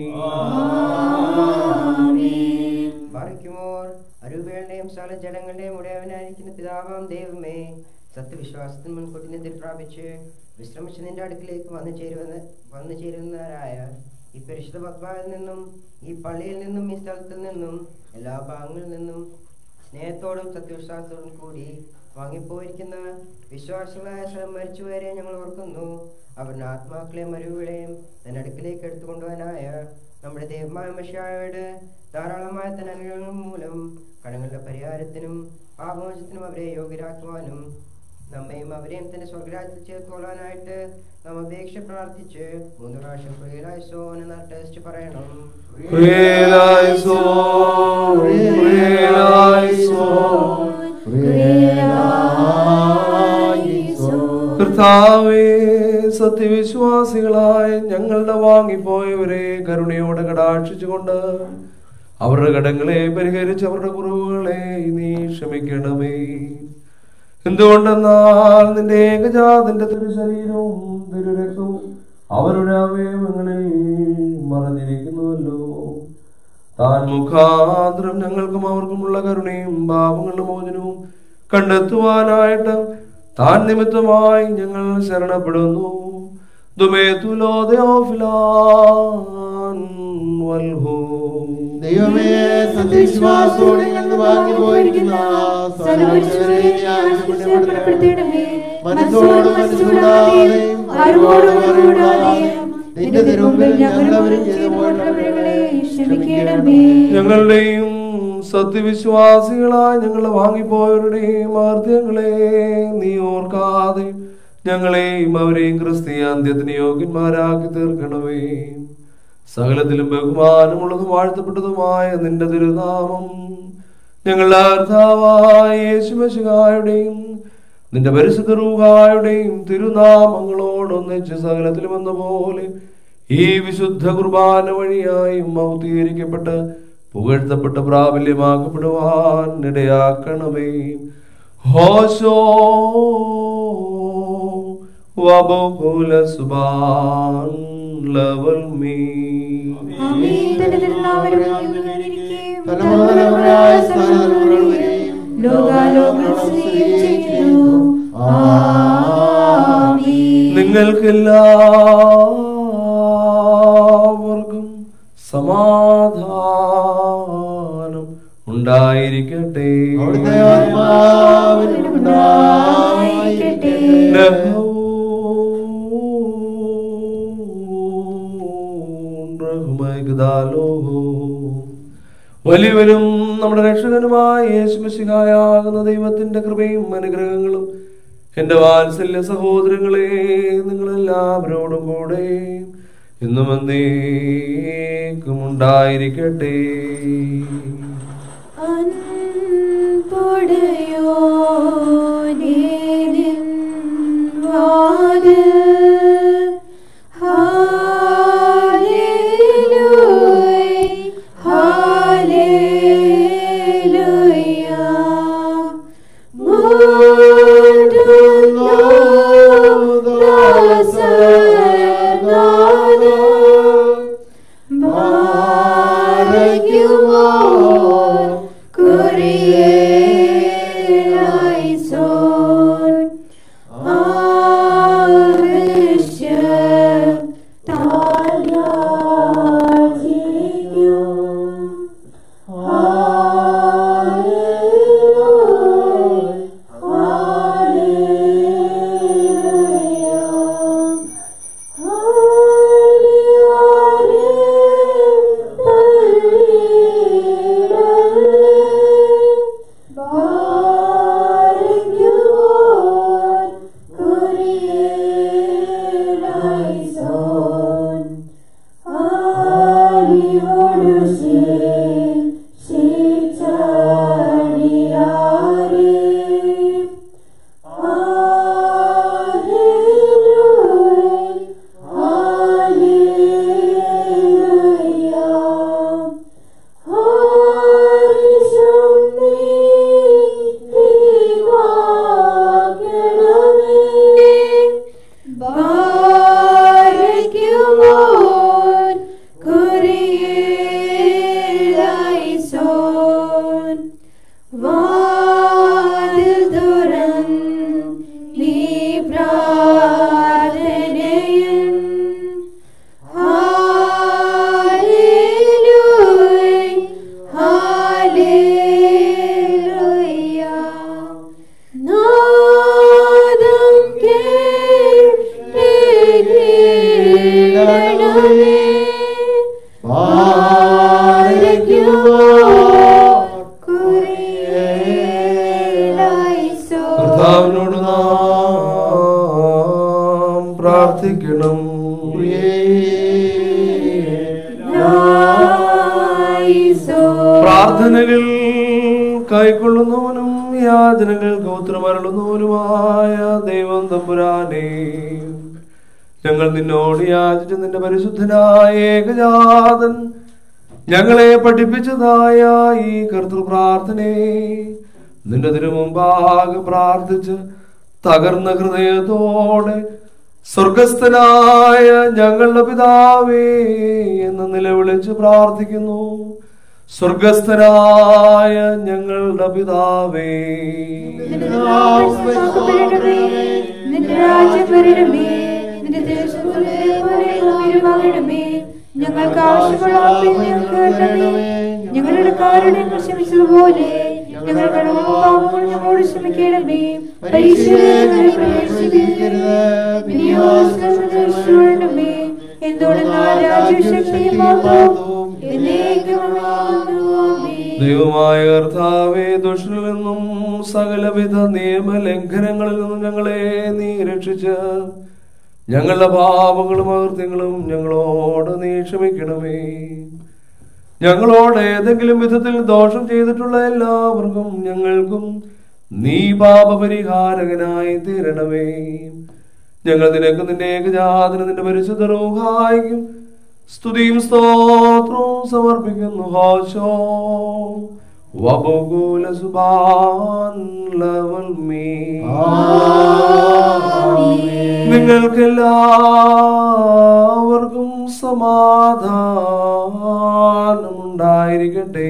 മറിക്കുമോർ അരൂപയുടെയും സകല ജനങ്ങളുടെയും ഉടയവനായിരിക്കുന്ന പിതാവാം ദൈവമേ സത്യവിശ്വാസത്തിൽ മുൻകൂട്ടി നിദ്ര പ്രാപിച്ച് വിശ്രമിച്ച് നിന്റെ അടുക്കിലേക്ക് വന്നു ചേരുവന്ന് വന്നു ചേരുന്നവരായ ഈ പരിശുദ്ധ പത്മാവിൽ നിന്നും ഈ പള്ളിയിൽ നിന്നും ഈ സ്ഥലത്തിൽ നിന്നും എല്ലാ ഭാഗങ്ങളിൽ നിന്നും സ്നേഹത്തോടും സത്യവിശ്വാസത്തോടും കൂടി വാങ്ങിപ്പോയിരിക്കുന്ന വിശ്വാസികളായ സ്ഥലം മരിച്ചുവരെ ഞങ്ങൾ ഓർക്കുന്നു അവരുടെ ആത്മാക്കളെ മരുവിടെയും തന്റെ അടുക്കിലേക്ക് എടുത്തുകൊണ്ടുപോകാനായ നമ്മുടെ ദൈവമായ മഷിയായോട് ധാരാളമായ തന്നെ അനുഗ്രഹങ്ങൾ മൂലം കടങ്ങളുടെ പരിഹാരത്തിനും പാപമോചനത്തിനും അവരെ യോഗ്യരാക്കുവാനും നമ്മയും അവരെയും തന്നെ സ്വർഗരാജ്യത്തിൽ ചേർത്തുകൊള്ളാനായിട്ട് നാം അപേക്ഷ പ്രാർത്ഥിച്ച് മൂന്ന് പ്രാവശ്യം പ്രിയലായിസോ എന്ന ടെസ്റ്റ് പറയണം പ്രിയലായിസോ, പ്രിയലായിസോ, കർത്താവേ സത്യവിശ്വാസികളായ ഞങ്ങളുടെ വാങ്ങിപ്പോയവരെ കരുണയോടെ കടാക്ഷിച്ചുകൊണ്ട് അവരുടെ കടങ്ങളെ പരിഹരിച്ച് അവരുടെ കുറവുകളെ നീ ക്ഷമിക്കണമേ എന്തുകൊണ്ടെന്നാൽ നിന്റെ ഏകജാതന്റെ തിരുശരീരവും തിരുരക്തവും അവരുടെ അവയവങ്ങളിൽ മറഞ്ഞിരിക്കുന്നുവല്ലോ താൻ മുഖാന്തരം ഞങ്ങൾക്കും അവർക്കുമുള്ള കരുണയും പാപങ്ങളുടെ മോചനവും കണ്ടെത്തുവാനായിട്ട് താൻ നിമിത്തമായി ഞങ്ങൾ ശരണപ്പെടുന്നു ദുമേതുലോ ദയോഫിലാൻ വൽഹോ ദൈവമേ സത്യവിശ്വാസത്തോടെ ഞങ്ങൾ നിന്ന് വാങ്ങി പോയിരിക്കുന്ന സർവ്വശക്തനെ നീ ആവശ്യപ്പെടുത്തണമേ. മനസ്സോട് മനസ്സുകൂടാതെയും അറിവോട് അറിവുകൂടാതെയും നിന്റെ തിരുമുമ്പിൽ ഞങ്ങൾ അവരും ചെയ്തു പോയിട്ടുള്ള പിഴകളെ ക്ഷമിക്കണമേ ഞങ്ങളുടെയും സത്യവിശ്വാസികളായ ഞങ്ങളെ വാങ്ങിപ്പോയവരുടെയും ആർദ്യങ്ങളെ നീ ഓർക്കാതെ ഞങ്ങളെയും അവരെയും ക്രിസ്തീയ അന്ത്യത്തിന് യോഗ്യന്മാരാക്കി തീർക്കണമേ സകലത്തിലും ബഹുമാനമുള്ളതും വാഴ്ത്തപ്പെട്ടതുമായ നിന്റെ തിരുനാമം ഞങ്ങളുടെ കർത്താവായ യേശുമശികായുടെയും നിന്റെ പരിശുദ്ധ റൂഹായുടെയും തിരുനാമങ്ങളോടൊന്നിച്ച് സകലത്തിലും എന്ന പോലെ ഈ വിശുദ്ധ കുർബാന വഴിയായും മൗത്തീകരിക്കപ്പെട്ട് പുകഴ്ത്തപ്പെട്ട് പ്രാബല്യമാക്കപ്പെടുവാൻ ഇടയാക്കണമേ ഹോശോ വബുകുല സുബാൻ ലവൽ മീ ആമേൻ തന്റെ തിരുനാമം ഉയർന്നിരിക്കുകയും തലമുറ തലമുറയായ സ്ഥാനതലമുറകൾ വരെയും ലോകാലോകങ്ങൾ സ്നേഹം ചെയ്യുന്നു ആമേൻ നിങ്ങൾക്കെല്ലാവർക്കും സമാധാനം ഉണ്ടായിരിക്കട്ടെ അവിടുത്തെ ആത്മാവിനും ഉണ്ടായിരിക്കട്ടെ. വലിയവനും നമ്മുടെ രക്ഷകനുമായ യേശുമിശിഹായാകുന്ന ദൈവത്തിന്റെ കൃപയും അനുഗ്രഹങ്ങളും എന്റെ വാത്സല്യ സഹോദരങ്ങളെ നിങ്ങളെല്ലാവരോടും കൂടെ ഇന്നും എന്നേക്കും ഉണ്ടായിരിക്കട്ടെ അൻപൊടയോനേനിൻ വാതിൽ ഹാലേലൂയ ഹാലേലൂയ മൂടുന്നു ദാസനാദം ബാരയ്ക്കുമോർ കുറിയേലായിസോൻ ആവശ്യം താഴ്ചയും ബാരയ്ക്കുമോൻ കുറിയേലായിസോൻ വാതിൽ തുറൻ നീ പ്രാർത്ഥനയൻ ഹാലേലൂയ ഹാലേലൂയ നാദം കേട്ടിടണമേ കർത്താവിനോട് നാം പ്രാർത്ഥിക്കണം പ്രാർത്ഥനകൾ കൈക്കൊള്ളുന്നവനും യാചനകൾ ഗോത്രമരളുന്നവനുമായ ദൈവം തമ്പുരാനേ ഞങ്ങൾ നിന്നോട് യാചിച്ച നിന്റെ പരിശുദ്ധനായ ഏകജാതൻ ഞങ്ങളെ പഠിപ്പിച്ചതായ ഈ കർത്തൃ പ്രാർത്ഥനയെ നിന്റെ തിരുമുമ്പാകെ പ്രാർത്ഥിച്ച് തകർന്ന ഹൃദയത്തോടെ സ്വർഗസ്ഥനായ ഞങ്ങളുടെ പിതാവേ എന്ന് നിലവിളിച്ച് പ്രാർത്ഥിക്കുന്നു സ്വർഗസ്ഥനായ ഞങ്ങളുടെ പിതാവേ നിന്റെ രാജ്യം വരണമേ നിന്റെ ദേശത്തിലെ പോലെ ഉയരുമാകണമേ ഞങ്ങൾക്ക് ആവശ്യമുള്ള ആപ്പിൽ ഞങ്ങൾക്ക് തരണമേ ഞങ്ങളുടെ കാരണങ്ങൾ ക്ഷമിച്ചതുപോലെ ഞങ്ങൾ കടവും പാപങ്ങളും ഞങ്ങളോട് ക്ഷമിക്കണമേ പരീക്ഷയെ പ്രവേശിക്കരുത് വിനിയോഗമേ എന്തുകൊണ്ടെന്നാൽ രാജ്യശക്തിയും മാത്രവും എന്നേക്കും ആമേൻ. ദൈവമായ കർത്താവേ ദുഷ്ടനിൽ നിന്നും സകലവിധ നിയമലംഘനങ്ങളിൽ നിന്നും ഞങ്ങളെ നീ രക്ഷിച്ച് ഞങ്ങളുടെ പാപങ്ങളും അകൃത്യങ്ങളും ഞങ്ങളോട് നീ ക്ഷമിക്കണമേ ഞങ്ങളോട് ഏതെങ്കിലും വിധത്തിൽ ദോഷം ചെയ്തിട്ടുള്ള എല്ലാവർക്കും ഞങ്ങൾക്കും നീ പാപപരിഹാരകനായി തീരണമേ ഞങ്ങൾ നിനക്ക് നിന്റെ ഏകജാതന നിന്റെ പരിശുദ്ധ റൂഹായിക്കും സ്തുതിയും സ്തോത്രവും സമർപ്പിക്കുന്നു ഹോശോ വബുകുല സുബാൻ ലവൽ മീ നിങ്ങൾക്കെല്ലാവർക്കും സമാധാനമുണ്ടായിരിക്കട്ടെ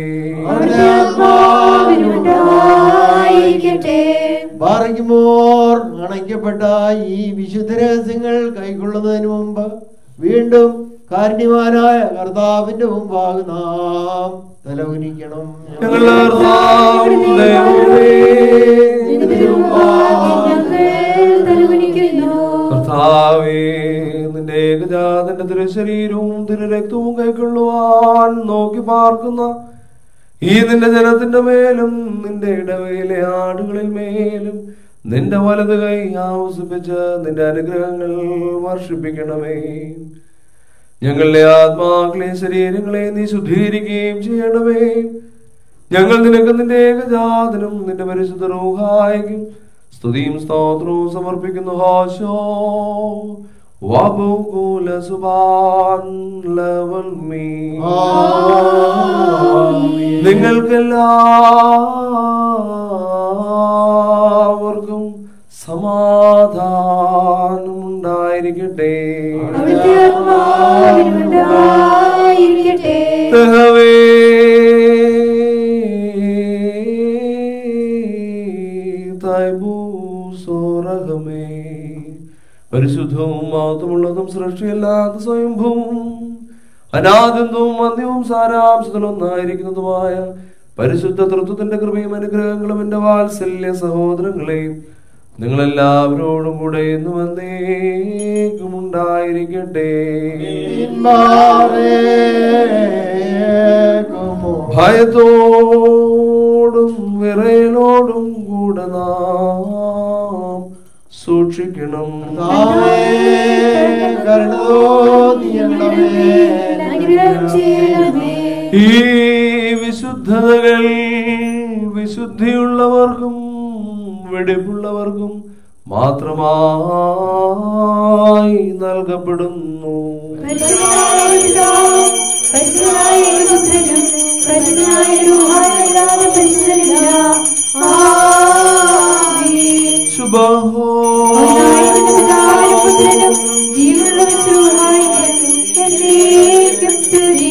ആത്മാവിനുണ്ടായിരിക്കട്ടെ ബാറയ്ക്കുമോർ അണയ്ക്കപ്പെട്ട ഈ വിശുദ്ധ രഹസ്യങ്ങൾ കൈക്കൊള്ളുന്നതിന് മുമ്പ് വീണ്ടും കാരുണ്യവാനായ കർത്താവിന്റെ മുമ്പാകെ നാം തലകുനിക്കണം ഞങ്ങളുടെ കർത്താവിന്റെ കർത്താവേ നിന്റെ ഏകജാതന്റെ തിരുശരീരവും തിരുരക്തവും കൈക്കൊള്ളുവാൻ നോക്കി പാർക്കുന്ന ഈ നിന്റെ ജനത്തിന്റെ മേലും നിന്റെ ഇടവയിലെ ആടുകളിൽ മേലും നിന്റെ വലത് കൈ ആവസിപ്പിച്ച് നിന്റെ അനുഗ്രഹങ്ങൾ വർഷിപ്പിക്കണമേ ഞങ്ങളുടെ ആത്മാക്കളെ ശരീരങ്ങളെ നീ ശുദ്ധീകരിക്കുകയും ചെയ്യണമേ ഞങ്ങൾ നിനക്ക് നിന്റെ ഏകജാതനും നിന്റെ പരിശുദ്ധ റൂഹായിക്കും സ്തുതിയും സ്തോത്രവും സമർപ്പിക്കുന്നു ഹാശോ വബുകുല സുബാൻ ലവൽ മീ നിങ്ങൾക്കെല്ലാവർക്കും സമാധാനം ഉണ്ടായിരിക്കട്ടെ അവിടുത്തെ ആത്മാവിനുണ്ടായിരിക്കട്ടെ തഹവേ സോറഹമേ പരിശുദ്ധവും മഹത്വമുള്ളതും സൃഷ്ടിയല്ലാത്ത സ്വയംഭൂവും അനാദന്തവും അന്യവും സാരാംശത്തിലൊന്നായിരിക്കുന്നതുമായ പരിശുദ്ധ തൃത്വത്തിന്റെ കൃപയും അനുഗ്രഹങ്ങളും എന്റെ വാത്സല്യ സഹോദരങ്ങളെയും നിങ്ങളെല്ലാവരോടും കൂടെ എന്നും എന്നേക്കും ഉണ്ടായിരിക്കട്ടെ ഭയത്തോടും വിറയലോടും കൂടെ നാം സൂക്ഷിക്കണം അനുഗ്രഹം ചെയ്യണമേ ഈ വിശുദ്ധതകൾ വിശുദ്ധിയുള്ളവർക്കും വെടിപ്പുള്ളവർക്കും മാത്രമായി നൽകപ്പെടുന്നു പരിശുദ്ധനായ പിതാവും പരിശുദ്ധനായ പുത്രനും പരിശുദ്ധനായ രൂഹായില്ലാതെ പരിശുദ്ധനില്ല ആമേൻ ശുഭഹോ പിതാവിനും പുത്രനും ജീവനുള്ള രൂഹായിക്കും എന്നേക്കും സ്തുതി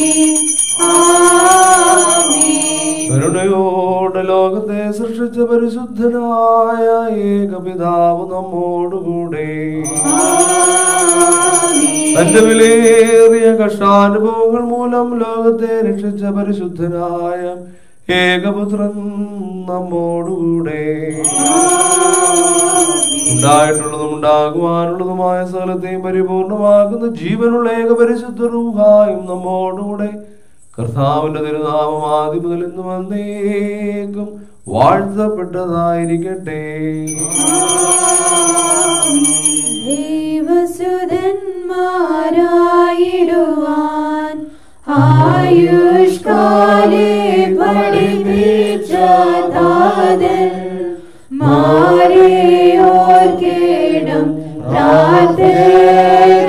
ആമേൻ കരുണയോടെ ലോകത്തെ സൃഷ്ടിച്ച പരിശുദ്ധനായ ഏകപിതാവ് നമ്മോടുകൂടെ തന്റെ വിലയേറിയ കഷ്ടാനുഭവങ്ങൾ മൂലം ലോകത്തെ രക്ഷിച്ച പരിശുദ്ധനായ ഏകപുത്രൻ നമ്മോടുകൂടെ ഉണ്ടായിട്ടുള്ളതും ഉണ്ടാകുവാനുള്ളതുമായ സകലത്തെയും പരിപൂർണമാക്കുന്ന ജീവനുള്ള ഏക പരിശുദ്ധ റൂഹായും നമ്മോടുകൂടെ കർത്താവിന്റെ തിരുനാമം ആദ്യം മുതൽ ഇന്ന് വന്നേക്കും വാഴ്ത്തപ്പെട്ടതായിരിക്കട്ടെ ദൈവസുതന്മാരായിടുവാൻ ആയുഷ്കാലെ പഠിപ്പിച്ച താതൻ മാരെ ഓർക്കേണം പ്രാർത്ഥന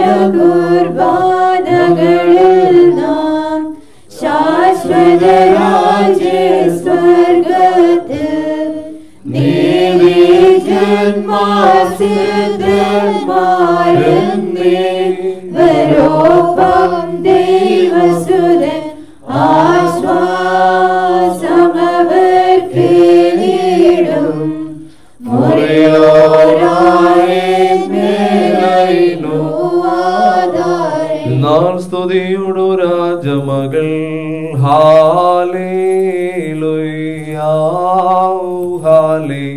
കുർബാനകളിൽ നാം ശാശ്വത രാജ്യ സ്വർഗത്തിൽ ോപ്പം ദൈവസുതൻ ആശ്വാസമവർക്ക് നേടും മുറിയോരായ മേലൈനോ സ്തുതിയുടു രാജമകൾ ഹാലേലുയാ ഹാലേ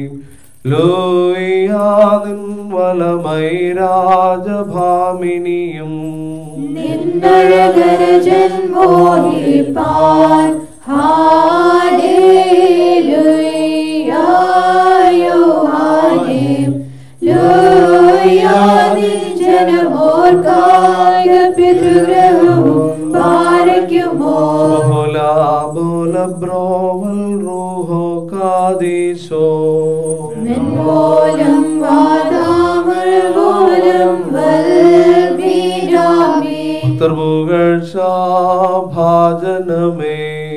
ലോയാതിൻ വലമൈ രാജഭാമിനിയും നിന്നഴകരജൻ മോഹിപ്പാൻ ഹാലേലുയായോ ഹാലേം ലോയാതിൽ ജനമോർക്കായ പിതൃഗ്രഹവും പാരയ്ക്കുമോ ബോല ബോല ബ്രോവൽ റൂഹോ കാദീശോ മെൻപോലം വാദാമൾ പോലം വൽമീരാമേ പുകഴ്ച ഭാജനമേ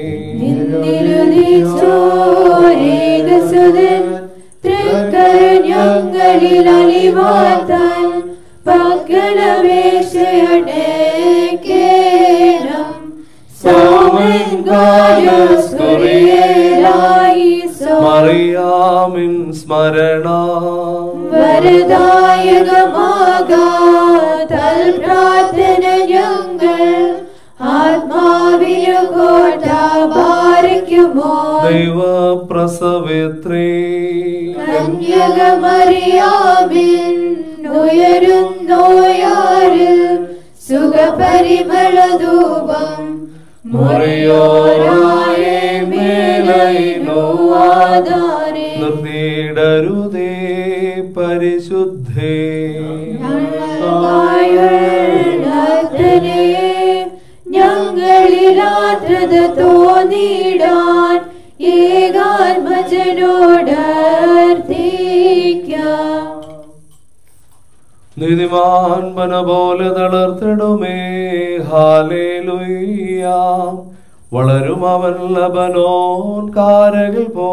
നിന്നിരുതിച്ചോരേകസുതൻ തൃക്കരഞ്ഞങ്ങളിൽ അലിവാത്താൻ പക്കലപേക്ഷയടേക്കേണം സൗമൻ ഗായസ്കുറിയേലായി സോ മറിയാമിൻ സ്മരണ വരദായകമാകാതൽ പ്രാർത്ഥന ഞങ്ങൾ ആത്മാവിനു കോട്ട ഭാരിക്കുമോ ദൈവ പ്രസവേത്രേ കന്യകമറിയാമിൻ ഉയരുന്നോയാരിൽ സുഖപരിമളധൂപം മുറിയോരായേ മേലൈനോ ആധാരേ നിർത്തിയിടരുതേ പരിശുദ്ധേ ഞങ്ങളിലാത്രത തോന്നിടാൻ ഏകാത്മജനോട് അർത്ഥിക്കാം നീതിമാൻ മന പോലെ തളർത്തിടുമേ ഹാലേലുയ്യ വളരും അവൻ ലബനോൻ കാരകിൽ പോ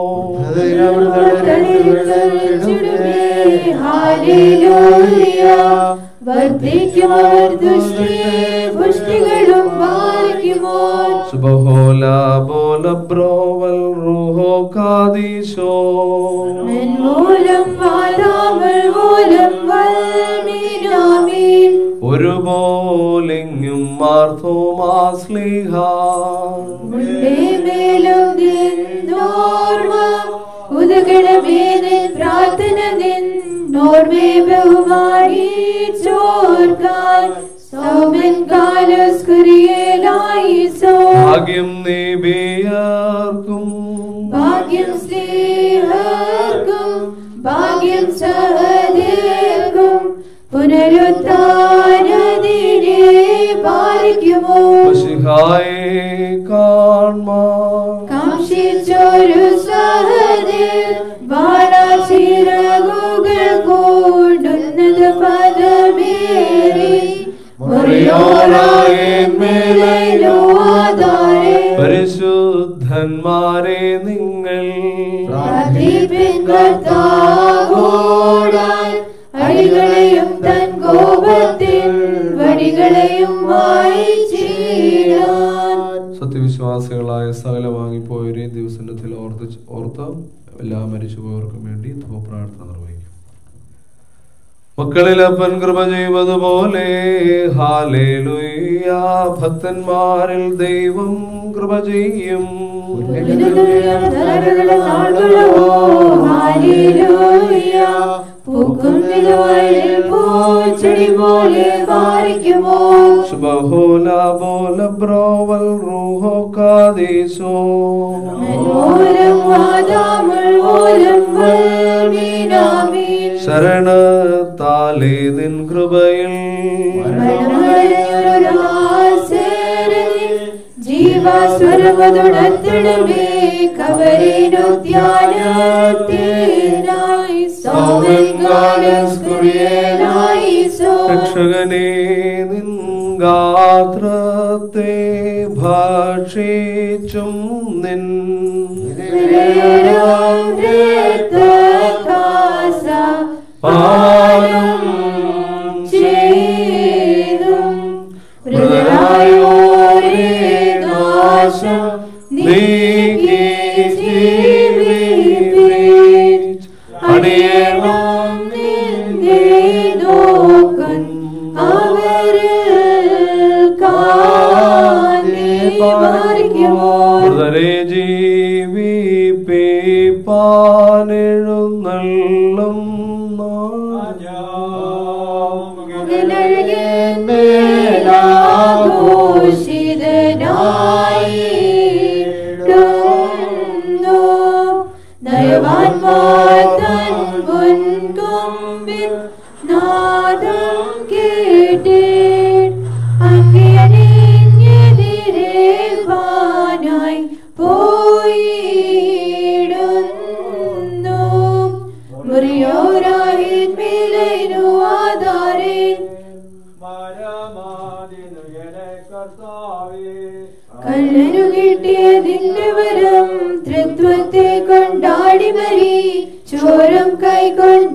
വർദ്ധിക്കും അവർ ദുഷ്ടിയെ പുഷ്ടികളും പാലിക്കുമോ സുബഹോല ബോല ബ്രോവൽ റൂഹോ കാദീശോ മൂലം വാരാമൽ മൂലം വൽമീനാമീൻ ഒരുപോലിങ്ങും മാർത്തോമാസ്ലിഹ മുൻപേ മേലും നിന്നോർമ്മ ഉദകണമേ നിൻ പ്രാർത്ഥന നിന്നോർമ്മേ ബഹുമാനിച്ചോർക്കാൻ സൗമൻ കാലസ്കുരിയേലായി സോ ഭാഗ്യം നീബിയർക്കും ഭാഗ്യം സ്നേഹർക്കും ഭാഗ്യം സഹദേർക്കും പുനരുത്ഥാനദിനെ പാലിക്കുമോ പശിഹായെ കാൺമാ കാക്ഷിച്ചൊരു സഹദേർ ബാണചിറകുകൾ കൂടുന്നത് പദമേറി മുറിയോറായേ മേലോ ആധാരേ പരിശുദ്ധന്മാരെ നിങ്ങൾ പ്രാർത്ഥിപ്പിൻ കർത്താവോടാൻ അടികളെയും തൻ കോപത്തിൽ വടികളെയും വായിച്ചിടാൻ സത്യവിശ്വാസികളായ സകല വാങ്ങിപ്പോയവരെ ദിവസത്തിൽ ഓർത്ത് ഓർത്ത് എല്ലാ മരിച്ചുപോയവർക്കും വേണ്ടി പ്രാർത്ഥന നിർവഹിക്കും മക്കളിൽ അപ്പൻ കൃപ ചെയ്വതുപോലെ ഹാലേലുയ്യ ഭക്തന്മാരിൽ ദൈവം കൃപ ചെയ്യും പൂക്കും നിലവഴിൽ പൂച്ചെടി പോലെ പാറിക്കുമോ ശുഭഹോല ബോല ബ്രോവൽ റൂഹോ കാദീസോ മൂലം വാദാമുൾ മൂലം വൽമീനാമീൻ ശരണത്താലേ നിൻ കൃപയിൽ ജീവാസ്വരമതുണർത്തിടമേ കവരേനോദ്യാനത്തിനായി സോമൻകാലസ്കുറിയനായി സോ രക്ഷകനെ നിൻ ഗാത്രത്തെ ഭക്ഷിച്ചും നിൻ പാനം ചെയ്തും മൃതരായോരേ നാശം നീക്കി ജീവിപ്പിൻ അടിയണം നിന്നെ നോക്കൻ അവരിൽ കാ മൃതരെ ജീവിപ്പിപ്പാനെഴുന്നള്ളും ദയവാൻമാർ തൻ മുൻകൊമ്പിൽ നാദം കേട്ടേൻ അങ്ങനെതിരേൽപ്പാനായി പോയിടുന്നു മുറിയോരാഹിൻ മിലൈനു ആധാരേൻ കള്ളനു കിട്ടിയതിന്റെ വരം ത്രിത്വത്തെ കൊണ്ടാടി മരി ചോരം കൈകൊണ്ടിടേണം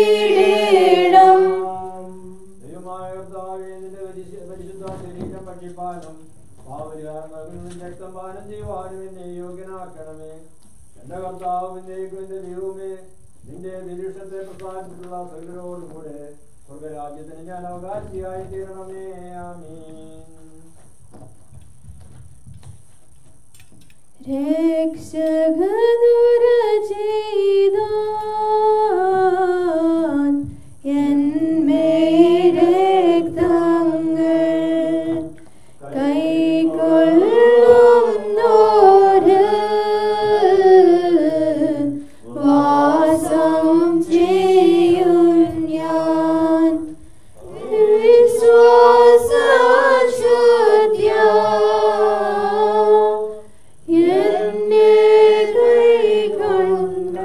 ദൈവമായ കർത്താവേ, നിന്റെ പരിശു- പരിശുദ്ധ ശരീരം ഭക്ഷിപ്പാനും പാവരിയാകുന്ന രക്തം പാനം ചെയ്യുവാനും എന്നെ യോഗ്യനാക്കണമേ എന്റെ കർത്താവ് എന്നേക്കും എന്റെ ദൈവമേ നിന്റെ നിരീക്ഷണത്തെ പ്രസാദിച്ചിട്ടുള്ള സകലരോടും കൂടെ സ്വർഗരാജ്യത്തിന് ഞാൻ അവകാശിയായി തീരണമേ ആമീൻ രക്ഷകനുരചിതാൻ എന്മേരക്തങ്ങൾ കൈക്കൊള്ളുന്നോര് വാസം ചെയ്യും ഞാൻ വിശ്വാസശുദ്ധ്യാ എന്നെ കൈക്കൊണ്ട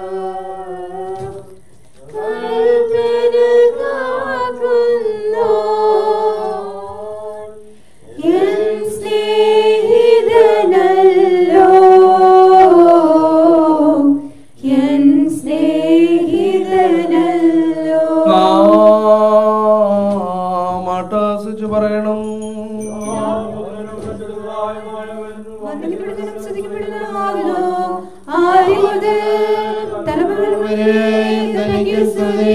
കൽപ്പന കാക്കുന്നോ എൻ സ്നേഹിതനല്ലോ എൻ സ്നേഹിതനല്ലോ മാട്ടാസിച്ച് പറയണം വന്ദിക്കപ്പെടുന്നതും സ്തുതിക്കപ്പെടുന്നതുമാകുന്നു. ആദ്യം മുതൽ തലമുറ വരെ തനിക്ക് സ്തുതി.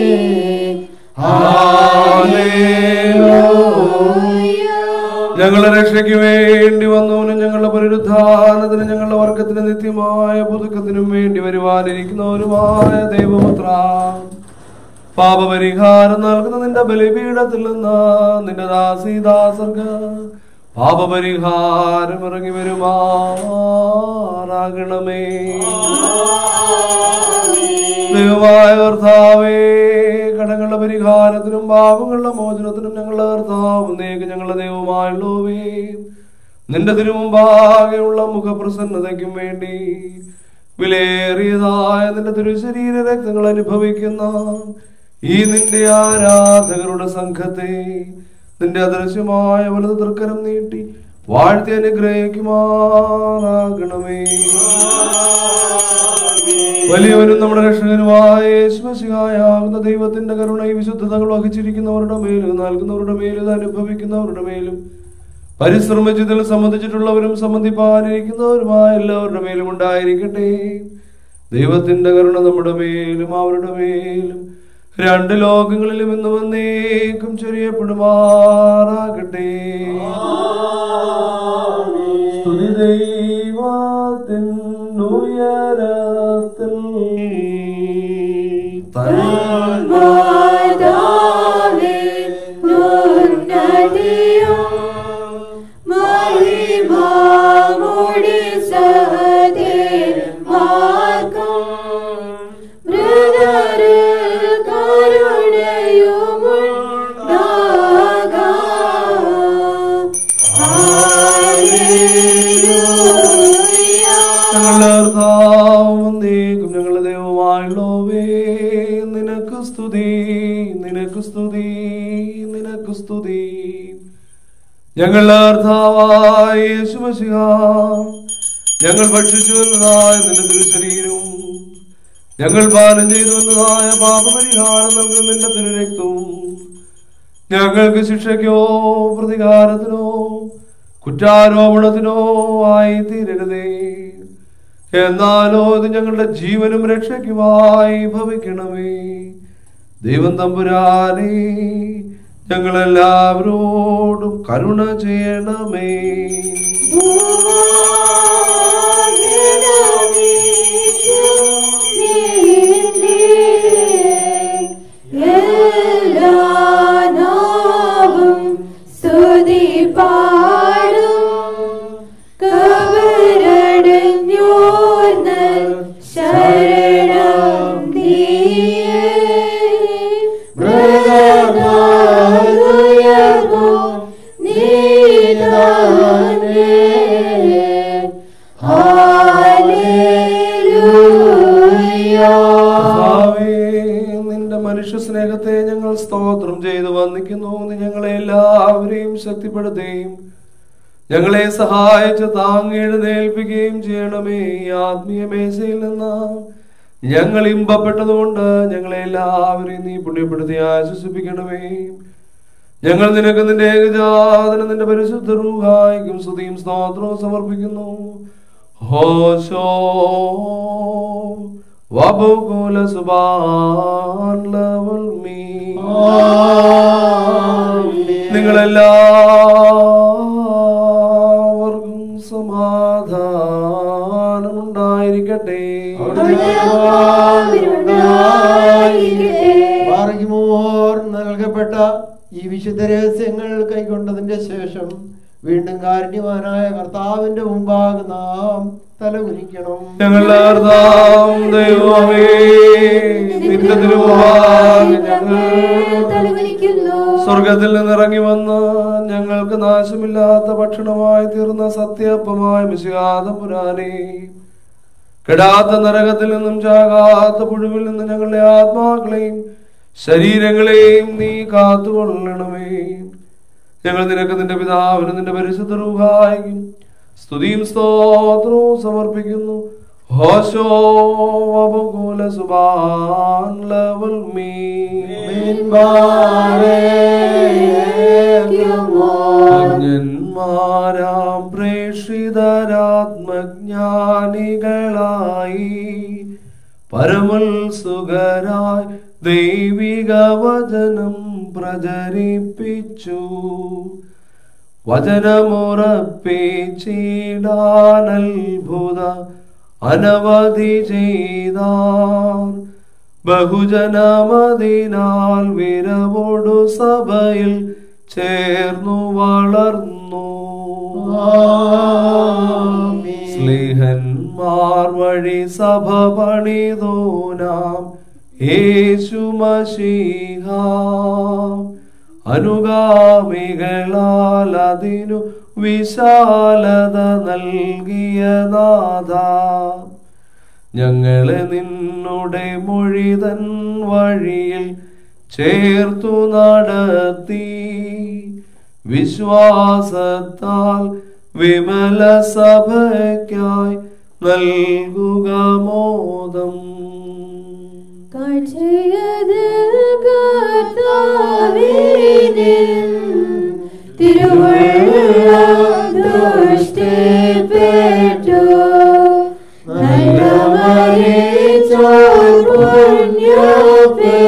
ഞങ്ങളുടെ രക്ഷയ്ക്ക് വേണ്ടി വന്നവനും ഞങ്ങളുടെ പുനരുദ്ധാനത്തിന് ഞങ്ങളുടെ വർഗത്തിന് നിത്യമായ പുതുക്കത്തിനും വേണ്ടി വരുവാനിരിക്കുന്നവരുമായ ദൈവപുത്ര പാപപരിഹാരം നൽകുന്ന നിന്റെ ബലിപീഠത്തിൽ നിന്ന് നിന്റെ ദാസീദാസർക്ക് പാപപരിഹാരം ഇറങ്ങി വരുമാറാകണമേ ദൈവമായ കർത്താവേ കടങ്ങളുടെ പരിഹാരത്തിനും പാപങ്ങളുടെ മോചനത്തിനും ഞങ്ങളുടെ കർത്താവ് നേക്ക് ഞങ്ങളുടെ ദൈവമായുള്ളവേ നിന്റെ തിരുമുമ്പാകെയുള്ള മുഖപ്രസന്നതയ്ക്കും വേണ്ടി വിലയേറിയതായ നിന്റെ തിരുശരീര രക്തങ്ങൾ അനുഭവിക്കുന്ന ഈ നിന്റെ ആരാധകരുടെ സംഘത്തെ നിന്റെ അദൃശ്യമായ വലത് തൃക്കരം നീട്ടി വാഴ്ത്തി അനുഗ്രഹിക്കുമാറാകണമേ വലിയവനും നമ്മുടെ രക്ഷകനുമായ യേശുമശിഹായാകുന്ന ദൈവത്തിന്റെ കരുണ ഈ വിശുദ്ധതകൾ വഹിച്ചിരിക്കുന്നവരുടെ മേലും നൽകുന്നവരുടെ മേലും ഇത് അനുഭവിക്കുന്നവരുടെ മേലും പരിശ്രമിച്ചതിൽ സംബന്ധിച്ചിട്ടുള്ളവരും സംബന്ധിപ്പാനിരിക്കുന്നവരുമായ എല്ലാവരുടെ മേലും ഉണ്ടായിരിക്കട്ടെ ദൈവത്തിന്റെ കരുണ നമ്മുടെ മേലും അവരുടെ മേലും രണ്ട് ലോകങ്ങളിലും ഇന്ന് വന്നേക്കും ചൊരിയപ്പെടുമാറാകട്ടെ സ്തുതി ദൈവത്തിൻ ഉയരത്തിൽ മാതാവേ, ഉന്നതിയും മഹിമാമുടി സഹദേവന്മാർക്കും മൃഗരിൽ കരുണയുമുണ്ടാകാം. ഞങ്ങളുടെ കർത്താവ് വന്നേക്കും ഞങ്ങളുടെ ദൈവമായുള്ളവേ നിനക്ക് സ്തുതി നിനക്ക് സ്തുതി നിനക്ക് സ്തുതി ഞങ്ങളുടെ കർത്താവായ യേശുമശിഹ ഞങ്ങൾ ഭക്ഷിച്ചു എന്നതായ നിന്റെ തിരുശരീരവും ഞങ്ങൾ പാനം ചെയ്തു എന്നതായ പാപപരിഹാരം നൽകുന്ന നിന്റെ തിരുരക്തവും ഞങ്ങൾക്ക് ശിക്ഷയ്ക്കോ പ്രതികാരത്തിനോ കുറ്റാരോപണത്തിനോ ആയി തീരരുതേ എന്നാലോ ഇത് ഞങ്ങളുടെ ജീവനും രക്ഷയ്ക്കുമായി ഭവിക്കണമേ ദൈവം തമ്പുരാനെ ഞങ്ങളെല്ലാവരോടും കരുണ ചെയ്യണമേ സ്തുതി പാടും കബരടഞ്ഞോർന്ന ശരണം നീയേ മൃഗനായുയർന്നു നീതാനേ ഹല്ലേലൂയ കർത്താവേ, നിന്റെ മനുഷ്യ സ്നേഹത്തെ ഞങ്ങൾ സ്തോത്രം ചെയ്തു വന്ദിക്കുന്നു നീ ഞങ്ങളെ എല്ലാവരെയും ശക്തിപ്പെടുത്തുകയും ഞങ്ങളെ സഹായിച്ച് താങ്ങി എഴുന്നേൽപ്പിക്കുകയും ചെയ്യണമേ ഈ ആത്മീയ മേശയിൽ നിന്ന് ഞങ്ങൾ ഇമ്പപ്പെട്ടതുകൊണ്ട് ഞങ്ങളെ എല്ലാവരെയും നീ പുണ്യപ്പെടുത്തി ആശ്വസിപ്പിക്കണമേ ഞങ്ങൾ നിനക്ക് നിന്റെ ഏകജാതന നിന്റെ പരിശുദ്ധ റൂഹായിക്കും സ്തുതിയും സ്തോത്രവും സമർപ്പിക്കുന്നു ഹോശോ വബുകുല സുബാൻ ലവൽ മീ നിങ്ങളെല്ലാവർക്കും സമാധാനമുണ്ടായിരിക്കട്ടെ മാറിക്കുമോർ നൽകപ്പെട്ട ഈ വിശുദ്ധ രഹസ്യങ്ങൾ കൈക്കൊണ്ടതിന്റെ ശേഷം വീണ്ടും കാരുണ്യവാനായ കർത്താവിന്റെ മുമ്പാകെ നാം തലകുനിക്കണം ഞങ്ങളുടെ കർത്താവ് ദൈവമേ നിന്റെ തിരുമുമ്പാകെ ഞങ്ങൾ തലകുനിക്കുന്നു സ്വർഗത്തിൽ നിന്ന് ഇറങ്ങി വന്ന് ഞങ്ങൾക്ക് നാശമില്ലാത്ത ഭക്ഷണമായി തീർന്ന സത്യപ്പമായ മിശികാതപുരാനെ കെടാത്ത നരകത്തിൽ നിന്നും ചാകാത്ത പുഴുവിൽ നിന്ന് ഞങ്ങളുടെ ആത്മാക്കളെയും ശരീരങ്ങളെയും നീ കാത്തുകൊള്ളണമേ ഞങ്ങൾ നിനക്ക് നിന്റെ പിതാവിന് നിന്റെ പരിശുദ്ധ റൂഹായിക്കും സ്തുതിയും സ്തോത്രവും സമർപ്പിക്കുന്നു ഹോശോ അപകുല സുബാൻ ലവൽ മീ അജ്ഞന്മാരാം പ്രേക്ഷിതരാത്മജ്ഞാനികളായി പരമത്സുഖരായി ദൈവിക വചനം പ്രചരിപ്പിച്ചു വചനമുറപ്പിച്ചിടാനത്ഭുത അനവധി ചെയ്താർ ബഹുജനമതിനാൽ വിരവോടു സഭയിൽ ചേർന്നു വളർന്നു സ്നേഹന്മാർ വഴി സഭ പണിതോ നാം യേശുമശീഹ അനുഗാമികളാൽ അതിനു വിശാലത നൽകിയ നാഥ ഞങ്ങളെ നിന്നുടെ മൊഴിതൻ വഴിയിൽ ചേർത്തു നടത്തി വിശ്വാസത്താൽ വിമല സഭയ്ക്കായി നൽകുക മോദം കാഴ്ചയത് കർത്താവിനിൽ തിരുവള്ളം ദുഷ്ടിപ്പെട്ടു നല്ല മരിച്ചോർ പുണ്യപേ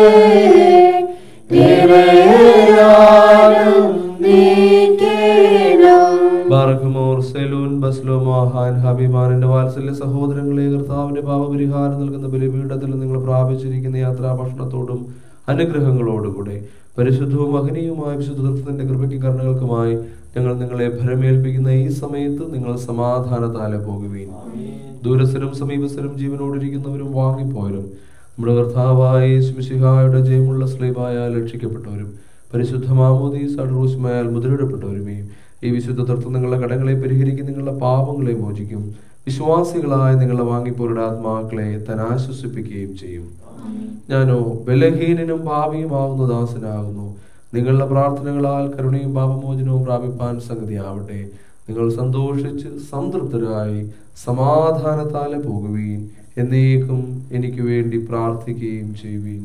തിരയാനും നീക്കണം ബാറക്കുമോർ സെലൂൻ ബസ്ലോമോ ഹാൻ ഹബിമാനിന്റെ വാത്സല്യ സഹോദരങ്ങളെ കർത്താവിന്റെ പാപപരിഹാരം നൽകുന്ന ബലിപീഠത്തിൽ നിങ്ങൾ പ്രാപിച്ചിരിക്കുന്ന യാത്രാ ഭക്ഷണത്തോടും അനുഗ്രഹങ്ങളോടുകൂടെ പരിശുദ്ധവും മഹനീയവുമായ വിശുദ്ധത്തിന്റെ കൃപയ്ക്ക് കരുണകൾക്കുമായി ഞങ്ങൾ നിങ്ങളെ ഭരമേൽപ്പിക്കുന്ന ഈ സമയത്ത് നിങ്ങൾ സമാധാനത്താലെ പോകുകയും ദൂരസ്ഥരും സമീപസ്ഥരും ജീവനോടിരിക്കുന്നവരും വാങ്ങിപ്പോയവരും നമ്മുടെ കർത്താവായ യേശുമിശിഹായുടെ ജയമുള്ള സ്ലീവായാൽ രക്ഷിക്കപ്പെട്ടവരും പരിശുദ്ധ മാമോദീസ് അഡ്രൂസ്മയാൽ മുദ്രയിടപ്പെട്ടവരുമേയും ഈ വിശുദ്ധ തത്വം നിങ്ങളുടെ കടങ്ങളെ പരിഹരിക്കും നിങ്ങളുടെ പാപങ്ങളെ മോചിക്കും വിശ്വാസികളായ നിങ്ങളുടെ വാങ്ങിപ്പോരുടെ ആത്മാക്കളെ താൻ ആശ്വസിപ്പിക്കുകയും ചെയ്യും ഞാനോ ബലഹീനനും ഭാവിയുമാകുന്ന ദാസനാകുന്നു നിങ്ങളുടെ പ്രാർത്ഥനകളാൽ കരുണയും പാപമോചനവും പ്രാപിപ്പാൻ സംഗതിയാവട്ടെ നിങ്ങൾ സന്തോഷിച്ച് സംതൃപ്തരായി സമാധാനത്താലെ പോകുകയും എന്നേക്കും എനിക്ക് വേണ്ടി പ്രാർത്ഥിക്കുകയും ചെയ്യുവീൻ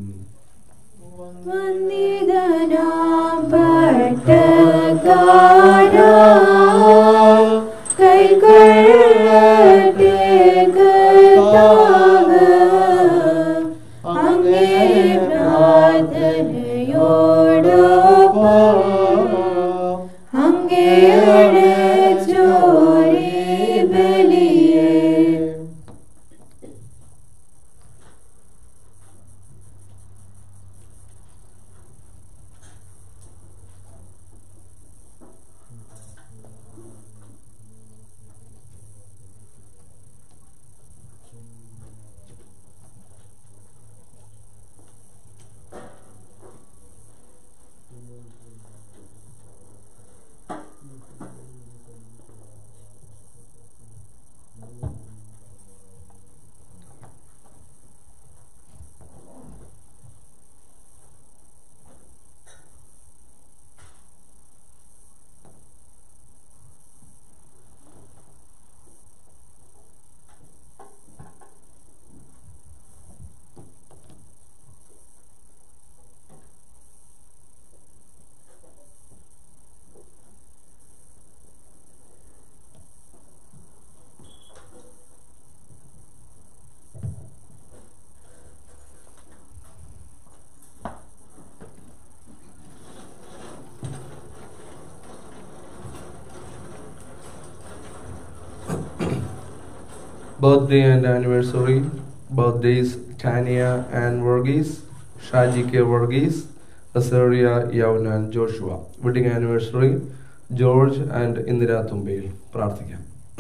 വന്ദിതനാം പട്ടക്കാരാ കൈക്കൊള്ളട്ടെ കർത്താവ് അങ്ങേ പ്രാർത്ഥനയോടൊപ്പം birthday and anniversary. Birthdays Tanya and Verghese, Shaji K. Verghese, Asaria Yavnan Joshua. Wedding anniversary George and Indira Tumbil. പ്രാർത്ഥിക്കാം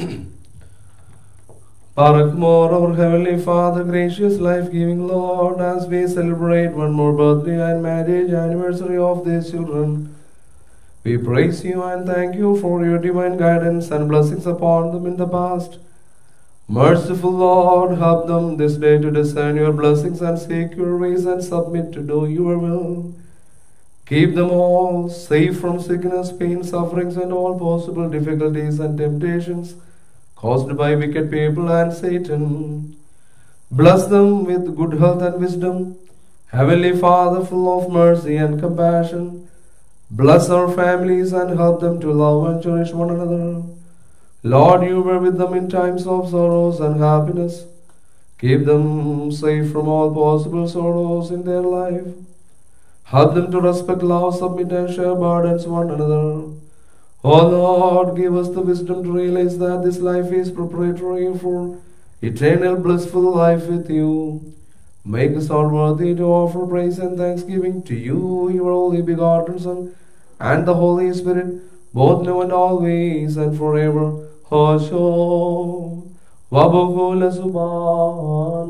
Barak more, our Heavenly Father, gracious life giving Lord, as we celebrate one more birthday and marriage anniversary of these children. We praise you and thank you for your divine guidance and blessings upon them in the past. Merciful Lord, help them this day to discern your blessings and seek your ways and submit to do your will. Keep them all safe from sickness, pain, sufferings, and all possible difficulties and temptations caused by wicked people and Satan. Bless them with good health and wisdom. Heavenly Father, full of mercy and compassion, bless our families and help them to love and cherish one another. Lord, you were with them in times of sorrows and happiness. Keep them safe from all possible sorrows in their life. Help them to respect, love, submit, and share burdens one another. O Lord, give us the wisdom to realize that this life is preparatory for eternal blissful life with you. Make us all worthy to offer praise and thanksgiving to you, your only begotten Son, and the Holy Spirit, both now and always and forever. Hosho, Wabokula Subhan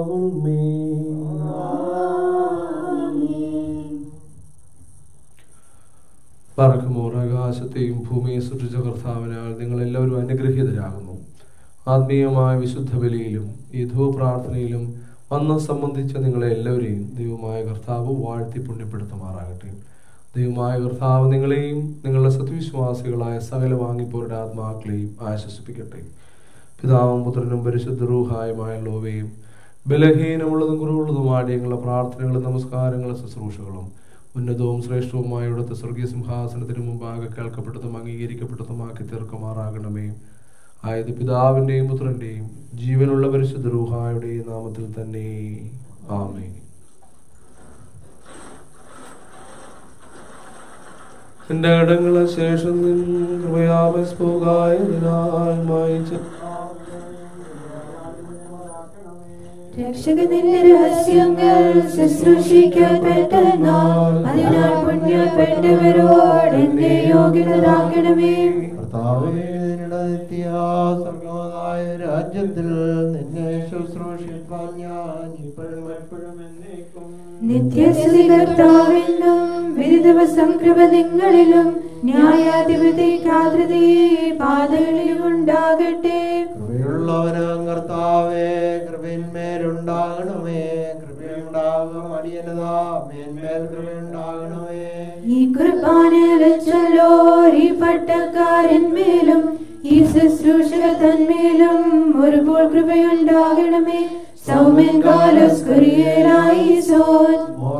പറക്കുമോർ ആകാശത്തെയും ഭൂമിയെ സൃഷ്ടിച്ച കർത്താവിനാൽ നിങ്ങൾ എല്ലാവരും അനുഗ്രഹീതരാകുന്നു ആത്മീയമായ വിശുദ്ധ ബലിയിലും ഈ ധൂപ്രാർത്ഥനയിലും വന്ന് സംബന്ധിച്ച നിങ്ങളെ എല്ലാവരെയും ദൈവമായ കർത്താവ് വാഴ്ത്തി പുണ്യപ്പെടുത്തുമാറാകട്ടെ ദൈവമായ കർത്താവ് നിങ്ങളെയും നിങ്ങളുടെ സത്യവിശ്വാസികളായ സകല വാങ്ങിപ്പോരുടെ ആത്മാക്കളെയും ആശ്വസിപ്പിക്കട്ടെ പിതാവും പുത്രനും പരിശുദ്ധ റൂഹായുമായുള്ളവയും ബലഹീനമുള്ളതും കുറവുള്ളതുമായ ഞങ്ങളുടെ പ്രാർത്ഥനകളും നമസ്കാരങ്ങളും ശുശ്രൂഷകളും ഉന്നതവും ശ്രേഷ്ഠവുമായ ഇവിടുത്തെ സ്വർഗീയ സിംഹാസനത്തിന് മുമ്പാകെ കേൾക്കപ്പെട്ടതും അംഗീകരിക്കപ്പെട്ടതുമാക്കി തീർക്കുമാറാകണമേ ആയത് പിതാവിന്റെയും പുത്രന്റെയും ജീവനുള്ള പരിശുദ്ധ റൂഹായുടെയും നാമത്തിൽ തന്നെ ആമേ എന്റെ അടങ്ങളെ ശേഷം നിൻ കൃപയാമസ്പോകായതിനാൽ മായിച്ച രക്ഷകനിന്റെ രഹസ്യങ്ങൾ ശുശ്രൂഷിക്കപ്പെട്ട നാൾ അതിനാൽ പുണ്യപ്പെട്ടവരോട് എന്റെ യോഗ്യതരാക്കണമേ കർത്താവേ നിന്നിടത്തെത്തിയ സ്വർഗമായ രാജ്യത്തിൽ നിന്നെ ശുശ്രൂഷിക്കാൻ ഞാൻ ഇപ്പോഴും എപ്പോഴും എന്നേക്കും നിത്യസ്തുതി കർത്താവെന്നും വിധി ദിവസം കൃപ നിങ്ങളിലും ന്യായാധിപതി കാതൃതയെ പാതകളിലും ഉണ്ടാകട്ടെ കൃപയുള്ളവനാം കർത്താവേ കൃപയിന്മേലുണ്ടാകണമേ കൃപയുണ്ടാകും അടിയനതാ മേന്മേൽ കൃപയുണ്ടാകണമേ ഈ കുർബാന വെച്ചല്ലോ ഈ പട്ടക്കാരന്മേലും ഈ ശുശ്രൂഷക തന്മേലും ഒരുപോൾ കൃപയുണ്ടാകണമേ സൗമ്യൻ കാലസ്കുരിയരായി സോൻ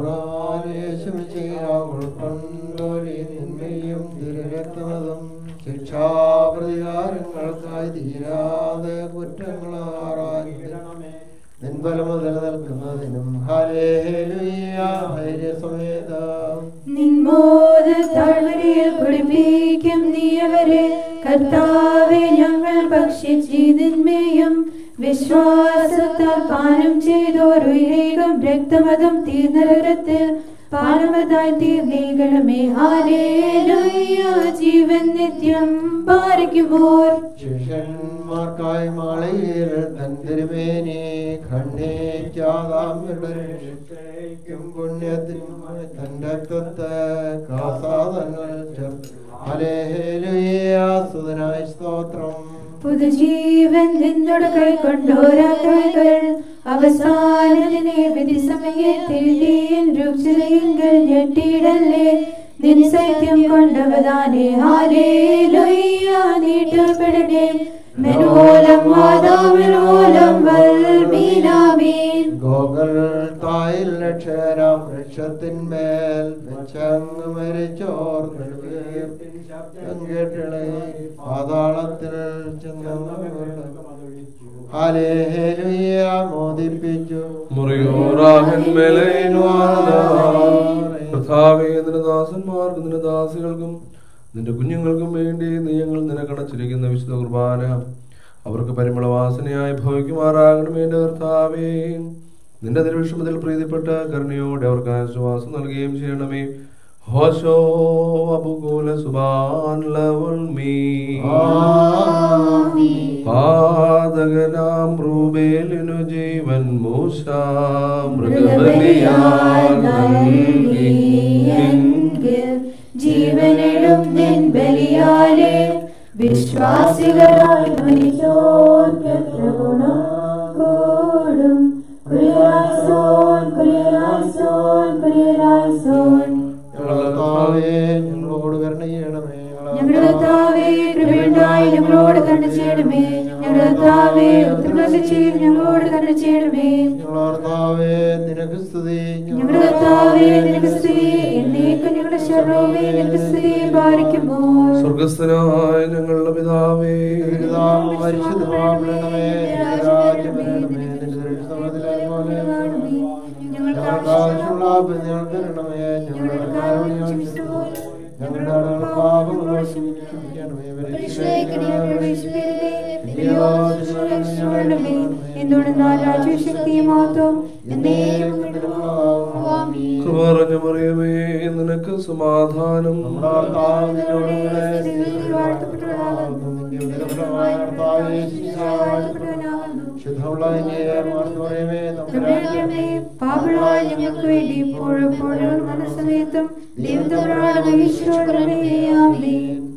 ഉൾക്കൊണ്ടൊരു നിന്മയും ദുരരത്നതും ശിക്ഷാപ്രതികാരങ്ങൾക്കായി തീരാതെ കുറ്റങ്ങളാറാഞ്ഞിരണമേ നിൻബലം മുതൽ നിൽക്കുന്നതിനും ഹരേലുയ്യ ധൈര്യസമേതം നിൻമോദ താഴ്വരയിൽ കുടിപ്പിക്കും നീ അവരെ കർത്താവെ ഞങ്ങൾ ഭക്ഷിച്ചിതിന്മേയും വിശ്വാസത്താൽ പാനം ചെയ്തോരുയകം രക്തമതം തീർന്നരത്തിൽ പാനമതായി തീർന്നീകണമേ ഹാലേലുയ്യ ജീവൻ നിത്യം പാരയ്ക്കുമോർ ശിഷ്യന്മാർക്കായി മാളയിൽ തൻ തിരുമേനി ഖണ്ഡിച്ചാതാമ്യരുടെ രക്ഷയ്ക്കും പുണ്യത്തിനും തൻ രക്തത്തെ കാസാദങ്ങൾ ചേർത്ത് ഹലേലുയ്യ സുതനായ സ്തോത്രം പുതുജീവൻ നിന്നോട് കൈക്കൊണ്ടോരാകൾ അവസാനത്തിനെ വിധി സമയത്തിൽ തീൻ രുചിരയെങ്കിൽ ഞെട്ടിയിടല്ലേ നിൻ സത്യം കൊണ്ടവതാനെ ഹാലേലുയ്യ നീട്ടപ്പെടണേ മെനോലം വാദാമെനോലം വൽമീനാമീൻ ഗോകൾ തായിൽ ലക്ഷരാം വൃക്ഷത്തിന്മേൽ വെച്ചങ്ങ് മരിച്ചോർ നെടുവീർപ്പിൻ ശബ്ദം കേട്ടിളെ പാതാളത്തിൽ ചെന്നുഹാലേലുയ്യ മോദിപ്പിച്ചു കർത്താവേ നിന്റെ ദാസന്മാർക്കും നിന്റെ ദാസികൾക്കും നിന്റെ കുഞ്ഞുങ്ങൾക്കും വേണ്ടി നീ ഞങ്ങൾ നിനക്കടച്ചിരിക്കുന്ന വിശുദ്ധ കുർബാന അവർക്ക് പരിമളവാസനയായി ഭവിക്കുമാറാകണമേ എൻ്റെ കർത്താവേ നിന്റെ തിരുവിഷമത്തിൽ പ്രീതിപ്പെട്ട് കരുണയോടെ അവർക്ക് ആശ്വാസം നൽകുകയും ചെയ്യണമേ ഹോശോ അബുകൂല സുബാൻ ലവൽ മീ പാതകനാം റൂബേലിനു ജീവൻ മൂശ മൃഗബലിയാൽ നൽകി ജീവനിടും നിൻ ബലിയാലെ വിശ്വാസികളായി മരിച്ചോർക്ക് ഗുണം കൂടും കുരിയരായ്സോൻ കുരിയരായ്സോൻ കുരിയരായ്സോൻ കർത്താവേ ഞങ്ങളോട് കരുണ ചെയ്യണമേ ഞങ്ങളുടെ കർത്താവേ കൃപയുണ്ടായി ഞങ്ങളോട് കരുണ ചെയ്യണമേ ഞങ്ങളുടെ കർത്താവേ ഉത്തരവാദി ചെയ്യും ഞങ്ങളോട് കരുണ ചെയ്യണമേ ഞങ്ങളുടെ കർത്താവേ നിനക്ക് സ്തുതി ഞങ്ങളുടെ കർത്താവേ നിനക്ക് സ്തുതി എന്നേക്കും ഞങ്ങളുടെ ശരണമേ നിനക്ക് സ്തുതി പാലിക്കുമോ സ്വർഗസ്ഥനായ ഞങ്ങളുടെ പിതാവേ പരിശുദ്ധമാണമേ രാജ്യം വരണമേ നിന്റെ ദൃഷ്ടമതിലെ പോലെ ഞങ്ങൾക്ക് ആവശ്യമുള്ള ഞങ്ങൾക്ക് തരണമേ ഞങ്ങളുടെ കർത്താവിനെ ഞങ്ങൾ ക്ഷമിച്ചുപോയി. ഞങ്ങളുടെ അടങ്ങൾ പാപങ്ങൾ ക്ഷമിക്കണമേ എന്തുകൊണ്ടെന്നാൽ രാജ്യശക്തിയും മാത്രം കൃപറഞ്ഞ മറിയമേ നിനക്ക് സമാധാനം പാപങ്ങളായ ഞങ്ങൾക്ക് വേണ്ടി ഇപ്പോഴും എപ്പോഴും മനസ്സമയത്തും ദൈവത്തെ പ്രാണ ഈശ്വരനെ ആമേൻ